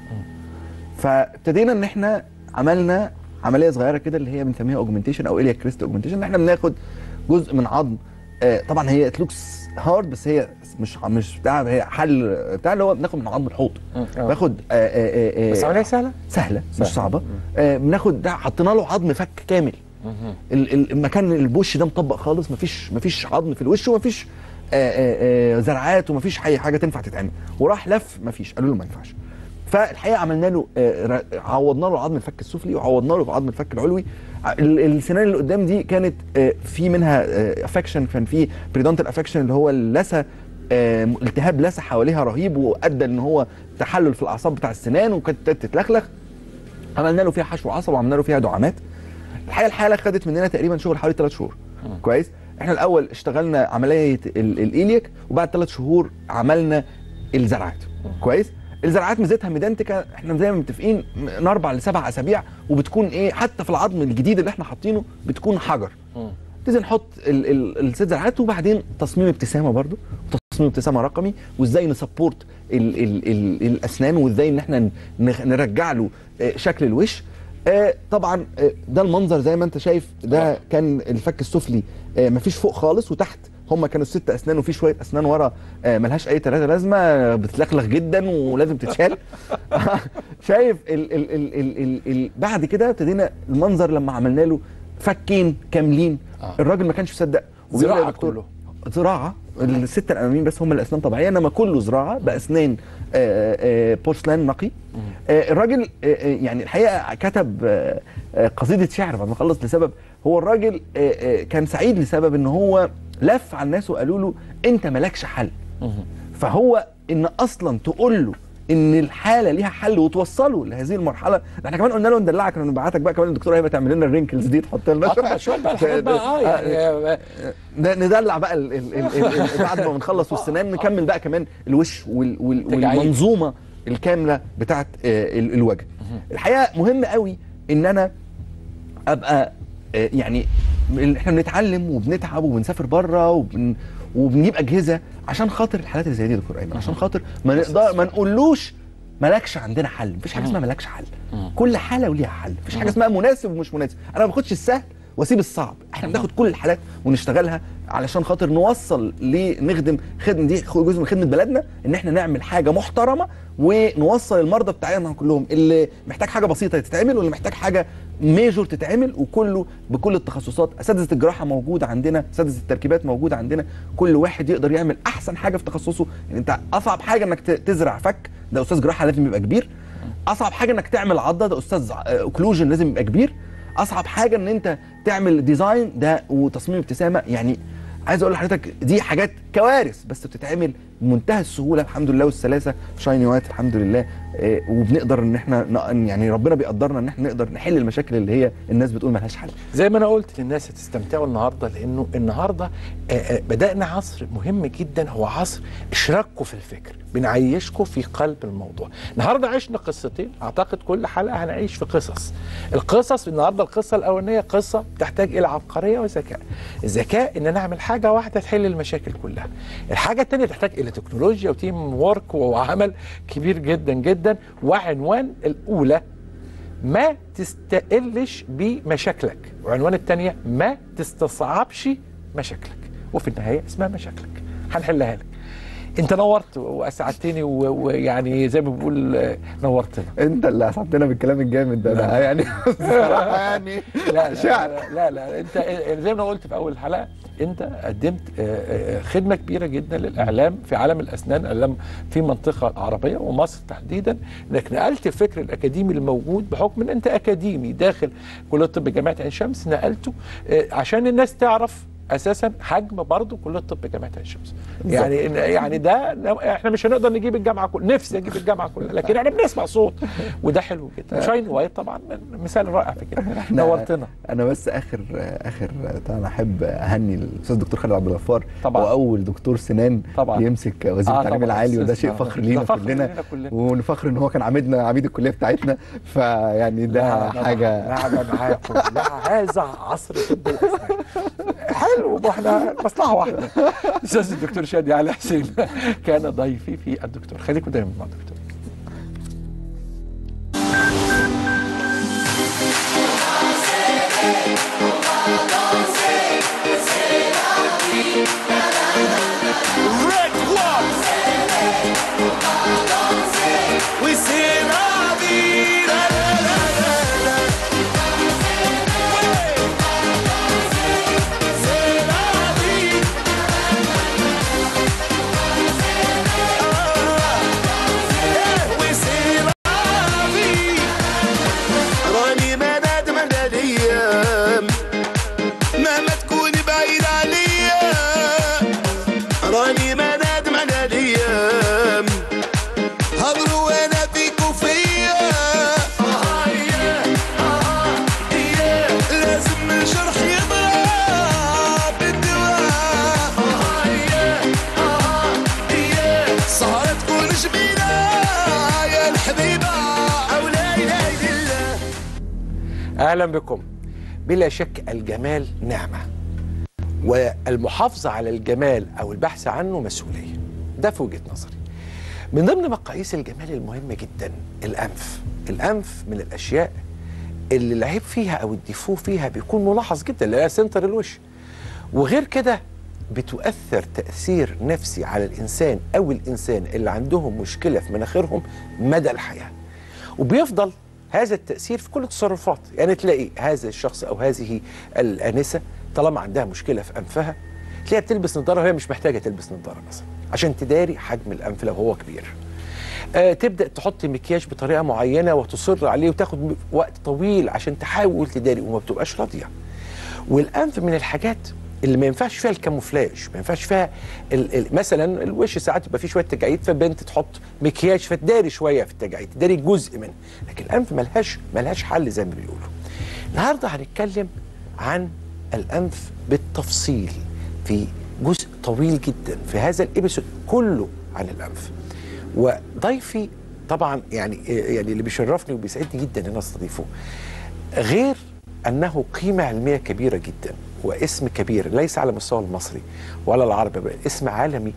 فابتدينا ان احنا عملنا عمليه صغيره كده اللي هي بنسميها اوجمنتيشن او اليا كريست اوجمنتيشن ان احنا بناخد جزء من عظم آه، طبعا هي اتلوكس هارد بس هي مش مش بتاع هي حل بتاع اللي هو بناخد من عظم الحوض آه. باخد آه، آه، آه، بس عمليه سهله سهله مش سهلة. صعبه آه، بناخد ده حطينا له عظم فك كامل ال- ال- المكان البوش ده مطبق خالص مفيش مفيش عظم في الوش ومفيش آه، آه، آه، زرعات ومفيش اي حاجه تنفع تتعمل وراح لف مفيش قالوا له ما ينفعش فالحقيقه عملنا له آه، ر- عوضنا له عظم الفك السفلي وعوضنا له بعظم الفك العلوي ع- ال- السنان اللي قدام دي كانت آه، في منها افكشن كان في بريدونتال افكشن اللي هو اللثه آه، التهاب لثه حواليها رهيب وادى ان هو تحلل في الاعصاب بتاع السنان وكانت تتلخلخ عملنا له فيها حشو عصب وعملنا له فيها دعامات الحقيقه الحاله خدت مننا تقريبا شغل حوالي ثلاث شهور كويس احنا الاول اشتغلنا عمليه ال- الايليك وبعد ثلاث شهور عملنا الزرعات كويس الزرعات ميزتها ميدانتيكا احنا زي ما متفقين من اربع لسبع اسابيع وبتكون ايه حتى في العظم الجديد اللي احنا حاطينه بتكون حجر لازم نحط ال- ال- الست زرعات وبعدين تصميم ابتسامه برضو تصميم ابتسامه رقمي وازاي نسبورت ال ال ال الاسنان وازاي ان احنا ن- نرجع له آه، شكل الوش آه، طبعا آه، ده المنظر زي ما انت شايف ده كان الفك السفلي آه، مفيش فوق خالص وتحت هم كانوا ست اسنان وفي شويه اسنان ورا آه، ملهاش اي ثلاثه لازمه بتلخلخ جدا ولازم تتشال شايف ال ال ال ال ال ال بعد كده ابتدينا المنظر لما عملنا له فكين كاملين الراجل ما كانش مصدق وبيقول لي يا زراعة دكتور، كله. زراعه الستة الاماميين بس هم الاسنان طبيعيه انما كله زراعه باسنان آه، آه، بورسلان نقي آه، الراجل آه، آه، يعني الحقيقه كتب آه، آه، قصيده شعر بعد ما خلص لسبب هو الراجل آه، آه، كان سعيد لسبب ان هو لف على الناس وقالوا له انت مالكش حل فهو ان اصلا تقول له ان الحاله ليها حل وتوصله لهذه المرحله ده احنا كمان قلنا له ندلعك نبعتك بقى كمان الدكتور هيبقى تعمل لنا الرينكلز دي تحط لنا آه طبعا شويه بقى الحاجات بقى اه يعني ن- ندلع بقى ال ال ال ال ال بعد ما بنخلص والسنان نكمل بقى كمان الوش وال وال تجاعيد. والمنظومه الكامله بتاعت آه، ال- الوجه الحقيقه مهم قوي ان انا ابقى آه، يعني ال- احنا بنتعلم وبنتعب وبنسافر بره وبن وبنجيب اجهزه عشان خاطر الحالات اللي زي دي يا دكتور ايمن عشان خاطر ما نقدر ما نقولوش مالكش عندنا حل مفيش حاجه اسمها مالكش حل كل حاله وليها حل مفيش حاجه اسمها مناسب ومش مناسب انا ما باخدش السهل واسيب الصعب احنا بناخد كل الحالات ونشتغلها علشان خاطر نوصل لنخدم خدمه دي جزء من خدمه بلدنا ان احنا نعمل حاجه محترمه ونوصل المرضى بتاعنا كلهم اللي محتاج حاجه بسيطه تتعمل واللي محتاج حاجه ميجور تتعمل وكله بكل التخصصات اساتذه الجراحه موجوده عندنا اساتذه التركيبات موجوده عندنا كل واحد يقدر يعمل احسن حاجه في تخصصه يعني انت اصعب حاجه انك ت- تزرع فك ده استاذ جراحه لازم يبقى كبير اصعب حاجه انك تعمل عضه ده استاذ اوكلوجن لازم يبقى كبير اصعب حاجه ان انت تعمل ديزاين ده وتصميم ابتسامه يعني عايز اقول لحضرتك دي حاجات كوارث بس بتتعمل بمنتهى السهوله الحمد لله والسلاسه شايني وايت الحمد لله آه، وبنقدر ان احنا ن- يعني ربنا بيقدرنا ان احنا نقدر نحل المشاكل اللي هي الناس بتقول ملهاش حل زي ما انا قلت للناس هتستمتعوا النهارده لانه النهارده آه، آه، بدانا عصر مهم جدا هو عصر اشراككم في الفكر بنعيشكم في قلب الموضوع النهارده عشنا قصتين اعتقد كل حلقه هنعيش في قصص القصص النهارده القصه الاولانيه قصه تحتاج الى عبقريه وذكاء الذكاء ان انا اعمل حاجه واحده تحل المشاكل كلها الحاجه الثانيه تحتاج الى تكنولوجيا وتيم وورك وعمل كبير جدا جدا وعنوان الاولى ما تستقلش بمشاكلك وعنوان الثانية ما تستصعبش مشاكلك وفي النهاية اسمها مشاكلك هنحلها لك انت نورت واسعدتني و- ويعني زي ما بقول آه، نورتنا انت اللي اسعدتنا بالكلام الجامد ده انا يعني بصراحة يعني لا لا, شعر. لا لا لا انت زي ما أنا قلت في اول الحلقه انت قدمت آه، آه، خدمه كبيره جدا للاعلام في عالم الاسنان اعلام في المنطقه العربيه ومصر تحديدا انك نقلت الفكر الاكاديمي الموجود بحكم ان انت اكاديمي داخل كليه الطب جامعه عين شمس نقلته آه، عشان الناس تعرف اساسا حجم برضه كليه الطب جامعه عين شمس يعني يعني ده ده احنا مش هنقدر نجيب الجامعه كلها نفسي اجيب الجامعه كلها لكن احنا بنسمع صوت وده حلو جدا شاين وايت طبعا مثال رائع في كده نورتنا انا بس اخر اخر طبعا احب اهني الاستاذ الدكتور خالد عبد الغفار طبعا. هو اول دكتور سنان طبعا. يمسك وزير آه التعليم طبعا. العالي وده أستاذ شيء طبعا. فخر ده لينا فخر كلنا لينا كلنا. ونفخر ان هو كان عميدنا عميد الكليه بتاعتنا فيعني ده حاجه لا انا معاكم لا هذا عصر طب الاسنان حلو ما احنا مصلحه واحده استاذ الدكتور شادي علي حسين كان ضيفي في الدكتور خليكم دايما مع الدكتور Red one. We say la vie, la la la la la. Ouais. C'est la vie. Ah. Eh, oui, c'est la vie. راني ما نادم على الايام مهما تكون بعيد عليا راني ما نادم على الايام هضروا وانا فيك وفيا آه يا آه يا لازم الجرح يضرب بالدواء آه يا آه يا سهرة تكون جميلة يا الحبيبة أو لا إله إلا الله اهلا بكم بلا شك الجمال نعمه والمحافظه على الجمال او البحث عنه مسؤوليه ده في وجهه نظري من ضمن مقاييس الجمال المهمه جدا الانف الانف من الاشياء اللي العيب فيها او الديفو فيها بيكون ملاحظ جدا اللي هي سنتر الوش وغير كده بتؤثر تاثير نفسي على الانسان او الانسان اللي عندهم مشكله في مناخيرهم مدى الحياه وبيفضل هذا التاثير في كل التصرفات يعني تلاقي هذا الشخص او هذه الانسه طالما عندها مشكله في انفها تلاقيها بتلبس نظاره وهي مش محتاجه تلبس نظاره مثلا عشان تداري حجم الانف لو هو كبير آه تبدا تحط مكياج بطريقه معينه وتصر عليه وتاخد وقت طويل عشان تحاول تداري وما بتبقاش راضيه والانف من الحاجات اللي ما ينفعش فيها الكاموفلاج ما ينفعش فيها ال ال مثلا الوش ساعات يبقى فيه شويه تجاعيد فبنت تحط مكياج فتداري شويه في التجاعيد تداري جزء منه لكن الانف ملهاش ملهاش حل زي ما بيقولوا النهارده هنتكلم عن الانف بالتفصيل في جزء طويل جدا في هذا الابيسود كله عن الانف وضيفي طبعا يعني يعني اللي بيشرفني وبيسعدني جدا ان استضيفه غير انه قيمه علميه كبيره جدا واسم كبير ليس على المستوى المصري ولا العربي بل اسم عالمي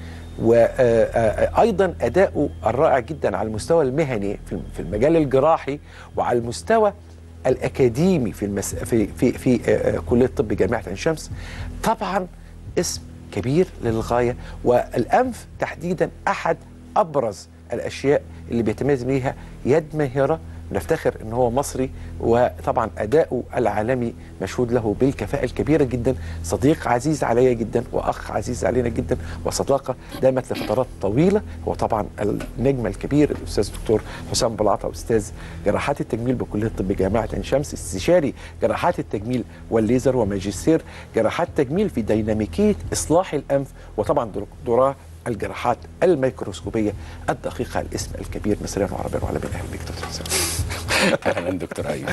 وايضا اداؤه الرائع جدا على المستوى المهني في المجال الجراحي وعلى المستوى الاكاديمي في المس... في في في كليه طب جامعه عين شمس طبعا اسم كبير للغايه والانف تحديدا احد ابرز الاشياء اللي بيتميز بيها يد ماهره نفتخر ان هو مصري وطبعا اداؤه العالمي مشهود له بالكفاءه الكبيره جدا صديق عزيز عليا جدا واخ عزيز علينا جدا وصداقه دامت لفترات طويله هو طبعا النجم الكبير الاستاذ الدكتور حسام بلعطه استاذ جراحات التجميل بكليه طب جامعه عين شمس استشاري جراحات التجميل والليزر وماجستير جراحات تجميل في ديناميكيه اصلاح الانف وطبعا دكتوراه الجراحات الميكروسكوبيه الدقيقه الاسم الكبير مصريا وعربيا وعالميا اهلا بك دكتور حسام اهلا دكتور ايوب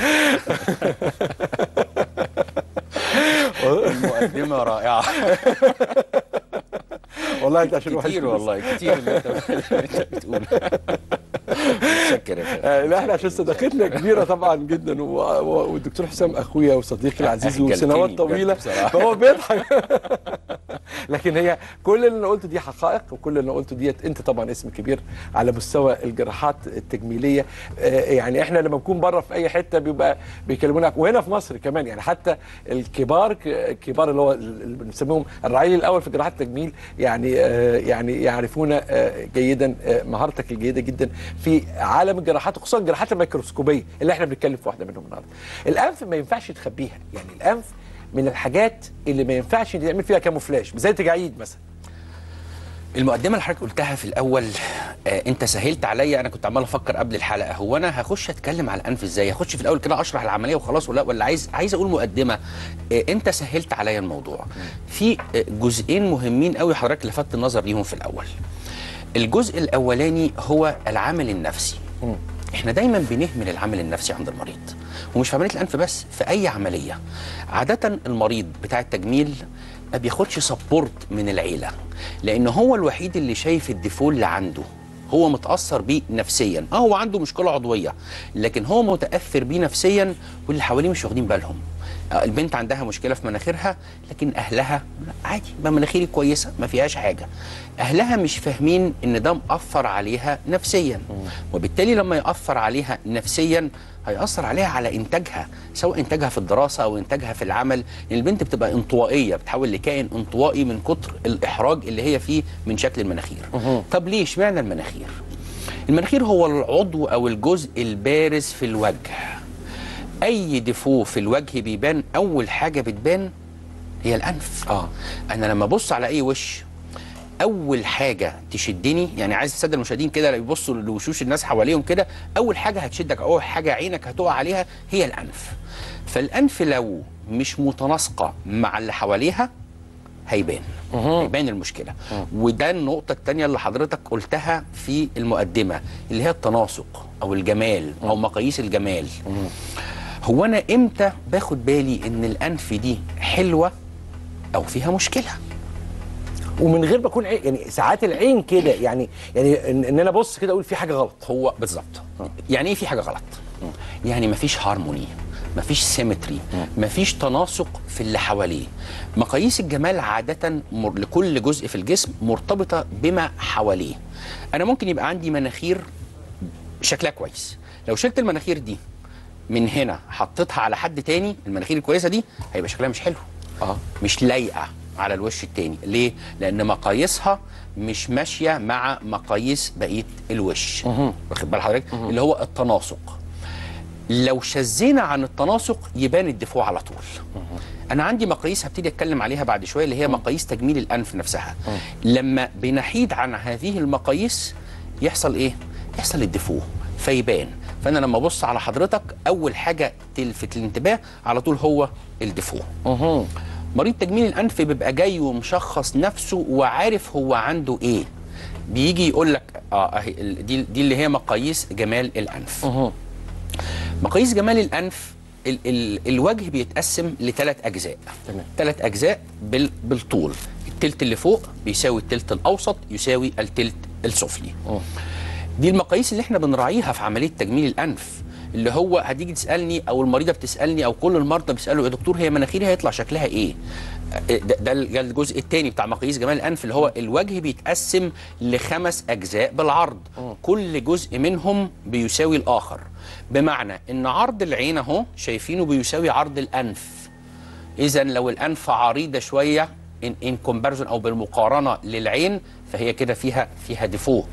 المقدمه رائعه والله انت عشان كتير والله كتير اللي انت بتقوله متشكر يا فندم لا احنا عشان صداقتنا كبيره طبعا جدا والدكتور حسام اخويا وصديقي العزيز وسنوات طويله فهو بيضحك لكن هي كل اللي انا قلته دي حقائق وكل اللي انا قلته ديت انت طبعا اسم كبير على مستوى الجراحات التجميليه يعني احنا لما نكون بره في اي حته بيبقى بيكلمونا وهنا في مصر كمان يعني حتى الكبار الكبار اللي هو اللي بنسميهم الرعيل الاول في جراحات التجميل يعني يعني يعرفون جيدا مهارتك الجيده جدا في عالم الجراحات وخصوصا الجراحات الميكروسكوبيه اللي احنا بنتكلم في واحده منهم النهارده. الانف ما ينفعش تخبيها يعني الانف من الحاجات اللي ما ينفعش تعمل فيها كاموفلاج زي التجاعيد مثلا المقدمه اللي حضرتك قلتها في الاول آه انت سهلت عليا انا كنت عمال افكر قبل الحلقه هو انا هخش اتكلم على الانف ازاي هخش في الاول كده اشرح العمليه وخلاص ولا ولا عايز عايز اقول مقدمه آه انت سهلت عليا الموضوع في آه جزئين مهمين قوي حضرتك لفتت النظر ليهم في الاول الجزء الاولاني هو العامل النفسي احنا دايما بنهمل العامل النفسي عند المريض ومش في عمليه الانف بس في اي عمليه عاده المريض بتاع التجميل ما بياخدش سبورت من العيله لان هو الوحيد اللي شايف الديفول اللي عنده هو متاثر بيه نفسيا اه هو عنده مشكله عضويه لكن هو متاثر بيه نفسيا واللي حواليه مش واخدين بالهم البنت عندها مشكله في مناخيرها لكن اهلها عادي ما مناخيري كويسه ما فيهاش حاجه اهلها مش فاهمين ان ده مأثر عليها نفسيا وبالتالي لما يأثر عليها نفسيا هيأثر عليها على إنتاجها سواء إنتاجها في الدراسة أو إنتاجها في العمل لأن البنت بتبقى انطوائية بتحول لكائن انطوائي من كتر الإحراج اللي هي فيه من شكل المناخير طب ليه اشمعنى المناخير؟ المناخير هو العضو أو الجزء البارز في الوجه أي ديفو في الوجه بيبان أول حاجة بتبان هي الأنف آه أنا لما أبص على أي وش اول حاجه تشدني يعني عايز الساده المشاهدين كده يبصوا لوشوش الناس حواليهم كده اول حاجه هتشدك اول حاجه عينك هتقع عليها هي الانف فالانف لو مش متناسقه مع اللي حواليها هيبان هيبان المشكله وده النقطه الثانيه اللي حضرتك قلتها في المقدمه اللي هي التناسق او الجمال او مقاييس الجمال هو انا امتى باخد بالي ان الانف دي حلوه او فيها مشكله ومن غير ما اكون عين يعني ساعات العين كده يعني يعني ان, إن انا ابص كده اقول في حاجه غلط هو بالظبط يعني ايه في حاجه غلط يعني مفيش هارموني مفيش سيمتري مفيش تناسق في اللي حواليه مقاييس الجمال عاده مر... لكل جزء في الجسم مرتبطه بما حواليه انا ممكن يبقى عندي مناخير شكلها كويس لو شلت المناخير دي من هنا حطيتها على حد تاني المناخير الكويسه دي هيبقى شكلها مش حلو اه مش لايقه على الوش التاني ليه لان مقاييسها مش ماشيه مع مقاييس بقيه الوش واخد بال حضرتك اللي هو التناسق لو شزينا عن التناسق يبان الدفوع على طول انا عندي مقاييس هبتدي اتكلم عليها بعد شويه اللي هي مقاييس تجميل الانف نفسها لما بنحيد عن هذه المقاييس يحصل ايه يحصل الدفوع فيبان فانا لما ابص على حضرتك اول حاجه تلفت الانتباه على طول هو الدفوع مريض تجميل الانف بيبقى جاي ومشخص نفسه وعارف هو عنده ايه بيجي يقول لك اه اهي ال- دي دي اللي هي مقاييس جمال الانف مقاييس جمال الانف ال ال الوجه بيتقسم لثلاث اجزاء تمام ثلاث اجزاء بال بالطول التلت اللي فوق بيساوي التلت الاوسط يساوي التلت السفلي دي المقاييس اللي احنا بنراعيها في عمليه تجميل الانف اللي هو هتيجي تسالني او المريضه بتسالني او كل المرضى بيسالوا يا دكتور هي مناخيري هيطلع شكلها ايه ده, ده ال- ده الجزء الثاني بتاع مقاييس جمال الانف اللي هو الوجه بيتقسم لخمس اجزاء بالعرض كل جزء منهم بيساوي الاخر بمعنى ان عرض العين اهو شايفينه بيساوي عرض الانف اذا لو الانف عريضه شويه ان ان كومباريزون او بالمقارنه للعين فهي كده فيها فيها ديفو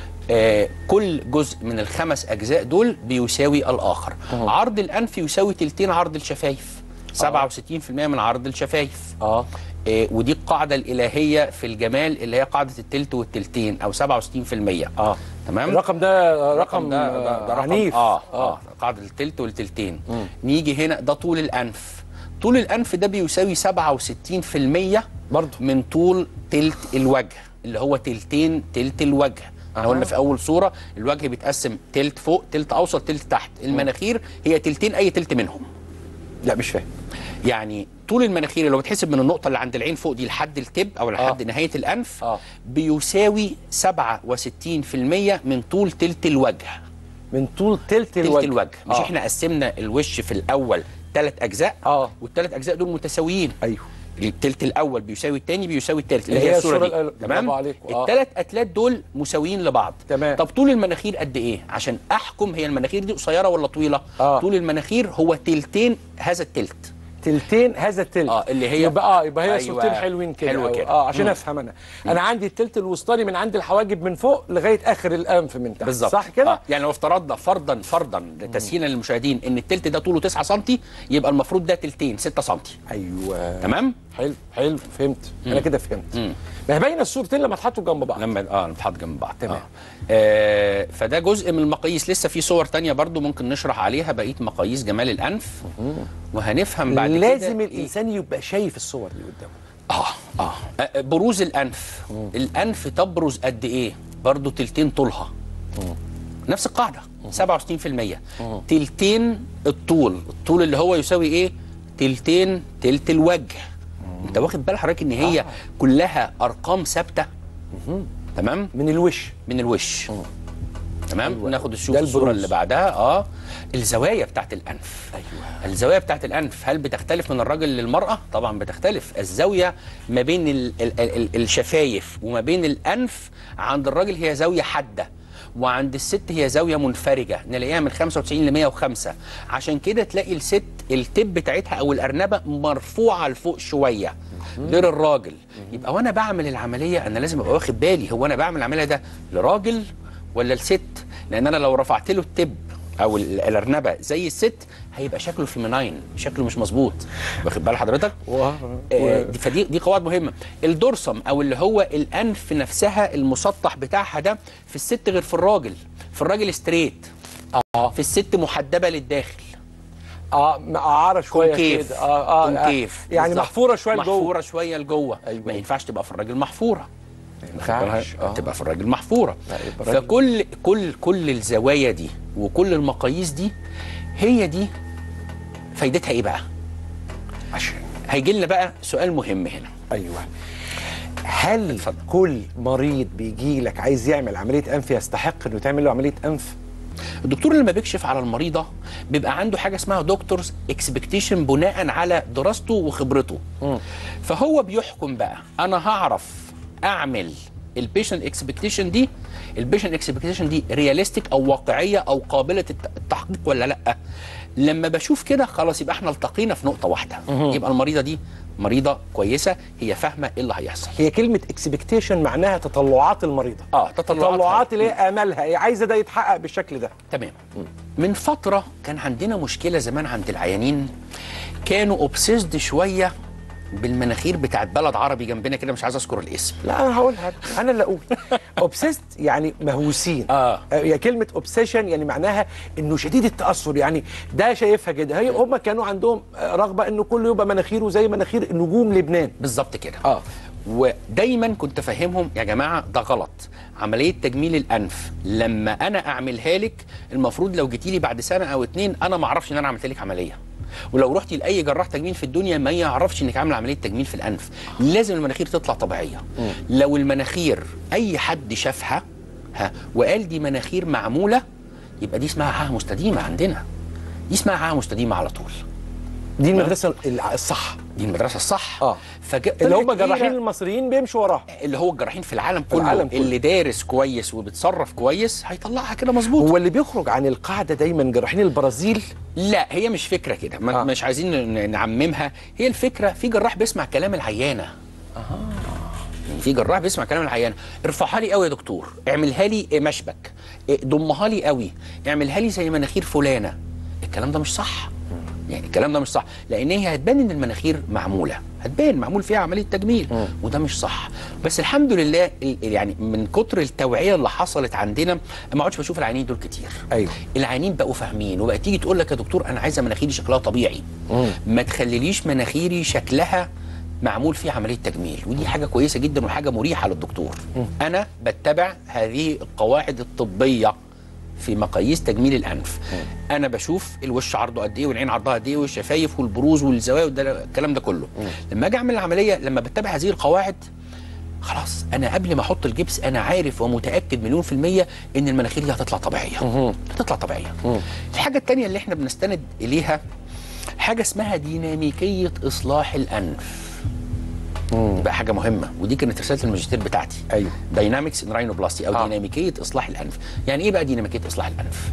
آه كل جزء من الخمس اجزاء دول بيساوي الاخر عرض الانف يساوي تلتين عرض الشفايف 67% من عرض الشفايف اه ودي القاعده الالهيه في الجمال اللي هي قاعده التلت والتلتين او 67% اه تمام الرقم ده رقم ده, ده, ده رقم عنيف. اه اه قاعده التلت والتلتين نيجي هنا ده طول الانف طول الانف ده بيساوي 67% برضه من طول تلت الوجه اللي هو تلتين تلت الوجه احنا قلنا في اول صوره الوجه بيتقسم تلت فوق تلت اوسط تلت تحت المناخير هي تلتين اي تلت منهم لا مش فاهم يعني طول المناخير اللي هو بتحسب من النقطه اللي عند العين فوق دي لحد التب او لحد آه. نهايه الانف آه. بيساوي 67% من طول تلت الوجه من طول تلت تلت الوجه الوجه مش آه. احنا قسمنا الوش في الاول ثلاث اجزاء اه والثلاث اجزاء دول متساويين ايوه التلت الاول بيساوي الثاني بيساوي الثالث اللي اللي هي هي الصوره الصورة دي ال- تمام برافو عليك. آه. الثلاث اتلات دول مساويين لبعض تمام طب طول المناخير قد ايه عشان احكم هي المناخير دي قصيره ولا طويله آه. طول المناخير هو تلتين هذا التلت تلتين هذا التلت اه اللي هي يبقى اه يبقى هي أيوة. صورتين حلوين كده حلوة أو- كده. اه عشان مم. افهم انا انا عندي التلت الوسطاني من عند الحواجب من فوق لغايه اخر الانف من تحت بالظبط صح كده آه. يعني لو افترضنا فرضا فرضا تسهيلا للمشاهدين ان التلت ده طوله 9 سم يبقى المفروض ده تلتين 6 سم ايوه تمام حلو حلو فهمت انا مم. كده فهمت مم. ما هي باينه الصورتين لما اتحطوا جنب بعض لما اه نتحط جنب بعض تمام. آه. آه فده جزء من المقاييس لسه في صور تانية برضو ممكن نشرح عليها بقيه مقاييس جمال الانف وهنفهم بعد كده لازم الانسان يبقى شايف الصور دي قدامه اه اه آه، بروز الانف الانف تبرز قد ايه برضو تلتين طولها نفس القاعده 67% تلتين الطول الطول اللي هو يساوي ايه تلتين تلت الوجه انت واخد بال حضرتك ان هي كلها ارقام ثابته تمام من الوش من الوش تمام أيوة. ناخد الشوف ده الصوره البروز. اللي بعدها اه الزوايا بتاعت الانف ايوه الزوايا بتاعت الانف هل بتختلف من الراجل للمراه طبعا بتختلف الزاويه ما بين ال ال ال ال الشفايف وما بين الانف عند الراجل هي زاويه حاده وعند الست هي زاويه منفرجه نلاقيها من 95 ل 105 عشان كده تلاقي الست التب بتاعتها او الارنبه مرفوعه لفوق شويه غير الراجل يبقى وانا بعمل العمليه انا لازم ابقى واخد بالي هو انا بعمل العمليه ده لراجل ولا لست لان انا لو رفعت له التب او ال- الارنبه زي الست هيبقى شكله فيميناين شكله مش مظبوط واخد بال حضرتك آه دي- فدي دي قواعد مهمه الدورسم او اللي هو الانف نفسها المسطح بتاعها ده في الست غير في الراجل في الراجل ستريت اه في الست محدبه للداخل اه مقعره شويه كونكيف كده اه اه كونكيف يعني بالظبط. محفوره شويه لجوه محفوره شويه لجوه أيوة. ما ينفعش تبقى في الراجل محفوره ما ينفعش. آه. تبقى في الراجل محفوره الراجل- فكل كل كل الزوايا دي وكل المقاييس دي هي دي فايدتها ايه بقى؟ عشان هيجي لنا بقى سؤال مهم هنا ايوه هل اتفضل. كل مريض بيجي لك عايز يعمل عمليه انف يستحق انه تعمل له عمليه انف الدكتور لما بيكشف على المريضه بيبقى عنده حاجه اسمها دكتورز اكسبكتيشن بناء على دراسته وخبرته فهو بيحكم بقى انا هعرف اعمل البيشنت اكسبكتيشن دي البيشنت اكسبكتيشن دي رياليستيك او واقعيه او قابله الت- التحقيق ولا لا لما بشوف كده خلاص يبقى احنا التقينا في نقطه واحده مهم. يبقى المريضه دي مريضه كويسه هي فاهمه ايه اللي هيحصل هي كلمه اكسبكتيشن معناها تطلعات المريضه اه تطلعات تطلعات اللي هي املها هي عايزه ده يتحقق بالشكل ده تمام من فتره كان عندنا مشكله زمان عند العيانين كانوا اوبسيسد شويه بالمناخير بتاعت بلد عربي جنبنا كده مش عايز اذكر الاسم لا انا هقولها انا اللي اقول اوبسيست يعني مهووسين اه هي كلمه اوبسيشن يعني معناها انه شديد التاثر يعني ده شايفها كده هي هم كانوا عندهم رغبه انه كله يبقى مناخيره زي مناخير نجوم لبنان بالظبط كده اه ودايما كنت افهمهم يا جماعه ده غلط عمليه تجميل الانف لما انا اعملها لك المفروض لو جيتي لي بعد سنه او اتنين انا ما اعرفش ان انا عملت لك عمليه ولو رحتي لاي جراح تجميل في الدنيا ما يعرفش انك عامله عمليه تجميل في الانف لازم المناخير تطلع طبيعيه لو المناخير اي حد شافها ها وقال دي مناخير معموله يبقى دي اسمها عاهه مستديمه عندنا دي اسمها عاهه مستديمه على طول دي المدرسه الصح دي المدرسه الصح اه فج... اللي هم طلعت جراحين إيه؟ المصريين بيمشوا وراها اللي هو الجراحين في العالم كله, العالم كله. اللي دارس كويس وبيتصرف كويس هيطلعها كده مظبوط هو اللي بيخرج عن القاعده دايما جراحين البرازيل لا هي مش فكره كده آه. مش عايزين ن- نعممها هي الفكره في جراح بيسمع كلام العيانه يعني في جراح بيسمع كلام العيانه ارفعها لي قوي يا دكتور اعملها لي مشبك ضمها لي قوي اعملها لي زي مناخير فلانه الكلام ده مش صح يعني الكلام ده مش صح لان هي هتبان ان المناخير معموله هتبان معمول فيها عمليه تجميل وده مش صح بس الحمد لله ال- يعني من كتر التوعيه اللي حصلت عندنا ما اقعدش بشوف العيانين دول كتير ايوه العيانين بقوا فاهمين وبقى تيجي تقول لك يا دكتور انا عايزه مناخيري شكلها طبيعي ما تخليليش مناخيري شكلها معمول فيه عمليه تجميل ودي حاجه كويسه جدا وحاجه مريحه للدكتور انا بتبع هذه القواعد الطبيه في مقاييس تجميل الانف انا بشوف الوش عرضه قد ايه والعين عرضها قد ايه والشفايف والبروز والزوايا وده الكلام ده كله لما اجي اعمل العمليه لما بتبع هذه القواعد خلاص انا قبل ما احط الجبس انا عارف ومتاكد مليون في الميه ان المناخير دي هتطلع طبيعيه هتطلع طبيعيه الحاجه الثانيه اللي احنا بنستند اليها حاجه اسمها ديناميكيه اصلاح الانف بقى حاجه مهمه ودي كانت رساله الماجستير بتاعتي ايوه داينامكس ان راينوبلاستي او آه. ديناميكيه اصلاح الانف يعني ايه بقى ديناميكيه اصلاح الانف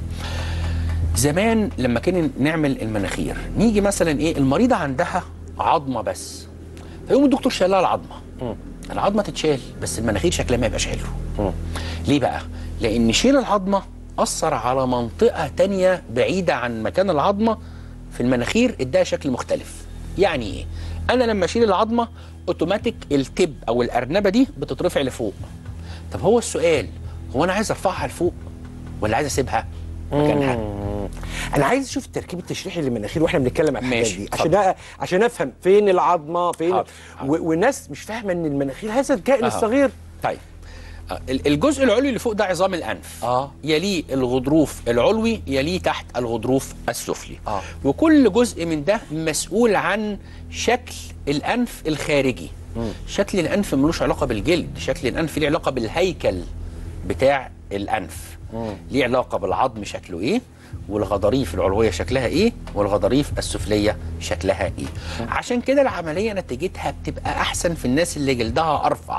زمان لما كنا نعمل المناخير نيجي مثلا ايه المريضه عندها عظمه بس فيقوم الدكتور شايلها العظمه العظمه تتشال بس المناخير شكلها ما يبقاش حلو ليه بقى لان شيل العظمه اثر على منطقه تانية بعيده عن مكان العظمه في المناخير اداها شكل مختلف يعني ايه انا لما اشيل العظمه اوتوماتيك التب او الارنبه دي بتترفع لفوق طب هو السؤال هو انا عايز ارفعها لفوق ولا عايز اسيبها مكانها انا عايز اشوف التركيب التشريحي للمناخير واحنا بنتكلم عن الحاجات ماشي، دي اتفضل. عشان أ- عشان افهم فين العظمه فين حاضر، و- والناس مش فاهمه ان المناخير هذا الكائن أها. الصغير طيب آه، ال- الجزء العلوي اللي فوق ده عظام الانف اه يليه الغضروف العلوي يليه تحت الغضروف السفلي آه. وكل جزء من ده مسؤول عن شكل الانف الخارجي شكل الانف ملوش علاقه بالجلد شكل الانف ليه علاقه بالهيكل بتاع الانف ليه علاقه بالعظم شكله ايه والغضاريف العلويه شكلها ايه والغضاريف السفليه شكلها ايه عشان كده العمليه نتيجتها بتبقى احسن في الناس اللي جلدها ارفع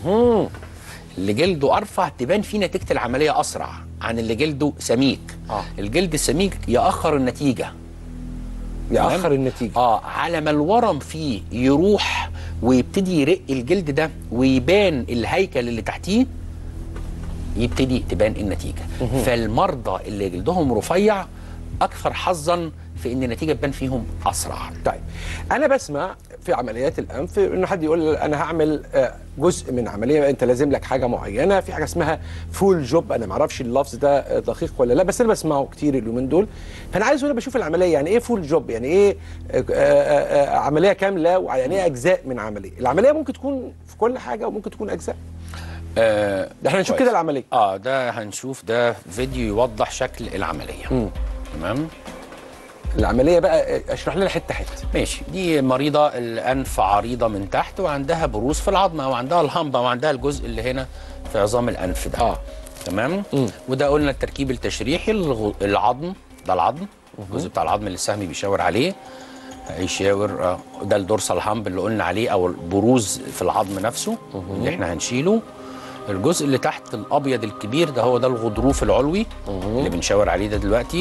اللي جلده ارفع تبان فيه نتيجه العمليه اسرع عن اللي جلده سميك آه. الجلد السميك ياخر النتيجه ياخر تمام؟ النتيجه اه على ما الورم فيه يروح ويبتدي يرق الجلد ده ويبان الهيكل اللي تحتيه يبتدي تبان النتيجه فالمرضى اللي جلدهم رفيع اكثر حظا في ان النتيجه تبان فيهم اسرع طيب انا بسمع في عمليات الانف انه حد يقول انا هعمل آه، جزء من عمليه انت لازم لك حاجه معينه في حاجه اسمها فول جوب انا ما اعرفش اللفظ ده آه، دقيق ولا لا بس انا بسمعه كتير اليومين دول فانا عايز وانا بشوف العمليه يعني ايه فول جوب يعني ايه آه، آه، آه، عمليه كامله ويعني ايه اجزاء من عمليه العمليه ممكن تكون في كل حاجه وممكن تكون اجزاء آه ده احنا هنشوف كويس. كده العمليه اه ده هنشوف ده فيديو يوضح شكل العمليه تمام العمليه بقى آه، اشرح لنا حته حته ماشي دي مريضه الانف عريضه من تحت وعندها بروز في العظمه وعندها الهمبه وعندها الجزء اللي هنا في عظام الانف ده اه تمام وده قلنا التركيب التشريحي الغ- العظم ده العظم الجزء بتاع العظم اللي السهم بيشاور عليه هيشاور آه، ده الدورسال هامب اللي قلنا عليه او البروز في العظم نفسه اللي احنا هنشيله الجزء اللي تحت الابيض الكبير ده هو ده الغضروف العلوي اللي بنشاور عليه ده دلوقتي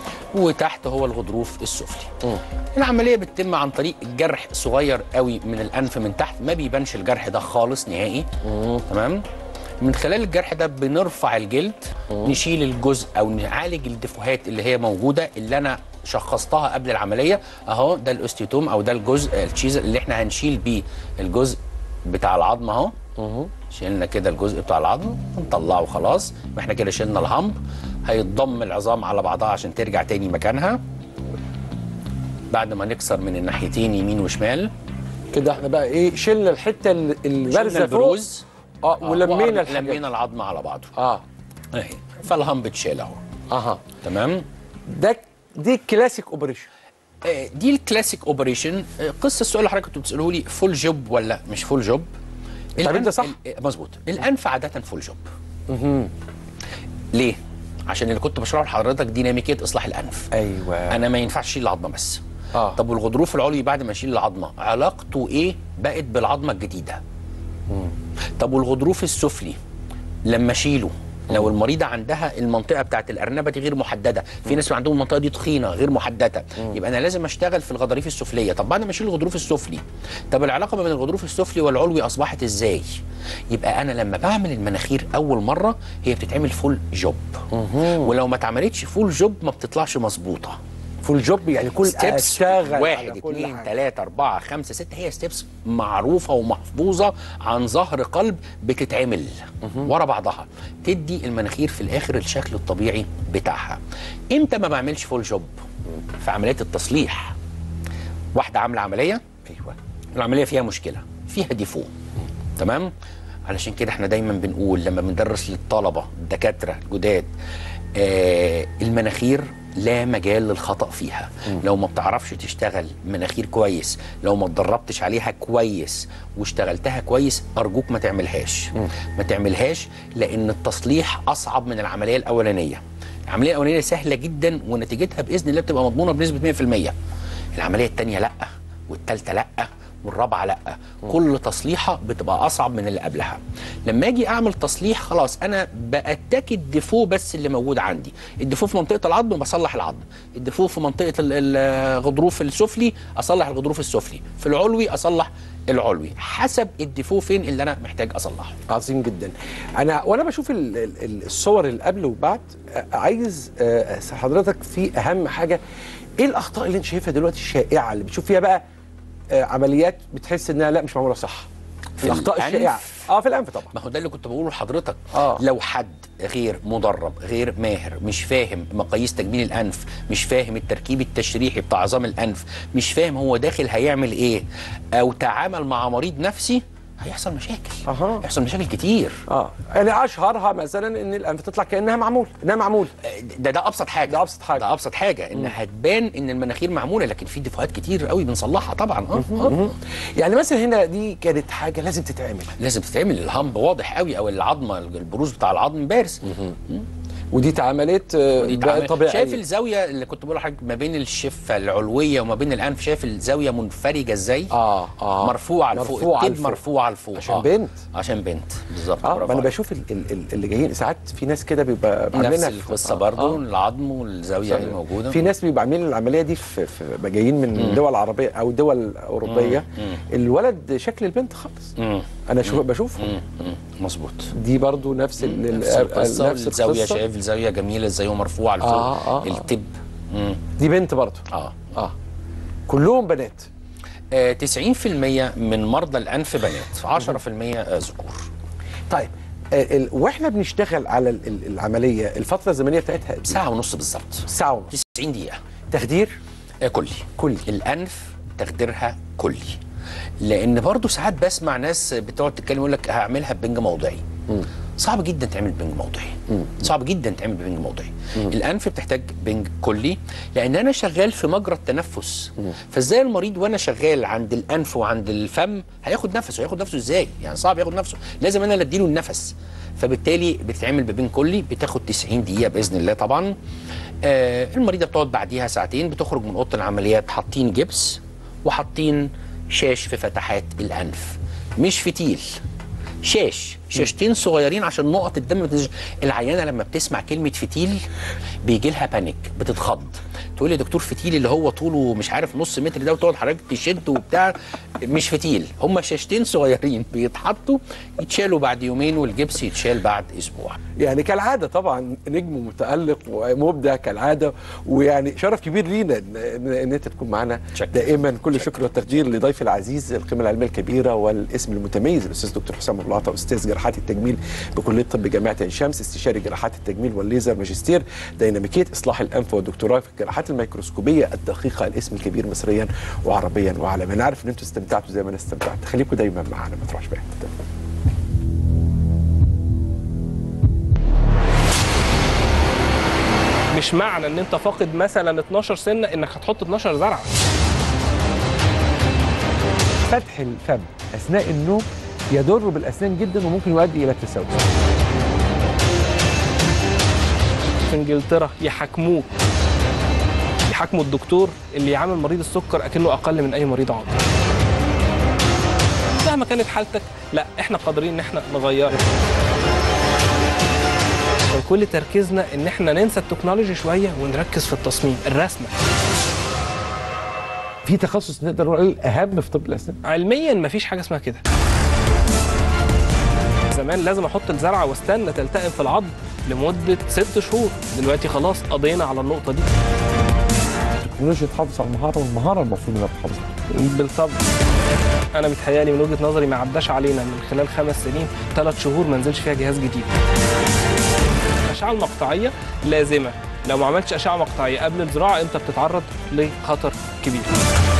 وتحت هو الغضروف السفلي العمليه بتتم عن طريق جرح صغير قوي من الانف من تحت ما بيبانش الجرح ده خالص نهائي تمام من خلال الجرح ده بنرفع الجلد نشيل الجزء او نعالج الدفوهات اللي هي موجوده اللي انا شخصتها قبل العمليه اهو ده الاوستيوتوم او ده الجزء التشيز اللي احنا هنشيل بيه الجزء بتاع العظم اهو شيلنا كده الجزء بتاع العظم نطلعه خلاص ما احنا كده شلنا الهمب هيتضم العظام على بعضها عشان ترجع تاني مكانها بعد ما نكسر من الناحيتين يمين وشمال كده احنا بقى ايه شلنا الحته ال- البارزه شلنا فوق البروز اه ولمينا الحاجات لمينا العظم على بعضه اه اهي فالهمب اتشال اهو اها تمام ده دي الكلاسيك اوبريشن آه، دي الكلاسيك اوبريشن آه، قصه السؤال اللي حضرتك كنت بتساله لي فول جوب ولا مش فول جوب طب انت صح؟ ال- مظبوط الانف عاده فول جوب ليه عشان اللي كنت بشرحه لحضرتك ديناميكيه اصلاح الانف ايوه انا ما ينفعش اشيل العظمه بس اه طب والغضروف العلوي بعد ما اشيل العظمه علاقته ايه بقت بالعظمه الجديده طب والغضروف السفلي لما اشيله لو المريضة عندها المنطقة بتاعت الأرنبة دي غير محددة، في ناس عندهم المنطقة دي تخينة غير محددة، يبقى أنا لازم أشتغل في الغضاريف السفلية، طب بعد ما أشيل الغضروف السفلي، طب العلاقة بين الغضروف السفلي والعلوي أصبحت إزاي؟ يبقى أنا لما بعمل المناخير أول مرة هي بتتعمل فول جوب، ولو ما اتعملتش فول جوب ما بتطلعش مظبوطة. فول جوب يعني كل ستيبس اشتغل على واحد كل اثنين حاجة. ثلاثة أربعة خمسة ستة هي ستيبس معروفة ومحفوظة عن ظهر قلب بتتعمل ورا بعضها تدي المناخير في الآخر الشكل الطبيعي بتاعها إمتى ما بعملش فول جوب في عمليات التصليح واحدة عاملة عملية ايوه العملية فيها مشكلة فيها ديفو تمام علشان كده احنا دايما بنقول لما بندرس للطلبة الدكاترة الجداد آه المناخير لا مجال للخطأ فيها لو ما بتعرفش تشتغل مناخير كويس لو ما اتدربتش عليها كويس واشتغلتها كويس أرجوك ما تعملهاش ما تعملهاش لأن التصليح أصعب من العملية الأولانية العملية الأولانية سهلة جدا ونتيجتها بإذن الله بتبقى مضمونة بنسبة 100% العملية التانية لأ والتالتة لأ والرابعة لأ كل تصليحة بتبقى أصعب من اللي قبلها لما أجي أعمل تصليح خلاص أنا بأتاك الديفو بس اللي موجود عندي الديفو في منطقة العظم بصلح العظم الديفو في منطقة ال- ال- الغضروف السفلي أصلح الغضروف السفلي في العلوي أصلح العلوي حسب الديفو فين اللي أنا محتاج أصلحه عظيم جدا انا وانا بشوف ال- ال- ال- الصور اللي قبل وبعد آه، عايز آه، أسأل حضرتك في اهم حاجه ايه الاخطاء اللي انت شايفها دلوقتي الشائعه اللي بتشوف فيها بقى آه، عمليات بتحس انها لا مش معموله صح في الاخطاء الأنف؟ الشائعه اه في الانف طبعا ما هو ده اللي كنت بقوله لحضرتك آه. لو حد غير مدرب غير ماهر مش فاهم مقاييس تجميل الانف مش فاهم التركيب التشريحي بتاع عظام الانف مش فاهم هو داخل هيعمل ايه او تعامل مع مريض نفسي هيحصل مشاكل اها هيحصل مشاكل كتير اه يعني اشهرها مثلا ان الانف تطلع كانها معمول انها معمول ده ده ابسط حاجه ده ابسط حاجه ده ابسط حاجه ان هتبان ان المناخير معموله لكن في ديفوهات كتير قوي بنصلحها طبعا اه آه. يعني مثلا هنا دي كانت حاجه لازم تتعمل لازم تتعمل الهمب واضح قوي او العظمه البروز بتاع العظم بارز ودي اتعملت آه، ودي بقى تعمل- طبيعيه شايف الزاويه اللي كنت بقول لحضرتك ما بين الشفه العلويه وما بين الانف شايف الزاويه منفرجه ازاي اه اه مرفوعه لفوق مرفوعة التيب لفوق. مرفوعه لفوق عشان آه. بنت. عشان بنت بالظبط اه برافو ما انا عليك. بشوف ال- ال- ال- اللي جايين ساعات في ناس كده بيبقى نفس عاملينها في- القصه آه، برضو آه. العظم والزاويه صحيح. اللي موجوده في ناس بيبقى عاملين العمليه دي في, في بقى جايين من مم. دول عربيه او دول اوروبيه مم. الولد شكل البنت خالص مم. انا شو بشوف مم. مم. مظبوط دي برضو نفس ال- نفس القصه نفس الزاويه القصة. شايف الزاويه جميله الزاويه مرفوعه لفوق آه، آه، آه. التب مم. دي بنت برضو اه اه كلهم بنات آه، 90% من مرضى الانف بنات 10% آه، ذكور طيب آه، ال- واحنا بنشتغل على ال- ال- العمليه الفتره الزمنيه بتاعتها قد إيه؟ ساعه ونص بالظبط ساعه ونص 90 دقيقه تخدير آه، كلي كلي الانف تخديرها كلي لان برضو ساعات بسمع ناس بتقعد تتكلم يقول لك هعملها ببنج موضعي صعب جدا تعمل بنج موضعي صعب جدا تعمل بنج موضعي الانف بتحتاج بنج كلي لان انا شغال في مجرى التنفس فازاي المريض وانا شغال عند الانف وعند الفم هياخد نفسه هياخد نفسه ازاي يعني صعب ياخد نفسه لازم انا اللي اديله النفس فبالتالي بتتعمل ببنج كلي بتاخد 90 دقيقه باذن الله طبعا آه المريضه بتقعد بعديها ساعتين بتخرج من اوضه العمليات حاطين جبس وحاطين شاش في فتحات الانف مش فتيل شاش شاشتين صغيرين عشان نقط الدم ما تنزلش. العيانه لما بتسمع كلمه فتيل بيجي لها بانيك بتتخض تقول لي دكتور فتيل اللي هو طوله مش عارف نص متر ده وتقعد حضرتك تشد وبتاع مش فتيل هم شاشتين صغيرين بيتحطوا يتشالوا بعد يومين والجبس يتشال بعد اسبوع يعني كالعاده طبعا نجم متالق ومبدع كالعاده ويعني شرف كبير لينا ان, إن, إن انت تكون معنا دائما كل شكر والتقدير لضيفي العزيز القيمه العلميه الكبيره والاسم المتميز الاستاذ دكتور حسام بلاطه استاذ جراحات التجميل بكليه طب جامعه عين شمس استشاري جراحات التجميل والليزر ماجستير ديناميكيه اصلاح الانف والدكتوراه في الجراحات الميكروسكوبيه الدقيقه الاسم الكبير مصريا وعربيا وعالميا انا عارف ان انتم استمتعتوا زي ما انا استمتعت خليكم دايما معانا ما تروحش بعيد مش معنى ان انت فاقد مثلا 12 سنه انك هتحط 12 زرعه فتح الفم اثناء النوم يضر بالاسنان جدا وممكن يؤدي الى التسوس في انجلترا يحاكموك يحاكموا الدكتور اللي يعامل مريض السكر اكنه اقل من اي مريض عاطل مهما كانت حالتك لا احنا قادرين ان احنا نغيرها كان كل تركيزنا ان احنا ننسى التكنولوجي شويه ونركز في التصميم الرسمه في تخصص نقدر نقول اهم في طب الاسنان علميا مفيش حاجه اسمها كده زمان لازم احط الزرعه واستنى تلتئم في العظم لمده ست شهور دلوقتي خلاص قضينا على النقطه دي التكنولوجيا تحافظ على المهاره والمهاره المفروض انها تحافظ بالطبع انا متهيألي من وجهه نظري ما عداش علينا من خلال خمس سنين ثلاث شهور ما نزلش فيها جهاز جديد الاشعه المقطعيه لازمه لو ما عملتش اشعه مقطعيه قبل الزراعه انت بتتعرض لخطر كبير